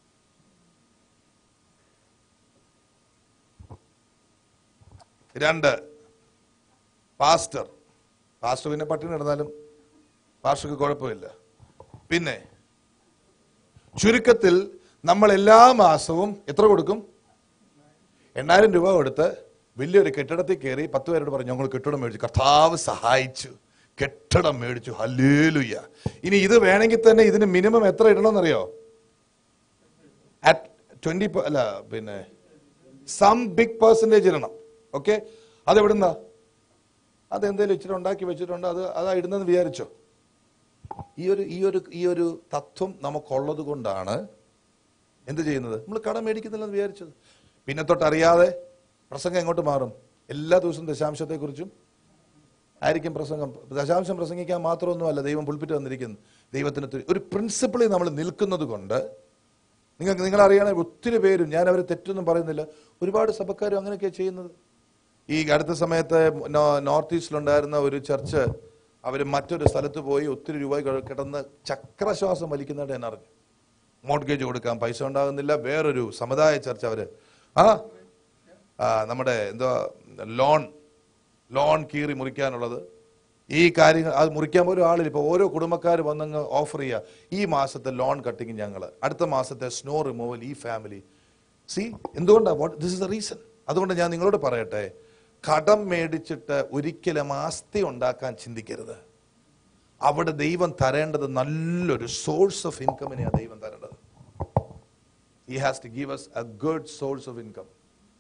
രണ്ട് പാസ്റ്റർ പാസ്റ്റർ പിന്നെ പട്ടിണി കിടന്നാലും പാസ്റ്റർക്ക് കുഴപ്പമില്ല പിന്നെ ചുരുക്കത്തിൽ നമ്മൾ എല്ലാ മാസവും എത്ര കൊടുക്കും എണ്ണായിരം രൂപ കൊടുത്ത് വലിയൊരു കെട്ടിടത്തിൽ കയറി പത്ത് പേരോട് പറഞ്ഞു ഞങ്ങൾ കെട്ടിടം മേടിച്ചു കർത്താവ് സഹായിച്ചു കെട്ടിടം മേടിച്ചു ഹല്ലേലുയ്യ ഇനി ഇത് വേണമെങ്കിൽ തന്നെ ഇതിന് മിനിമം എത്ര ഇടണമെന്നറിയോ അറ്റ് ട്വന്റി അല്ല പിന്നെ സം ബിഗ് പെർസെൻറ്റേജ് ഇടണം ഓക്കെ അതെവിടുന്ന അതെന്തേലും ഇച്ചിരി ഉണ്ടാക്കി വെച്ചിട്ടുണ്ട് അത് അതാ ഇടുന്നെന്ന് വിചാരിച്ചോ ഈ ഒരു ഈ ഒരു ഈ ഒരു തത്വം നമുക്കുള്ളത് കൊണ്ടാണ് എന്ത് ചെയ്യുന്നത് നമ്മൾ കടം മേടിക്കുന്നില്ലെന്ന് വിചാരിച്ചത് പിന്നെ തൊട്ട് അറിയാതെ പ്രസംഗം എങ്ങോട്ട് മാറും എല്ലാ ദിവസവും ദശാംശത്തെക്കുറിച്ചും ആയിരിക്കും പ്രസംഗം ദശാംശം പ്രസംഗിക്കാൻ മാത്രമൊന്നുമല്ല ദൈവം പുൽപ്പിറ്റ് വന്നിരിക്കുന്നത് ദൈവത്തിന് തു- ഒരു പ്രിൻസിപ്പിളിൽ നമ്മൾ നിൽക്കുന്നത് കൊണ്ട് നിങ്ങൾക്ക് നിങ്ങൾ അറിയണേ ഒത്തിരി പേരും ഞാൻ അവരെ തെറ്റൊന്നും പറയുന്നില്ല ഒരുപാട് സഭക്കാരും അങ്ങനെയൊക്കെ ചെയ്യുന്നത് ഈ അടുത്ത സമയത്ത് നോ- നോർത്ത് ഈസ്റ്റിലുണ്ടായിരുന്ന ഒരു ചർച്ച് അവർ മറ്റൊരു സ്ഥലത്ത് പോയി ഒത്തിരി രൂപ ക- കിടന്ന് ചക്രശ്വാസം വലിക്കുന്നതായിട്ട് ഞാൻ അറിഞ്ഞു മോഡ്ഗേജ് കൊടുക്കാൻ പൈസ ഉണ്ടാകുന്നില്ല വേറൊരു സമുദായ ചർച്ച അവര് ആ ആ, നമ്മുടെ എന്തോ ലോൺ ലോൺ കീറി മുറിക്കാനുള്ളത് ഈ കാര്യങ്ങൾ അത് മുറിക്കാൻ പോലും ആളില്ല ഇപ്പൊ ഓരോ കുടുംബക്കാർ വന്നങ്ങ് ഓഫർ ചെയ്യുക ഈ മാസത്തെ ലോൺ കട്ടിങ് ഞങ്ങൾ അടുത്ത മാസത്തെ സ്നോ റിമൂവൽ ഈ ഫാമിലി സി എന്തുകൊണ്ടാണ് what this is the reason അതുകൊണ്ട് ഞാൻ നിങ്ങളോട് പറയട്ടെ കടം മേടിച്ചിട്ട് ഒരിക്കലും ആസ്തി ഉണ്ടാക്കാൻ ചിന്തിക്കരുത് അവിടെ ദൈവം തരേണ്ടത് നല്ലൊരു സോഴ്സ് ഓഫ് ഇൻകമിനെയാണ് ദൈവം തരേണ്ടത് he has to give us a good source of income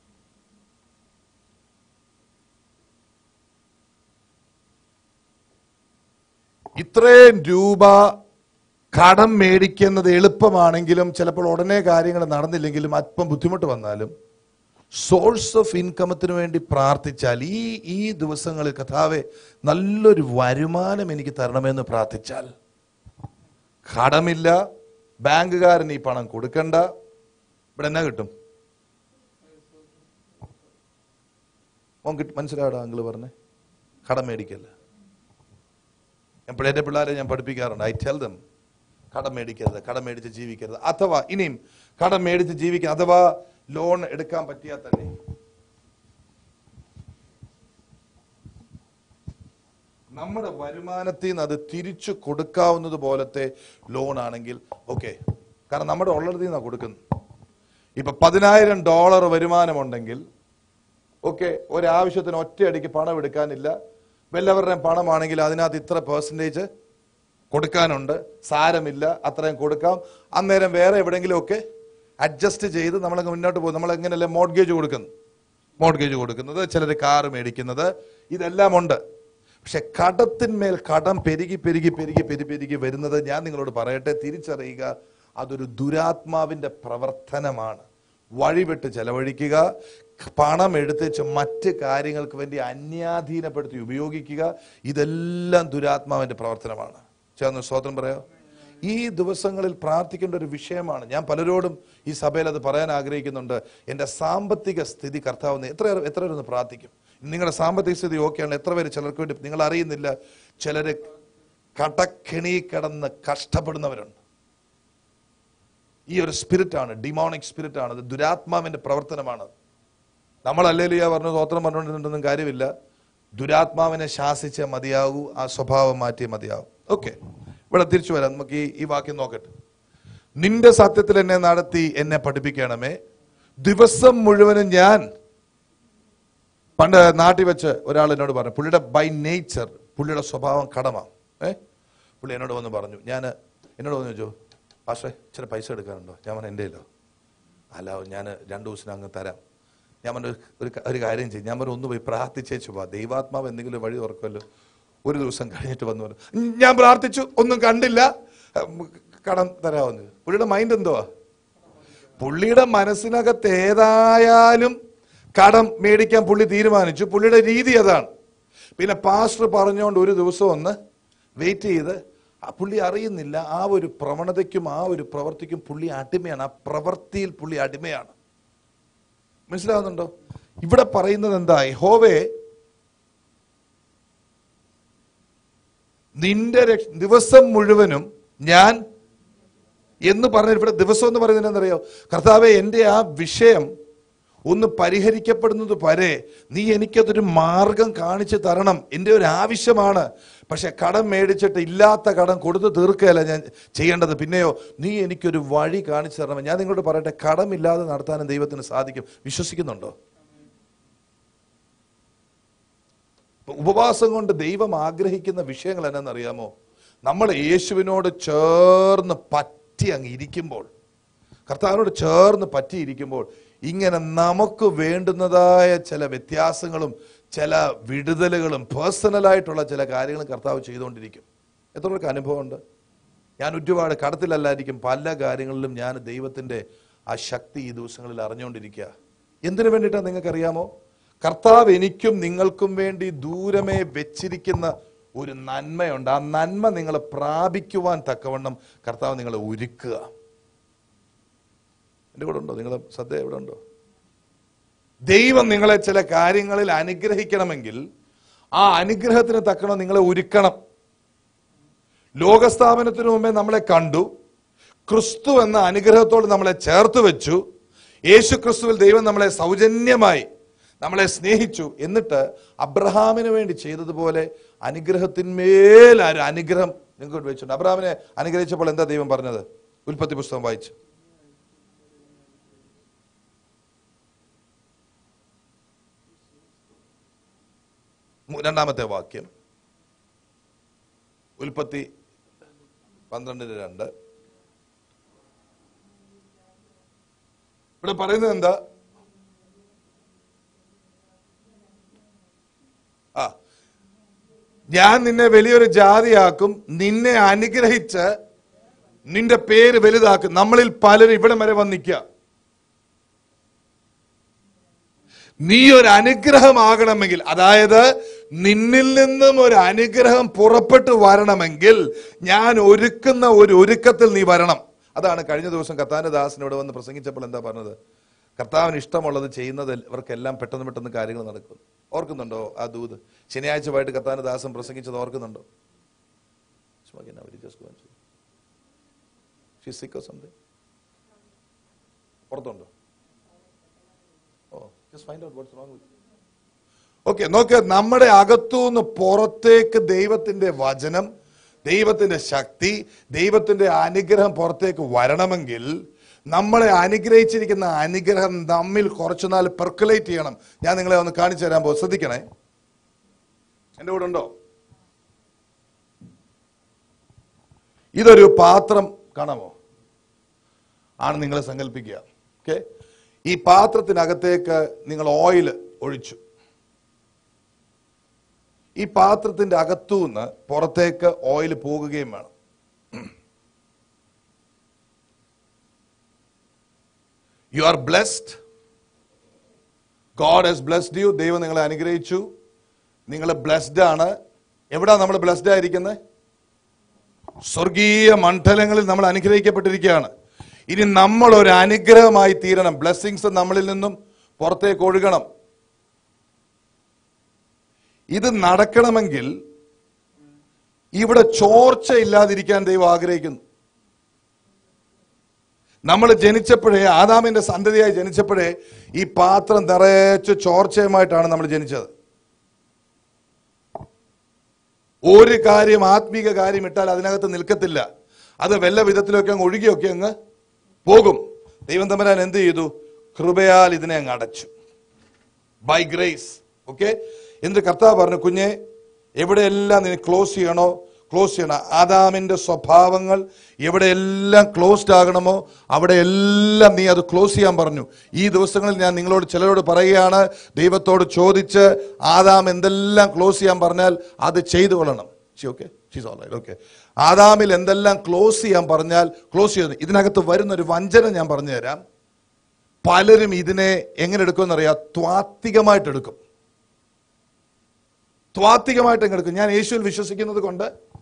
ഇത്രയും രൂപ കടം മേടിക്കുന്നത് എളുപ്പമാണെങ്കിലും ചിലപ്പോൾ ഉടനെ കാര്യങ്ങൾ നടന്നില്ലെങ്കിലും അല്പം ബുദ്ധിമുട്ട് വന്നാലും സോഴ്സ് ഓഫ് ഇൻകമത്തിന് വേണ്ടി പ്രാർത്ഥിച്ചാൽ ഈ ഈ ദിവസങ്ങളിൽ കഥാവെ നല്ലൊരു വരുമാനം എനിക്ക് തരണമെന്ന് പ്രാർത്ഥിച്ചാൽ കടമില്ല ബാങ്കുകാരൻ ഈ പണം കൊടുക്കണ്ട ഇവിടെ എന്നാ കിട്ടും ഓൻ കിട്ടും മനസ്സിലാടാ അങ്കിള് പറഞ്ഞേ കടം മേടിക്കല്ല എപ്പോഴും എൻ്റെ പിള്ളേരെ ഞാൻ പഠിപ്പിക്കാറുണ്ട് ഐ ടെൽ ദം കടം മേടിക്കരുത് കടം മേടിച്ച് ജീവിക്കരുത് അഥവാ ഇനിയും കടം മേടിച്ച് ജീവിക്കുക അഥവാ ലോൺ എടുക്കാൻ പറ്റിയാൽ തന്നെ നമ്മുടെ വരുമാനത്തിൽ നിന്ന് അത് തിരിച്ചു കൊടുക്കാവുന്നത് പോലത്തെ ലോൺ ആണെങ്കിൽ ഓക്കെ കാരണം നമ്മുടെ ഉള്ളതിൽ നിന്നാണ് കൊടുക്കുന്നത് ഇപ്പൊ പതിനായിരം ഡോളർ വരുമാനമുണ്ടെങ്കിൽ ഓക്കെ ഒരാവശ്യത്തിന് ഒറ്റയടിക്ക് പണം എടുക്കാനില്ല വല്ലവരുടെയും പണമാണെങ്കിൽ അതിനകത്ത് ഇത്ര പെർസെൻറ്റേജ് കൊടുക്കാനുണ്ട് സാരമില്ല അത്രയും കൊടുക്കാം അന്നേരം വേറെ എവിടെയെങ്കിലും ഒക്കെ അഡ്ജസ്റ്റ് ചെയ്ത് നമ്മളങ്ങ് മുന്നോട്ട് പോകും നമ്മൾ എങ്ങനെയല്ലേ മോഡ്ഗേജ് കൊടുക്കുന്നു മോഡ്ഗേജ് കൊടുക്കുന്നത് ചിലർ കാറ് മേടിക്കുന്നത് ഇതെല്ലാം ഉണ്ട് പക്ഷെ കടത്തിന്മേൽ കടം പെരുകി പെരുകി പെരുകി പെരുകി പെരുകി വരുന്നത് ഞാൻ നിങ്ങളോട് പറയട്ടെ തിരിച്ചറിയുക അതൊരു ദുരാത്മാവിന്റെ പ്രവർത്തനമാണ് വഴിവിട്ട് ചെലവഴിക്കുക പണം എടുത്തേച്ച് മറ്റ് കാര്യങ്ങൾക്ക് വേണ്ടി അന്യാധീനപ്പെടുത്തി ഉപയോഗിക്കുക ഇതെല്ലാം ദുരാത്മാവിന്റെ പ്രവർത്തനമാണ് ചേർന്ന് സ്വതന്ത്രം പറയാം ഈ ദിവസങ്ങളിൽ പ്രാർത്ഥിക്കേണ്ട ഒരു വിഷയമാണ് ഞാൻ പലരോടും ഈ സഭയിൽ അത് പറയാൻ ആഗ്രഹിക്കുന്നുണ്ട് എൻ്റെ സാമ്പത്തിക സ്ഥിതി കർത്താവുന്ന എത്ര എത്ര പേരൊന്ന് പ്രാർത്ഥിക്കും നിങ്ങളുടെ സാമ്പത്തിക സ്ഥിതി ഓക്കെയാണ് എത്ര പേര് ചിലർക്ക് വേണ്ടി നിങ്ങൾ അറിയുന്നില്ല ചിലര് കടക്കെണി കിടന്ന് കഷ്ടപ്പെടുന്നവരുണ്ട് ഈ ഒരു സ്പിരിറ്റാണ് ഡിമോണിക് സ്പിരിറ്റ് ആണ് അത് ദുരാത്മാവിന്റെ പ്രവർത്തനമാണ് നമ്മൾ അല്ലേലിയ പറഞ്ഞു സ്വോത്രം പറഞ്ഞുകൊണ്ടിരുന്നൊന്നും കാര്യമില്ല ദുരാത്മാവിനെ ശാസിച്ചേ മതിയാകൂ ആ സ്വഭാവം മാറ്റിയേ മതിയാകും ഓക്കെ ഇവിടെ തിരിച്ചു വരാം നമുക്ക് ഈ ഈ വാക്യം നോക്കട്ടെ നിന്റെ സത്യത്തിൽ എന്നെ നടത്തി എന്നെ പഠിപ്പിക്കണമേ ദിവസം മുഴുവനും ഞാൻ പണ്ട് നാട്ടിൽ വെച്ച് ഒരാൾ എന്നോട് പറഞ്ഞു പുള്ളിയുടെ ബൈ നേച്ചർ പുള്ളിയുടെ സ്വഭാവം കടമാണ് ഏ പുള്ളി എന്നോട് വന്ന് പറഞ്ഞു ഞാൻ എന്നോട് വന്ന് ചോദിച്ചു പക്ഷേ ഇച്ചിരി പൈസ എടുക്കാനുണ്ടോ ഞാൻ പറഞ്ഞു എൻ്റെ കയ്യിലോ അല്ല ഞാൻ രണ്ടു ദിവസം അങ്ങ് തരാം ഞാൻ പറഞ്ഞു ഒരു ക- ഒരു കാര്യം ചെയ്യും ഞാൻ പറഞ്ഞു ഒന്ന് പോയി പ്രാർത്ഥിച്ചേച്ചു പോവാ ദൈവാത്മാവ് എന്തെങ്കിലും വഴി തുറക്കുമല്ലോ ഒരു ദിവസം കഴിഞ്ഞിട്ട് വന്നു പറഞ്ഞു ഞാൻ പ്രാർത്ഥിച്ചു ഒന്നും കണ്ടില്ല ഉം, കടം തരാമെന്ന് പുള്ളിയുടെ മൈൻഡ് എന്തുവാ പുള്ളിയുടെ മനസ്സിനകത്ത് ഏതായാലും കടം മേടിക്കാൻ പുള്ളി തീരുമാനിച്ചു പുള്ളിയുടെ രീതി അതാണ് പിന്നെ പാസ്റ്റർ പറഞ്ഞുകൊണ്ട് ഒരു ദിവസം ഒന്ന് വെയിറ്റ് ചെയ്ത് ആ പുള്ളി അറിയുന്നില്ല ആ ഒരു പ്രവണതയ്ക്കും ആ ഒരു പ്രവൃത്തിക്കും പുള്ളി അടിമയാണ് ആ പ്രവൃത്തിയിൽ പുള്ളി അടിമയാണ് മനസ്സിലാവുന്നുണ്ടോ ഇവിടെ പറയുന്നത് എന്താ യഹോവേ നിന്റെ രക്ഷ- ദിവസം മുഴുവനും ഞാൻ എന്ന് പറഞ്ഞ ഇവിടെ ദിവസം എന്ന് പറയുന്നത് എന്തറിയോ കർത്താവെ എൻ്റെ ആ വിഷയം ഒന്ന് പരിഹരിക്കപ്പെടുന്നത് വരെ നീ എനിക്കതൊരു മാർഗം കാണിച്ചു തരണം എൻ്റെ ഒരു ആവശ്യമാണ് പക്ഷെ കടം മേടിച്ചിട്ട് ഇല്ലാത്ത കടം കൊടുത്തു തീർക്കുകയല്ല ഞാൻ ചെയ്യേണ്ടത് പിന്നെയോ നീ എനിക്കൊരു വഴി കാണിച്ചു തരണം ഞാൻ നിങ്ങളോട് പറയട്ടെ കടമില്ലാതെ നടത്താനും ദൈവത്തിന് സാധിക്കും വിശ്വസിക്കുന്നുണ്ടോ ഇപ്പൊ ഉപവാസം കൊണ്ട് ദൈവം ആഗ്രഹിക്കുന്ന വിഷയങ്ങൾ എന്നാണെന്നറിയാമോ നമ്മൾ യേശുവിനോട് ചേർന്ന് പറ്റി അങ്ങ് ഇരിക്കുമ്പോൾ കർത്താവിനോട് ചേർന്ന് പറ്റിയിരിക്കുമ്പോൾ ഇങ്ങനെ നമുക്ക് വേണ്ടുന്നതായ ചില വ്യത്യാസങ്ങളും ചില വിടുതലുകളും പേഴ്സണലായിട്ടുള്ള ചില കാര്യങ്ങളും കർത്താവ് ചെയ്തുകൊണ്ടിരിക്കും എത്ര പേർക്ക് അനുഭവമുണ്ട് ഞാൻ ഒരുപാട് കടത്തിലല്ലായിരിക്കും പല കാര്യങ്ങളിലും ഞാൻ ദൈവത്തിൻ്റെ ആ ശക്തി ഈ ദിവസങ്ങളിൽ അറിഞ്ഞുകൊണ്ടിരിക്കുക എന്തിനു വേണ്ടിയിട്ടാണ് നിങ്ങൾക്കറിയാമോ കർത്താവ് എനിക്കും നിങ്ങൾക്കും വേണ്ടി ദൂരമേ വെച്ചിരിക്കുന്ന ഒരു നന്മയുണ്ട് ആ നന്മ നിങ്ങൾ പ്രാപിക്കുവാൻ തക്കവണ്ണം കർത്താവ് നിങ്ങളെ ഒരുക്കുക എൻ്റെ കൂടെ ഉണ്ടോ നിങ്ങളെ ശ്രദ്ധ എവിടെ ഉണ്ടോ ദൈവം നിങ്ങളെ ചില കാര്യങ്ങളിൽ അനുഗ്രഹിക്കണമെങ്കിൽ ആ അനുഗ്രഹത്തിന് തക്കണം നിങ്ങളെ ഒരുക്കണം ലോകസ്ഥാപനത്തിനു മുമ്പേ നമ്മളെ കണ്ടു ക്രിസ്തു എന്ന അനുഗ്രഹത്തോട് നമ്മളെ ചേർത്ത് വെച്ചു യേശു ക്രിസ്തുവിൽ ദൈവം നമ്മളെ സൗജന്യമായി നമ്മളെ സ്നേഹിച്ചു എന്നിട്ട് അബ്രഹാമിന് വേണ്ടി ചെയ്തതുപോലെ അനുഗ്രഹത്തിന്മേൽ ഒരു അനുഗ്രഹം നിങ്ങൾക്ക് വെച്ചിട്ടുണ്ട് അബ്രഹാമിനെ അനുഗ്രഹിച്ചപ്പോൾ എന്താ ദൈവം പറഞ്ഞത് ഉൽപ്പത്തി പുസ്തകം വായിച്ചു മു- രണ്ടാമത്തെ വാക്യം ഉൽപ്പത്തി പന്ത്രണ്ടിന് രണ്ട് ഇവിടെ പറയുന്നത് എന്താ ആ ഞാൻ നിന്നെ വലിയൊരു ജാതിയാക്കും നിന്നെ അനുഗ്രഹിച്ച് നിന്റെ പേര് വലുതാക്കും നമ്മളിൽ പലരും ഇവിടെ വരെ വന്നിക്കുക നീ ഒരു അനുഗ്രഹമാകണമെങ്കിൽ അതായത് നിന്നിൽ നിന്നും ഒരു അനുഗ്രഹം പുറപ്പെട്ടു വരണമെങ്കിൽ ഞാൻ ഒരുക്കുന്ന ഒരു ഒരുക്കത്തിൽ നീ വരണം അതാണ് കഴിഞ്ഞ ദിവസം കർത്താന്റെ ദാസൻ ഇവിടെ വന്ന് പ്രസംഗിച്ചപ്പോൾ എന്താ പറഞ്ഞത് കർത്താവിന് ഇഷ്ടമുള്ളത് ചെയ്യുന്നത് ഇവർക്കെല്ലാം പെട്ടെന്ന് പെട്ടെന്ന് കാര്യങ്ങൾ നടക്കും ഓർക്കുന്നുണ്ടോ ആ ദൂത് ശനിയാഴ്ച വൈകിട്ട് കർത്താന്റെ ദാസൻ പ്രസംഗിച്ചത് ഓർക്കുന്നുണ്ടോ പുറത്തുണ്ടോ oh just find out what's wrong with okay നോക്ക് നമ്മുടെ അകത്തുനിന്ന് പുറത്തേക്ക് ദൈവത്തിന്റെ വചനം ദൈവത്തിന്റെ ശക്തി ദൈവത്തിന്റെ അനുഗ്രഹം പുറത്തേക്ക് വരണമെങ്കിൽ നമ്മളെ അനുഗ്രഹിച്ചിരിക്കുന്ന അനുഗ്രഹം നമ്മിൽ കുറച്ചുനാൾ പെർക്കുലേറ്റ് ചെയ്യണം ഞാൻ നിങ്ങളെ ഒന്ന് കാണിച്ചു തരാൻ പോകും ശ്രദ്ധിക്കണേ എന്റെ കൂടെ ഉണ്ടോ ഇതൊരു പാത്രം കാണാമോ ആണ് നിങ്ങൾ സങ്കല്പിക്കുക ഓക്കെ ഈ പാത്രത്തിനകത്തേക്ക് നിങ്ങൾ ഓയിൽ ഒഴിച്ചു ഈ പാത്രത്തിന്റെ അകത്തുനിന്ന് പുറത്തേക്ക് ഓയിൽ പോകുകയും വേണം you are blessed God has blessed you ദൈവം നിങ്ങളെ അനുഗ്രഹിച്ചു നിങ്ങൾ ബ്ലെസ്ഡ് ആണ് എവിടാ നമ്മൾ ബ്ലെസ്ഡ് ആയിരിക്കുന്നത് സ്വർഗീയ മണ്ഡലങ്ങളിൽ നമ്മൾ അനുഗ്രഹിക്കപ്പെട്ടിരിക്കുകയാണ് ഇനി നമ്മൾ ഒരു അനുഗ്രഹമായി തീരണം ബ്ലെസ്സിങ്സ് നമ്മളിൽ നിന്നും പുറത്തേക്ക് ഒഴുകണം ഇത് നടക്കണമെങ്കിൽ ഇവിടെ ചോർച്ച ഇല്ലാതിരിക്കാൻ ദൈവം ആഗ്രഹിക്കുന്നു നമ്മൾ ജനിച്ചപ്പോഴേ ആദാമിന്റെ സന്തതിയായി ജനിച്ചപ്പോഴേ ഈ പാത്രം നിറച്ച് ചോർച്ചയുമായിട്ടാണ് നമ്മൾ ജനിച്ചത് ഒരു കാര്യം ആത്മീക കാര്യം ഇട്ടാൽ അതിനകത്ത് നിൽക്കത്തില്ല അത് വല്ല വിധത്തിലൊക്കെ അങ്ങ് ഒഴുകിയൊക്കെ അങ്ങ് പോകും ദൈവം തമ്പരാൻ എന്ത് ചെയ്തു കൃപയാൽ ഇതിനെ അങ്ങ് അടച്ചു ബൈ ഗ്രേസ് ഓക്കെ എന്നിട്ട് കർത്താവ് പറഞ്ഞു കുഞ്ഞെ എവിടെയെല്ലാം നീ ക്ലോസ് ചെയ്യണോ ക്ലോസ് ചെയ്യണം ആദാമിന്റെ സ്വഭാവങ്ങൾ എവിടെയെല്ലാം ക്ലോസ്ഡ് ആകണമോ അവിടെ എല്ലാം നീ അത് ക്ലോസ് ചെയ്യാൻ പറഞ്ഞു ഈ ദിവസങ്ങളിൽ ഞാൻ നിങ്ങളോട് ചിലരോട് പറയുകയാണ് ദൈവത്തോട് ചോദിച്ച് ആദാം എന്തെല്ലാം ക്ലോസ് ചെയ്യാൻ പറഞ്ഞാൽ അത് ചെയ്തു കൊള്ളണം ഓക്കെ ഷീസ് ഓൾ ഓക്കെ ആദാമിൽ എന്തെല്ലാം ക്ലോസ് ചെയ്യാൻ പറഞ്ഞാൽ ക്ലോസ് ചെയ്യുന്നു ഇതിനകത്ത് വരുന്ന ഒരു വഞ്ചന ഞാൻ പറഞ്ഞു തരാം പലരും ഇതിനെ എങ്ങനെ എടുക്കുമെന്നറിയാം ത്വാത്വികമായിട്ട് എടുക്കും ത്വാത്വികമായിട്ട് അങ്ങ് എടുക്കും ഞാൻ യേശുവിൽ വിശ്വസിക്കുന്നത് കൊണ്ട്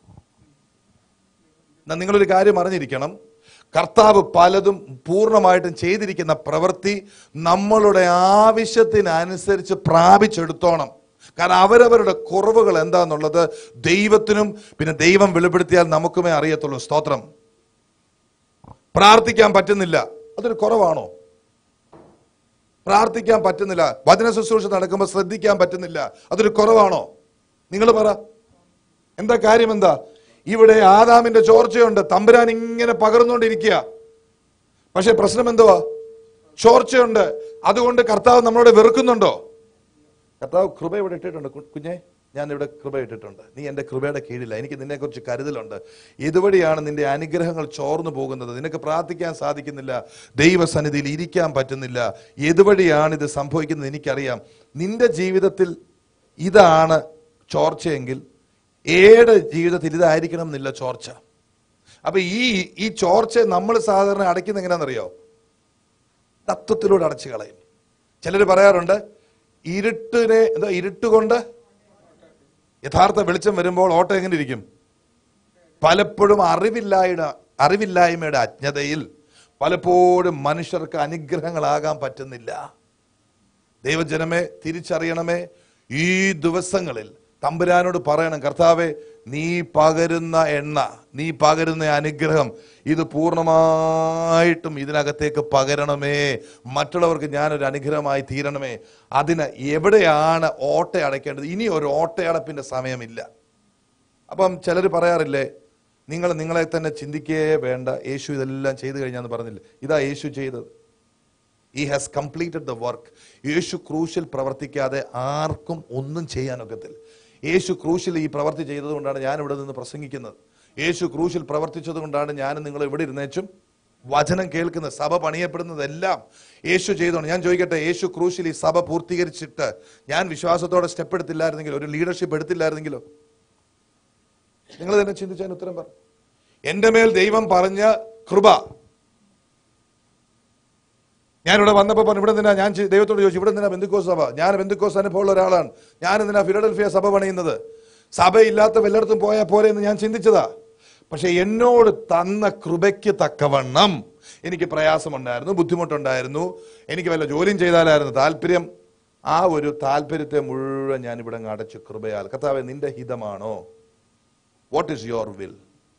എന്നാ നിങ്ങളൊരു കാര്യം അറിഞ്ഞിരിക്കണം കർത്താവ് പലതും പൂർണ്ണമായിട്ടും ചെയ്തിരിക്കുന്ന പ്രവൃത്തി നമ്മളുടെ ആവശ്യത്തിനനുസരിച്ച് പ്രാപിച്ചെടുത്തോണം കാരണം അവരവരുടെ കുറവുകൾ എന്താന്നുള്ളത് ദൈവത്തിനും പിന്നെ ദൈവം വെളിപ്പെടുത്തിയാൽ നമുക്കുമേ അറിയത്തുള്ളൂ സ്തോത്രം പ്രാർത്ഥിക്കാൻ പറ്റുന്നില്ല അതൊരു കുറവാണോ പ്രാർത്ഥിക്കാൻ പറ്റുന്നില്ല വചന ശുശ്രൂഷ നടക്കുമ്പോൾ ശ്രദ്ധിക്കാൻ പറ്റുന്നില്ല അതൊരു കുറവാണോ നിങ്ങൾ പറ എന്താ കാര്യം എന്താ ഇവിടെ ആദാമിന്റെ ചോർച്ചയുണ്ട് തമ്പുരാൻ ഇങ്ങനെ പകർന്നുകൊണ്ടിരിക്കുക പക്ഷെ പ്രശ്നം എന്തുവാ ചോർച്ചയുണ്ട് അതുകൊണ്ട് കർത്താവ് നമ്മളോട് വെറുക്കുന്നുണ്ടോ കർത്താവ് കൃപ ഇവിടെ ഇട്ടിട്ടുണ്ട് കു- കുഞ്ഞെ ഞാൻ ഇവിടെ കൃപ ഇട്ടിട്ടുണ്ട് നീ എന്റെ കൃപയുടെ കീഴില്ല എനിക്ക് നിന്നെ കുറിച്ച് കരുതലുണ്ട് ഇതുവഴിയാണ് നിന്റെ അനുഗ്രഹങ്ങൾ ചോർന്നു പോകുന്നത് നിനക്ക് പ്രാർത്ഥിക്കാൻ സാധിക്കുന്നില്ല ദൈവസന്നിധിയിൽ ഇരിക്കാൻ പറ്റുന്നില്ല ഇതുവഴിയാണ് ഇത് സംഭവിക്കുന്നത് എനിക്കറിയാം നിന്റെ ജീവിതത്തിൽ ഇതാണ് ചോർച്ചയെങ്കിൽ ഏടെ ജീവിതത്തിൽ ഇതായിരിക്കണം എന്നില്ല ചോർച്ച അപ്പൊ ഈ ഈ ചോർച്ച നമ്മൾ സാധാരണ അടയ്ക്കുന്ന എങ്ങനെയാണെന്നറിയോ തത്വത്തിലൂടെ അടച്ചു കളയും ചിലർ പറയാറുണ്ട് ഇരുട്ടിനെ എന്താ ഇരുട്ടുകൊണ്ട് യഥാർത്ഥ വെളിച്ചം വരുമ്പോൾ ഓട്ടം എങ്ങനെ ഇരിക്കും പലപ്പോഴും അറിവില്ലായ്മ അറിവില്ലായ്മയുടെ അജ്ഞതയിൽ പലപ്പോഴും മനുഷ്യർക്ക് അനുഗ്രഹങ്ങളാകാൻ പറ്റുന്നില്ല ദൈവജനമേ തിരിച്ചറിയണമേ ഈ ദിവസങ്ങളിൽ തമ്പുരാനോട് പറയണം കർത്താവെ നീ പകരുന്ന എണ്ണ നീ പകരുന്ന അനുഗ്രഹം ഇത് പൂർണ്ണമായിട്ടും ഇതിനകത്തേക്ക് പകരണമേ മറ്റുള്ളവർക്ക് ഞാനൊരു അനുഗ്രഹമായി തീരണമേ അതിന് എവിടെയാണ് ഓട്ട അടയ്ക്കേണ്ടത് ഇനി ഒരു ഓട്ടയടപ്പിന്റെ സമയമില്ല അപ്പം ചിലർ പറയാറില്ലേ നിങ്ങൾ നിങ്ങളെ തന്നെ ചിന്തിക്കേ വേണ്ട യേശു ഇതെല്ലാം ചെയ്തു കഴിഞ്ഞാന്ന് പറഞ്ഞില്ലേ ഇതാ യേശു ചെയ്തത് ഈ ഹാസ് കംപ്ലീറ്റഡ് ദ വർക്ക് യേശു ക്രൂശിൽ പ്രവർത്തിക്കാതെ ആർക്കും ഒന്നും ചെയ്യാനൊക്കത്തില്ല യേശു ക്രൂശിൽ ഈ പ്രവർത്തി ചെയ്തതുകൊണ്ടാണ് ഞാൻ ഇവിടെ നിന്ന് പ്രസംഗിക്കുന്നത് യേശു ക്രൂശിൽ പ്രവർത്തിച്ചത് കൊണ്ടാണ് ഞാൻ നിങ്ങൾ ഇവിടെ ഇരുന്നേച്ചും വചനം കേൾക്കുന്നത് സഭ പണിയപ്പെടുന്നതെല്ലാം യേശു ചെയ്തോണ്ട് ഞാൻ ചോദിക്കട്ടെ യേശു ക്രൂശിൽ ഈ സഭ പൂർത്തീകരിച്ചിട്ട് ഞാൻ വിശ്വാസത്തോടെ സ്റ്റെപ്പ് എടുത്തില്ലായിരുന്നെങ്കിലോ ഒരു ലീഡർഷിപ്പ് എടുത്തില്ലായിരുന്നെങ്കിലോ നിങ്ങൾ തന്നെ ചിന്തിച്ചതിന് ഉത്തരം പറ എന്റെ മേൽ ദൈവം പറഞ്ഞ കൃപ ഞാനിവിടെ വന്നപ്പോൾ പറഞ്ഞു ഇവിടെ നിന്നാ ഞാൻ ചി- ദൈവത്തോട് ചോദിച്ചു ഇവിടെ നിന്നാ ബന്ധുക്കോസ് സഭ ഞാൻ ബന്ധുക്കോസ് അനുഭവമുള്ള ഒരാളാണ് ഞാൻ എന്തിനാ ഫിലഡൽഫിയ സഭ പണിയുന്നത് സഭയില്ലാത്ത വല്ലയിടത്തും പോയാൽ പോരെ എന്ന് ഞാൻ ചിന്തിച്ചതാ പക്ഷെ എന്നോട് തന്ന കൃപയ്ക്ക് തക്കവണ്ണം എനിക്ക് പ്രയാസമുണ്ടായിരുന്നു ബുദ്ധിമുട്ടുണ്ടായിരുന്നു എനിക്ക് വല്ല ജോലിയും ചെയ്താലായിരുന്നു താല്പര്യം ആ ഒരു താല്പര്യത്തെ മുഴുവൻ ഞാൻ ഇവിടെ അങ്ങ് അടച്ചു കൃപയാൽ കർത്താവെ നിന്റെ ഹിതമാണോ വാട്ട് ഈസ് യുവർ വിൽ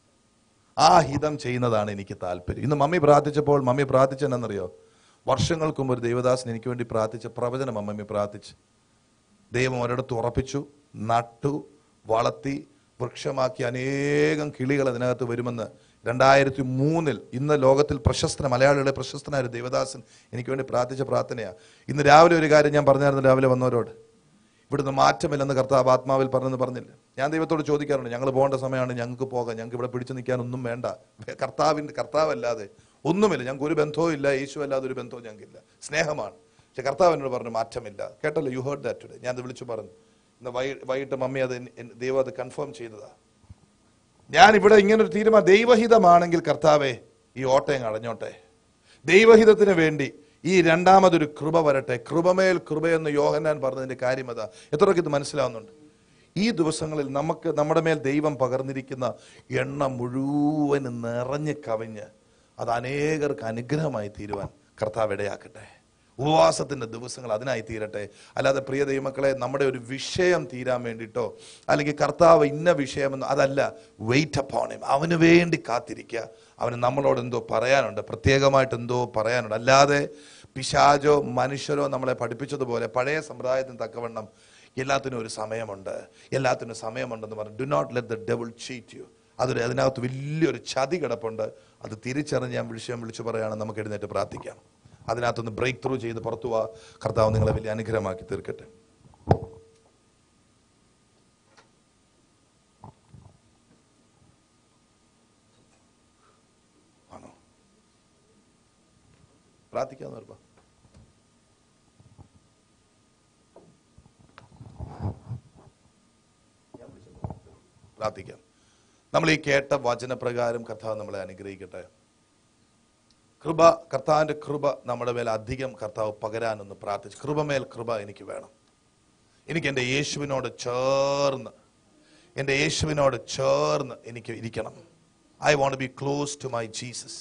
ആ ഹിതം ചെയ്യുന്നതാണ് എനിക്ക് താല്പര്യം ഇന്ന് മമ്മി പ്രാർത്ഥിച്ചപ്പോൾ മമ്മി പ്രാർത്ഥിച്ചെന്നറിയോ വർഷങ്ങൾക്ക് മുമ്പ് ഒരു ദേവദാസൻ എനിക്ക് വേണ്ടി പ്രാർത്ഥിച്ച പ്രവചനം മമ്മി പ്രാർത്ഥിച്ചു ദൈവം ഒരിടത്ത് ഉറപ്പിച്ചു നട്ടു വളർത്തി വൃക്ഷമാക്കി അനേകം കിളികൾ അതിനകത്ത് വരുമെന്ന് രണ്ടായിരത്തി മൂന്നിൽ ഇന്ന് ലോകത്തിൽ പ്രശസ്തന മലയാളികളെ പ്രശസ്തനായ ഒരു ദേവദാസൻ എനിക്ക് വേണ്ടി പ്രാർത്ഥിച്ച പ്രാർത്ഥനയാ ഇന്ന് രാവിലെ ഒരു കാര്യം ഞാൻ പറഞ്ഞായിരുന്നു രാവിലെ വന്നവരോട് ഇവിടുന്ന് മാറ്റമില്ലെന്ന് കർത്താവ് ആത്മാവിൽ പറഞ്ഞെന്ന് പറഞ്ഞില്ല ഞാൻ ദൈവത്തോട് ചോദിക്കാറുണ്ട് ഞങ്ങൾ പോകേണ്ട സമയമാണ് ഞങ്ങൾക്ക് പോകാം ഞങ്ങൾക്ക് ഇവിടെ പിടിച്ചു നിൽക്കാൻ ഒന്നും വേണ്ട കർത്താവിൻ്റെ കർത്താവല്ലാതെ ഒന്നുമില്ല ഞങ്ങൾക്ക് ഒരു ബന്ധവും ഇല്ല യേശു അല്ലാതെ ഒരു ബന്ധവും ഞങ്ങൾക്കില്ല സ്നേഹമാണ് പക്ഷെ കർത്താവ് എന്നോട് പറഞ്ഞു മാറ്റമില്ല കേട്ടല്ലോ യു ഹേർഡ് ദാറ്റ് ടുഡേ ഞാൻ അത് വിളിച്ചു പറഞ്ഞു ഇന്ന് വൈ വൈകിട്ട് മമ്മി അത് എൻ- എൻ- ദൈവം അത് കൺഫേം ചെയ്തതാ ഞാൻ ഇവിടെ ഇങ്ങനെ ഒരു തീരുമാനം ദൈവഹിതമാണെങ്കിൽ കർത്താവെ ഈ ഓട്ടയം അടഞ്ഞോട്ടെ ദൈവഹിതത്തിന് വേണ്ടി ഈ രണ്ടാമതൊരു കൃപ വരട്ടെ കൃപമേൽ കൃപയെന്ന് യോഹന്നാൻ പറഞ്ഞതിന്റെ കാര്യം അതാ എത്രയൊക്കെ ഇത് മനസ്സിലാവുന്നുണ്ട് ഈ ദിവസങ്ങളിൽ നമുക്ക് നമ്മുടെ മേൽ ദൈവം പകർന്നിരിക്കുന്ന എണ്ണ മുഴുവനും നിറഞ്ഞ് കവിഞ്ഞ് അത് അനേകർക്ക് അനുഗ്രഹമായി തീരുവാൻ കർത്താവ് ഇടയാക്കട്ടെ ഉപവാസത്തിന്റെ ദിവസങ്ങൾ അതിനായി തീരട്ടെ അല്ലാതെ പ്രിയ ദൈവമക്കളെ നമ്മുടെ ഒരു വിഷയം തീരാൻ വേണ്ടിയിട്ടോ അല്ലെങ്കിൽ കർത്താവ് ഇന്ന വിഷയമെന്ന് അതല്ല വെയിറ്റ് അപ്പോൺ him അവന് വേണ്ടി കാത്തിരിക്കുക അവന് നമ്മളോട് എന്തോ പറയാനുണ്ട് പ്രത്യേകമായിട്ട് എന്തോ പറയാനുണ്ട് അല്ലാതെ പിശാചോ മനുഷ്യരോ നമ്മളെ പഠിപ്പിച്ചതുപോലെ പഴയ സമ്പ്രദായത്തിന് തക്കവണ്ണം എല്ലാത്തിനും ഒരു സമയമുണ്ട് എല്ലാത്തിനും സമയമുണ്ടെന്ന് പറഞ്ഞു do not let the devil cheat you അതൊരു അതിനകത്ത് വലിയൊരു ചതി കിടപ്പുണ്ട് അത് തിരിച്ചറിഞ്ഞ് ഞാൻ വിഷയം വിളിച്ചു പറയുകയാണ് നമുക്ക് എഴുന്നേറ്റ് പ്രാർത്ഥിക്കാം അതിനകത്തൊന്ന് ബ്രേക്ക് ത്രൂ ചെയ്ത് പുറത്തു പോവാ കർത്താവ് നിങ്ങളെ വലിയ അനുഗ്രഹമാക്കി തീർക്കട്ടെ ആണോ പ്രാർത്ഥിക്കാന്ന് പറഞ്ഞ പ്രാർത്ഥിക്കാം നമ്മൾ ഈ കേട്ട വചനപ്രകാരം കർത്താവ് നമ്മളെ അനുഗ്രഹിക്കട്ടെ കൃപ കർത്താവിന്റെ കൃപ നമ്മുടെ മേൽ അധികം കർത്താവ് പകരാനൊന്ന് പ്രാർത്ഥിച്ചു കൃപമേൽ കൃപ എനിക്ക് വേണം എനിക്ക് എൻ്റെ യേശുവിനോട് ചേർന്ന് എൻ്റെ യേശുവിനോട് ചേർന്ന് എനിക്ക് ഇരിക്കണം I want be close to my Jesus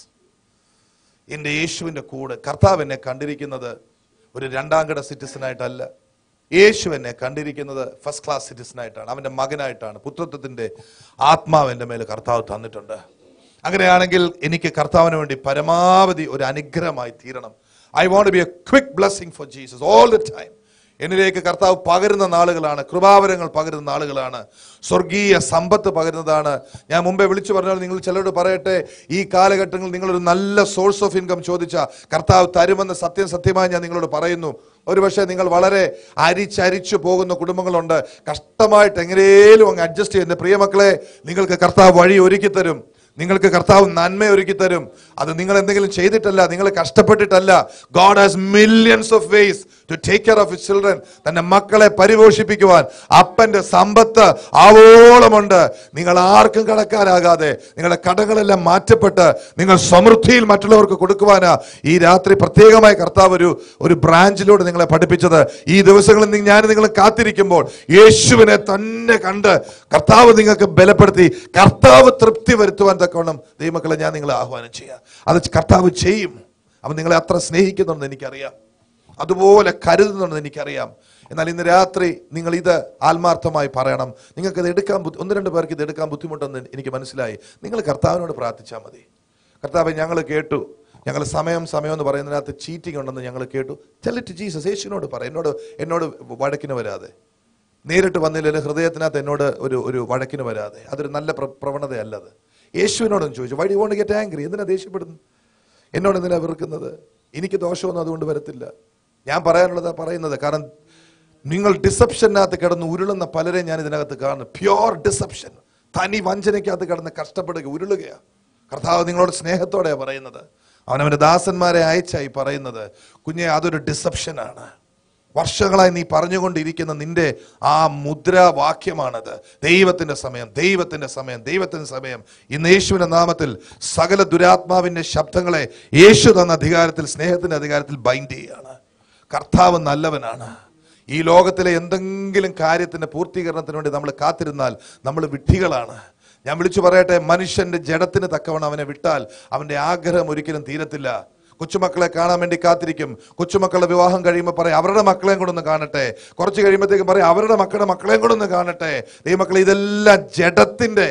എൻ്റെ യേശുവിൻ്റെ കൂടെ കർത്താവ് എന്നെ കണ്ടിരിക്കുന്നത് ഒരു രണ്ടാം കിട സിറ്റിസൺ ആയിട്ടല്ല യേശു എന്നെ കണ്ടിരിക്കുന്നത് ഫസ്റ്റ് ക്ലാസ് സിറ്റിസൺ ആയിട്ടാണ് അവൻ്റെ മകനായിട്ടാണ് പുത്രത്വത്തിൻ്റെ ആത്മാവ് എൻ്റെ മേൽ കർത്താവ് തന്നിട്ടുണ്ട് അങ്ങനെയാണെങ്കിൽ എനിക്ക് കർത്താവിന് വേണ്ടി പരമാവധി ഒരു അനുഗ്രഹമായി തീരണം I want be a quick blessing for Jesus all the time എന്നിലേക്ക് കർത്താവ് പകരുന്ന നാളുകളാണ് കൃപാവരങ്ങൾ പകരുന്ന നാളുകളാണ് സ്വർഗീയ സമ്പത്ത് പകരുന്നതാണ് ഞാൻ മുമ്പേ വിളിച്ചു പറഞ്ഞാൽ നിങ്ങൾ ചിലരോട് പറയട്ടെ ഈ കാലഘട്ടങ്ങളിൽ നിങ്ങളൊരു നല്ല സോഴ്സ് ഓഫ് ഇൻകം ചോദിച്ച കർത്താവ് തരുമെന്ന് സത്യം സത്യമായി ഞാൻ നിങ്ങളോട് പറയുന്നു ഒരുപക്ഷെ നിങ്ങൾ വളരെ അരിച്ചരിച്ചു പോകുന്ന കുടുംബങ്ങളുണ്ട് കഷ്ടമായിട്ട് എങ്ങനെയും അങ്ങ് അഡ്ജസ്റ്റ് ചെയ്യുന്ന പ്രിയമക്കളെ നിങ്ങൾക്ക് കർത്താവ് വഴി ഒരുക്കി തരും നിങ്ങൾക്ക് കർത്താവ് നന്മ ഒരുക്കി തരും അത് നിങ്ങൾ എന്തെങ്കിലും ചെയ്തിട്ടല്ല നിങ്ങൾ കഷ്ടപ്പെട്ടിട്ടല്ല God has millions of ways to take care of his children തന്റെ മക്കളെ പരിപോഷിപ്പിക്കുവാൻ അപ്പന്റെ സമ്പത്ത് ആവോളമുണ്ട് നിങ്ങൾ ആർക്കും കടക്കാനാകാതെ നിങ്ങളുടെ കടങ്ങളെല്ലാം മാറ്റപ്പെട്ട് നിങ്ങൾ സമൃദ്ധിയിൽ മറ്റുള്ളവർക്ക് കൊടുക്കുവാനാ ഈ രാത്രി പ്രത്യേകമായി കർത്താവ് ഒരു ഒരു ബ്രാഞ്ചിലൂടെ നിങ്ങളെ പഠിപ്പിച്ചത് ഈ ദിവസങ്ങളിൽ നി- ഞാൻ നിങ്ങൾ കാത്തിരിക്കുമ്പോൾ യേശുവിനെ തന്നെ കണ്ട് കർത്താവ് നിങ്ങൾക്ക് ബലപ്പെടുത്തി കർത്താവ് തൃപ്തി വരുത്തുവാൻ തക്കവണ്ണം ദൈവമക്കളെ ഞാൻ നിങ്ങളെ ആഹ്വാനം ചെയ്യാം അത് കർത്താവ് ചെയ്യും അവൻ നിങ്ങളെ അത്ര സ്നേഹിക്കുന്നുണ്ടെന്ന് എനിക്കറിയാം അതുപോലെ കരുതുന്നുണ്ടെന്ന് എനിക്കറിയാം എന്നാൽ ഇന്ന് രാത്രി നിങ്ങൾ ഇത് ആത്മാർത്ഥമായി പറയണം നിങ്ങൾക്ക് ഇത് എടുക്കാൻ ബുദ്ധി- ഒന്ന് രണ്ട് പേർക്ക് ഇത് എടുക്കാൻ ബുദ്ധിമുട്ടെന്ന് എനിക്ക് മനസ്സിലായി നിങ്ങൾ കർത്താവിനോട് പ്രാർത്ഥിച്ചാൽ മതി കർത്താവെ ഞങ്ങൾ കേട്ടു ഞങ്ങൾ സമയം സമയം എന്ന് പറയുന്നതിനകത്ത് ചീറ്റിംഗ് ഉണ്ടെന്ന് ഞങ്ങൾ കേട്ടു ചെല്ലിട്ട് ജീസസ് യേശുവിനോട് പറ എന്നോട് എന്നോട് വഴക്കിന് വരാതെ നേരിട്ട് വന്നില്ലെങ്കിൽ ഹൃദയത്തിനകത്ത് എന്നോട് ഒരു ഒരു വഴക്കിന് വരാതെ അതൊരു നല്ല പ്ര പ്രവണതയല്ലത് യേശുവിനോടൊന്ന് ചോദിച്ചു വൈ ഡി വോണ്ട് ഗെറ്റ് ആംഗ്രി എന്തിനാ ദേഷ്യപ്പെടുന്നു എന്നോട് എന്തിനാ വെറുക്കുന്നത് എനിക്ക് ദോഷമൊന്നും അതുകൊണ്ട് വരത്തില്ല ഞാൻ പറയാനുള്ളതാ പറയുന്നത് കാരണം നിങ്ങൾ ഡിസപ്ഷനകത്ത് കിടന്ന് ഉരുളുന്ന പലരെ ഞാൻ ഇതിനകത്ത് കാണുന്നു പ്യോർ ഡിസപ്ഷൻ തനി വഞ്ചനയ്ക്കകത്ത് കിടന്ന് കഷ്ടപ്പെടുക ഉരുളുകയാ കർത്താവ് നിങ്ങളോട് സ്നേഹത്തോടെയാണ് പറയുന്നത് അവനവന്റെ ദാസന്മാരെ അയച്ചായി പറയുന്നത് കുഞ്ഞെ അതൊരു ഡിസപ്ഷനാണ് വർഷങ്ങളായി നീ പറഞ്ഞുകൊണ്ടിരിക്കുന്ന നിന്റെ ആ മുദ്രാവാക്യമാണത് ദൈവത്തിന്റെ സമയം ദൈവത്തിന്റെ സമയം ദൈവത്തിന്റെ സമയം ഇന്ന് യേശുവിന്റെ നാമത്തിൽ സകല ദുരാത്മാവിന്റെ ശബ്ദങ്ങളെ യേശു തന്ന അധികാരത്തിൽ സ്നേഹത്തിന്റെ അധികാരത്തിൽ ബൈൻഡ് ചെയ്യുകയാണ് കർത്താവ് നല്ലവനാണ് ഈ ലോകത്തിലെ എന്തെങ്കിലും കാര്യത്തിന്റെ പൂർത്തീകരണത്തിന് വേണ്ടി നമ്മൾ കാത്തിരുന്നാൽ നമ്മൾ വിഡ്ഢികളാണ് ഞാൻ വിളിച്ചു പറയട്ടെ മനുഷ്യന്റെ ജഡത്തിന് തക്കവണ്ണം അവനെ വിട്ടാൽ അവന്റെ ആഗ്രഹം ഒരിക്കലും തീരത്തില്ല കൊച്ചുമക്കളെ കാണാൻ വേണ്ടി കാത്തിരിക്കും കൊച്ചുമക്കളുടെ വിവാഹം കഴിയുമ്പോൾ പറയും അവരുടെ മക്കളെയും കൂടെ ഒന്ന് കാണട്ടെ കുറച്ച് കഴിയുമ്പോഴത്തേക്കും പറയും അവരുടെ മക്കളുടെ മക്കളെയും കൂടെ ഒന്ന് കാണട്ടെ ദൈവമക്കളെ ഇതെല്ലാം ജഡത്തിന്റെ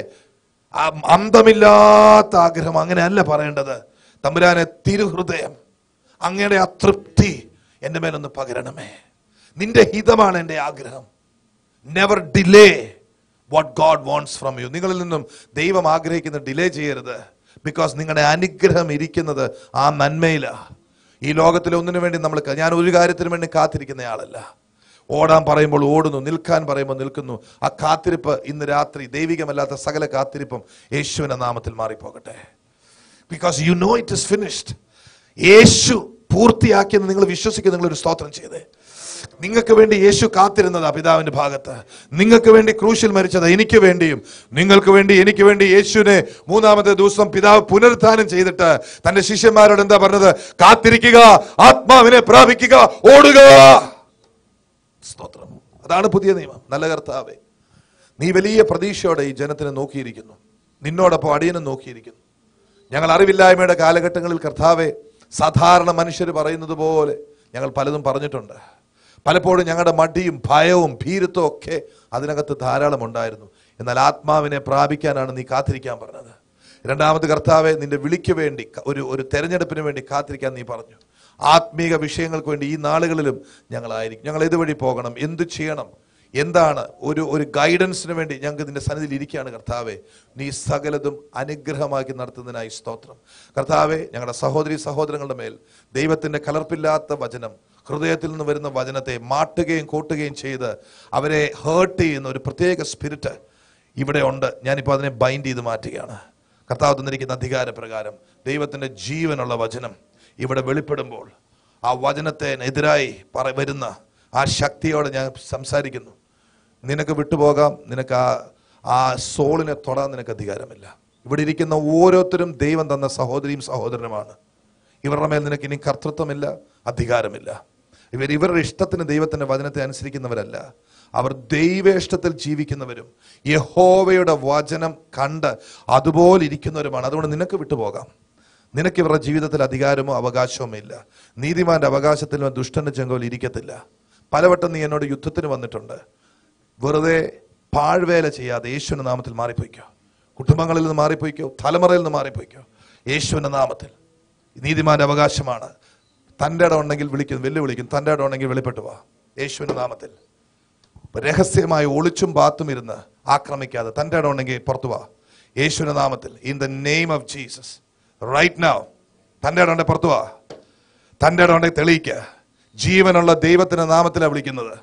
ആ അന്തമില്ലാത്ത ആഗ്രഹം അങ്ങനെയല്ല പറയേണ്ടത് തമ്പുരാനെ തിരുഹൃദയം അങ്ങയുടെ ആ തൃപ്തി എൻ്റെ മേലൊന്ന് പകരണമേ നിന്റെ ഹിതമാണ് എൻ്റെ ആഗ്രഹം never delay what God wants from you നിങ്ങളിൽ നിന്നും ദൈവം ആഗ്രഹിക്കുന്ന ഡിലേ ചെയ്യരുത് ബിക്കോസ് നിങ്ങളുടെ അനുഗ്രഹം ഇരിക്കുന്നത് ആ നന്മയിലാ ഈ ലോകത്തിലെ ഒന്നിനു വേണ്ടി നമ്മൾ ക- ഞാൻ ഒരു കാര്യത്തിന് വേണ്ടി കാത്തിരിക്കുന്ന ആളല്ല ഓടാൻ പറയുമ്പോൾ ഓടുന്നു നിൽക്കാൻ പറയുമ്പോൾ നിൽക്കുന്നു ആ കാത്തിരിപ്പ് ഇന്ന് രാത്രി ദൈവികമല്ലാത്ത സകല കാത്തിരിപ്പും യേശുവിന്റെ നാമത്തിൽ മാറിപ്പോകട്ടെ because you know it is finished യേശു പൂർത്തിയാക്കിയെന്ന് നിങ്ങൾ വിശ്വസിക്കുന്ന നിങ്ങൾ ഒരു സ്തോത്രം ചെയ്തേ നിങ്ങൾക്ക് വേണ്ടി യേശു കാത്തിരുന്നതാ പിതാവിന്റെ ഭാഗത്ത് നിങ്ങൾക്ക് വേണ്ടി ക്രൂശിൽ മരിച്ചത് എനിക്ക് വേണ്ടിയും നിങ്ങൾക്ക് വേണ്ടി എനിക്ക് വേണ്ടി യേശുവിനെ മൂന്നാമത്തെ ദിവസം പിതാവ് പുനരുത്ഥാനം ചെയ്തിട്ട് തന്റെ ശിഷ്യന്മാരോട് എന്താ പറഞ്ഞത് കാത്തിരിക്കുക ആത്മാവിനെ പ്രാപിക്കുക ഓടുക സ്തോത്രം അതാണ് പുതിയ നിയമം നല്ല കർത്താവേ നീ വലിയ പ്രതീക്ഷയോടെ ഈ ജനത്തിനെ നോക്കിയിരിക്കുന്നു നിന്നോടൊപ്പം അടിയനും നോക്കിയിരിക്കുന്നു ഞങ്ങൾ അറിവില്ലായ്മയുടെ കാലഘട്ടങ്ങളിൽ കർത്താവെ സാധാരണ മനുഷ്യർ പറയുന്നത് പോലെ ഞങ്ങൾ പലതും പറഞ്ഞിട്ടുണ്ട് പലപ്പോഴും ഞങ്ങളുടെ മടിയും ഭയവും ഭീരുത്വവും ഒക്കെ അതിനകത്ത് ധാരാളം ഉണ്ടായിരുന്നു എന്നാൽ ആത്മാവിനെ പ്രാപിക്കാനാണ് നീ കാത്തിരിക്കാൻ പറഞ്ഞത് രണ്ടാമത് കർത്താവെ നിന്റെ വിളിക്ക് വേണ്ടി ക- ഒരു ഒരു തെരഞ്ഞെടുപ്പിന് വേണ്ടി കാത്തിരിക്കാൻ നീ പറഞ്ഞു ആത്മീക വിഷയങ്ങൾക്ക് വേണ്ടി ഈ നാളുകളിലും ഞങ്ങളായിരിക്കും ഞങ്ങൾ ഇതുവഴി പോകണം എന്ത് ചെയ്യണം എന്താണ് ഒരു ഒരു ഗൈഡൻസിന് വേണ്ടി ഞങ്ങൾക്ക് നിന്റെ സന്നിധിയിൽ ഇരിക്കുകയാണ് കർത്താവെ നീ സകലതും അനുഗ്രഹമാക്കി നടത്തുന്നതിനായി സ്തോത്രം കർത്താവെ ഞങ്ങളുടെ സഹോദരി സഹോദരങ്ങളുടെ മേൽ ദൈവത്തിന്റെ കലർപ്പില്ലാത്ത വചനം ഹൃദയത്തിൽ നിന്ന് വരുന്ന വചനത്തെ മാട്ടുകയും കൂട്ടുകയും ചെയ്ത് അവരെ ഹേർട്ട് ചെയ്യുന്ന ഒരു പ്രത്യേക സ്പിരിറ്റ് ഇവിടെ ഉണ്ട് ഞാനിപ്പോൾ അതിനെ ബൈൻഡ് ചെയ്ത് മാറ്റുകയാണ് കർത്താവ് തന്നിരിക്കുന്ന അധികാരപ്രകാരം ദൈവത്തിന്റെ ജീവനുള്ള വചനം ഇവിടെ വെളിപ്പെടുമ്പോൾ ആ വചനത്തിനെതിരായി പറ വരുന്ന ആ ശക്തിയോടെ ഞാൻ സംസാരിക്കുന്നു നിനക്ക് വിട്ടുപോകാം നിനക്ക് ആ ആ സോളിനെ തൊടാൻ നിനക്ക് അധികാരമില്ല ഇവിടെ ഇരിക്കുന്ന ഓരോരുത്തരും ദൈവം തന്ന സഹോദരിയും സഹോദരനുമാണ് ഇവരുടെ മേൽ നിനക്ക് ഇനി കർത്തൃത്വമില്ല അധികാരമില്ല ഇവർ ഇവരുടെ ഇഷ്ടത്തിന് ദൈവത്തിന്റെ വചനത്തെ അനുസരിക്കുന്നവരല്ല അവർ ദൈവേഷ്ടത്തിൽ ജീവിക്കുന്നവരും യഹോവയുടെ വചനം കണ്ട് അതുപോലെ ഇരിക്കുന്നവരുമാണ് അതുകൊണ്ട് നിനക്ക് വിട്ടുപോകാം നിനക്ക് ഇവരുടെ ജീവിതത്തിൽ അധികാരമോ അവകാശമോ ഇല്ല നീതിമാന്റെ അവകാശത്തിലും ദുഷ്ടന്റെ ചെങ്കോൽ ഇരിക്കത്തില്ല പലവട്ടം നീ എന്നോട് യുദ്ധത്തിന് വന്നിട്ടുണ്ട് വെറുതെ പാഴ്വേല ചെയ്യാതെ യേശുവിന്റെ നാമത്തിൽ മാറിപ്പോയിക്കോ കുടുംബങ്ങളിൽ നിന്ന് മാറിപ്പോയിക്കോ തലമുറയിൽ നിന്ന് മാറിപ്പോയിക്കോ യേശുവിന്റെ നാമത്തിൽ നീതിമാന്റെ അവകാശമാണ് തൻ്റെ ഇടം ഉണ്ടെങ്കിൽ വിളിക്കും വെല്ലുവിളിക്കും തൻ്റെ ഇടം ഉണ്ടെങ്കിൽ വെളിപ്പെട്ടു വാ യേശുവിന്റെ നാമത്തിൽ രഹസ്യമായി ഒളിച്ചും പാത്തും ഇരുന്ന് ആക്രമിക്കാതെ തൻ്റെ ഇടം ഉണ്ടെങ്കിൽ പുറത്തു വാ യേശുവിന്റെ നാമത്തിൽ in the name of Jesus right now തൻ്റെ ഇടം ഉണ്ടെങ്കിൽ പുറത്തു വാ തൻ്റെ ഇടം ഉണ്ടെങ്കിൽ തെളിയിക്കുക ജീവനുള്ള ദൈവത്തിന്റെ നാമത്തിലാണ് വിളിക്കുന്നത്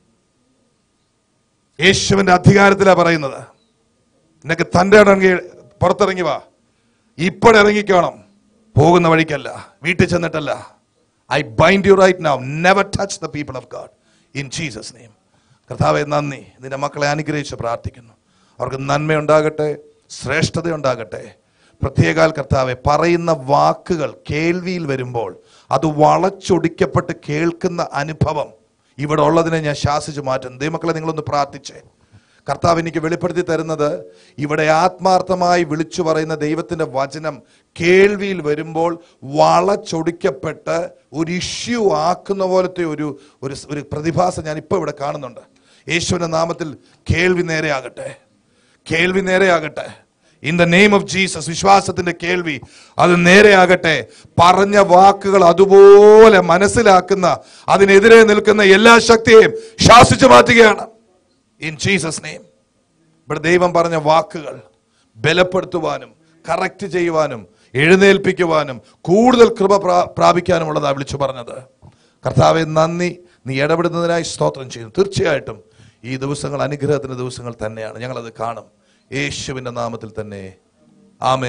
യേശുവിന്റെ അധികാരത്തിലാണ് പറയുന്നത് നിനക്ക് തൻ്റെ ഇടമെങ്കിൽ പുറത്തിറങ്ങി വാ ഇപ്പോഴിറങ്ങിക്കോണം പോകുന്ന വഴിക്കല്ല വീട്ടിൽ ചെന്നിട്ടല്ല I bind you right now never touch the people of God in Jesus name കർത്താവെ നന്ദി നിന്റെ മക്കളെ അനുഗ്രഹിച്ച് പ്രാർത്ഥിക്കുന്നു അവർക്ക് നന്മയുണ്ടാകട്ടെ ശ്രേഷ്ഠതയുണ്ടാകട്ടെ പ്രത്യേകാൽ കർത്താവെ പറയുന്ന വാക്കുകൾ കേൾവിയിൽ വരുമ്പോൾ അത് വളച്ചൊടിക്കപ്പെട്ട് കേൾക്കുന്ന അനുഭവം ഇവിടെ ഉള്ളതിനെ ഞാൻ ശാസിച്ചു മാറ്റുന്നു ദൈവമക്കളെ നിങ്ങളൊന്ന് പ്രാർത്ഥിച്ചേ കർത്താവ് എനിക്ക് വെളിപ്പെടുത്തി തരുന്നത് ഇവിടെ ആത്മാർത്ഥമായി വിളിച്ചു പറയുന്ന ദൈവത്തിന്റെ വചനം കേൾവിയിൽ വരുമ്പോൾ വളച്ചൊടിക്കപ്പെട്ട് ഒരു ഇഷ്യൂ ആക്കുന്ന പോലത്തെ ഒരു ഒരു ഒരു പ്രതിഭാസം ഞാൻ ഇപ്പോൾ ഇവിടെ കാണുന്നുണ്ട് യേശുവിന്റെ നാമത്തിൽ കേൾവി നേരെയാകട്ടെ കേൾവി നേരെയാകട്ടെ in the name of Jesus വിശ്വാസത്തിന്റെ കേൾവി അത് നേരെയാകട്ടെ പറഞ്ഞ വാക്കുകൾ അതുപോലെ മനസ്സിലാക്കുന്ന അതിനെതിരെ നിൽക്കുന്ന എല്ലാ ശക്തിയെയും ശാസിച്ചു മാറ്റുകയാണ് ഇൻ ജീസസ് നെയിം ഇവിടെ ദൈവം പറഞ്ഞ വാക്കുകൾ ബലപ്പെടുത്തുവാനും കറക്റ്റ് ചെയ്യുവാനും എഴുന്നേൽപ്പിക്കുവാനും കൂടുതൽ കൃപ പ്രാ- പ്രാപിക്കാനുമുള്ളതാ വിളിച്ചു പറഞ്ഞത് കർത്താവെ നന്ദി നീ ഇടപെടുന്നതിനായി സ്തോത്രം ചെയ്യുന്നു തീർച്ചയായിട്ടും ഈ ദിവസങ്ങൾ അനുഗ്രഹത്തിന്റെ ദിവസങ്ങൾ തന്നെയാണ് ഞങ്ങളത് കാണും യേശുവിന്റെ നാമത്തിൽ തന്നെ ആമേ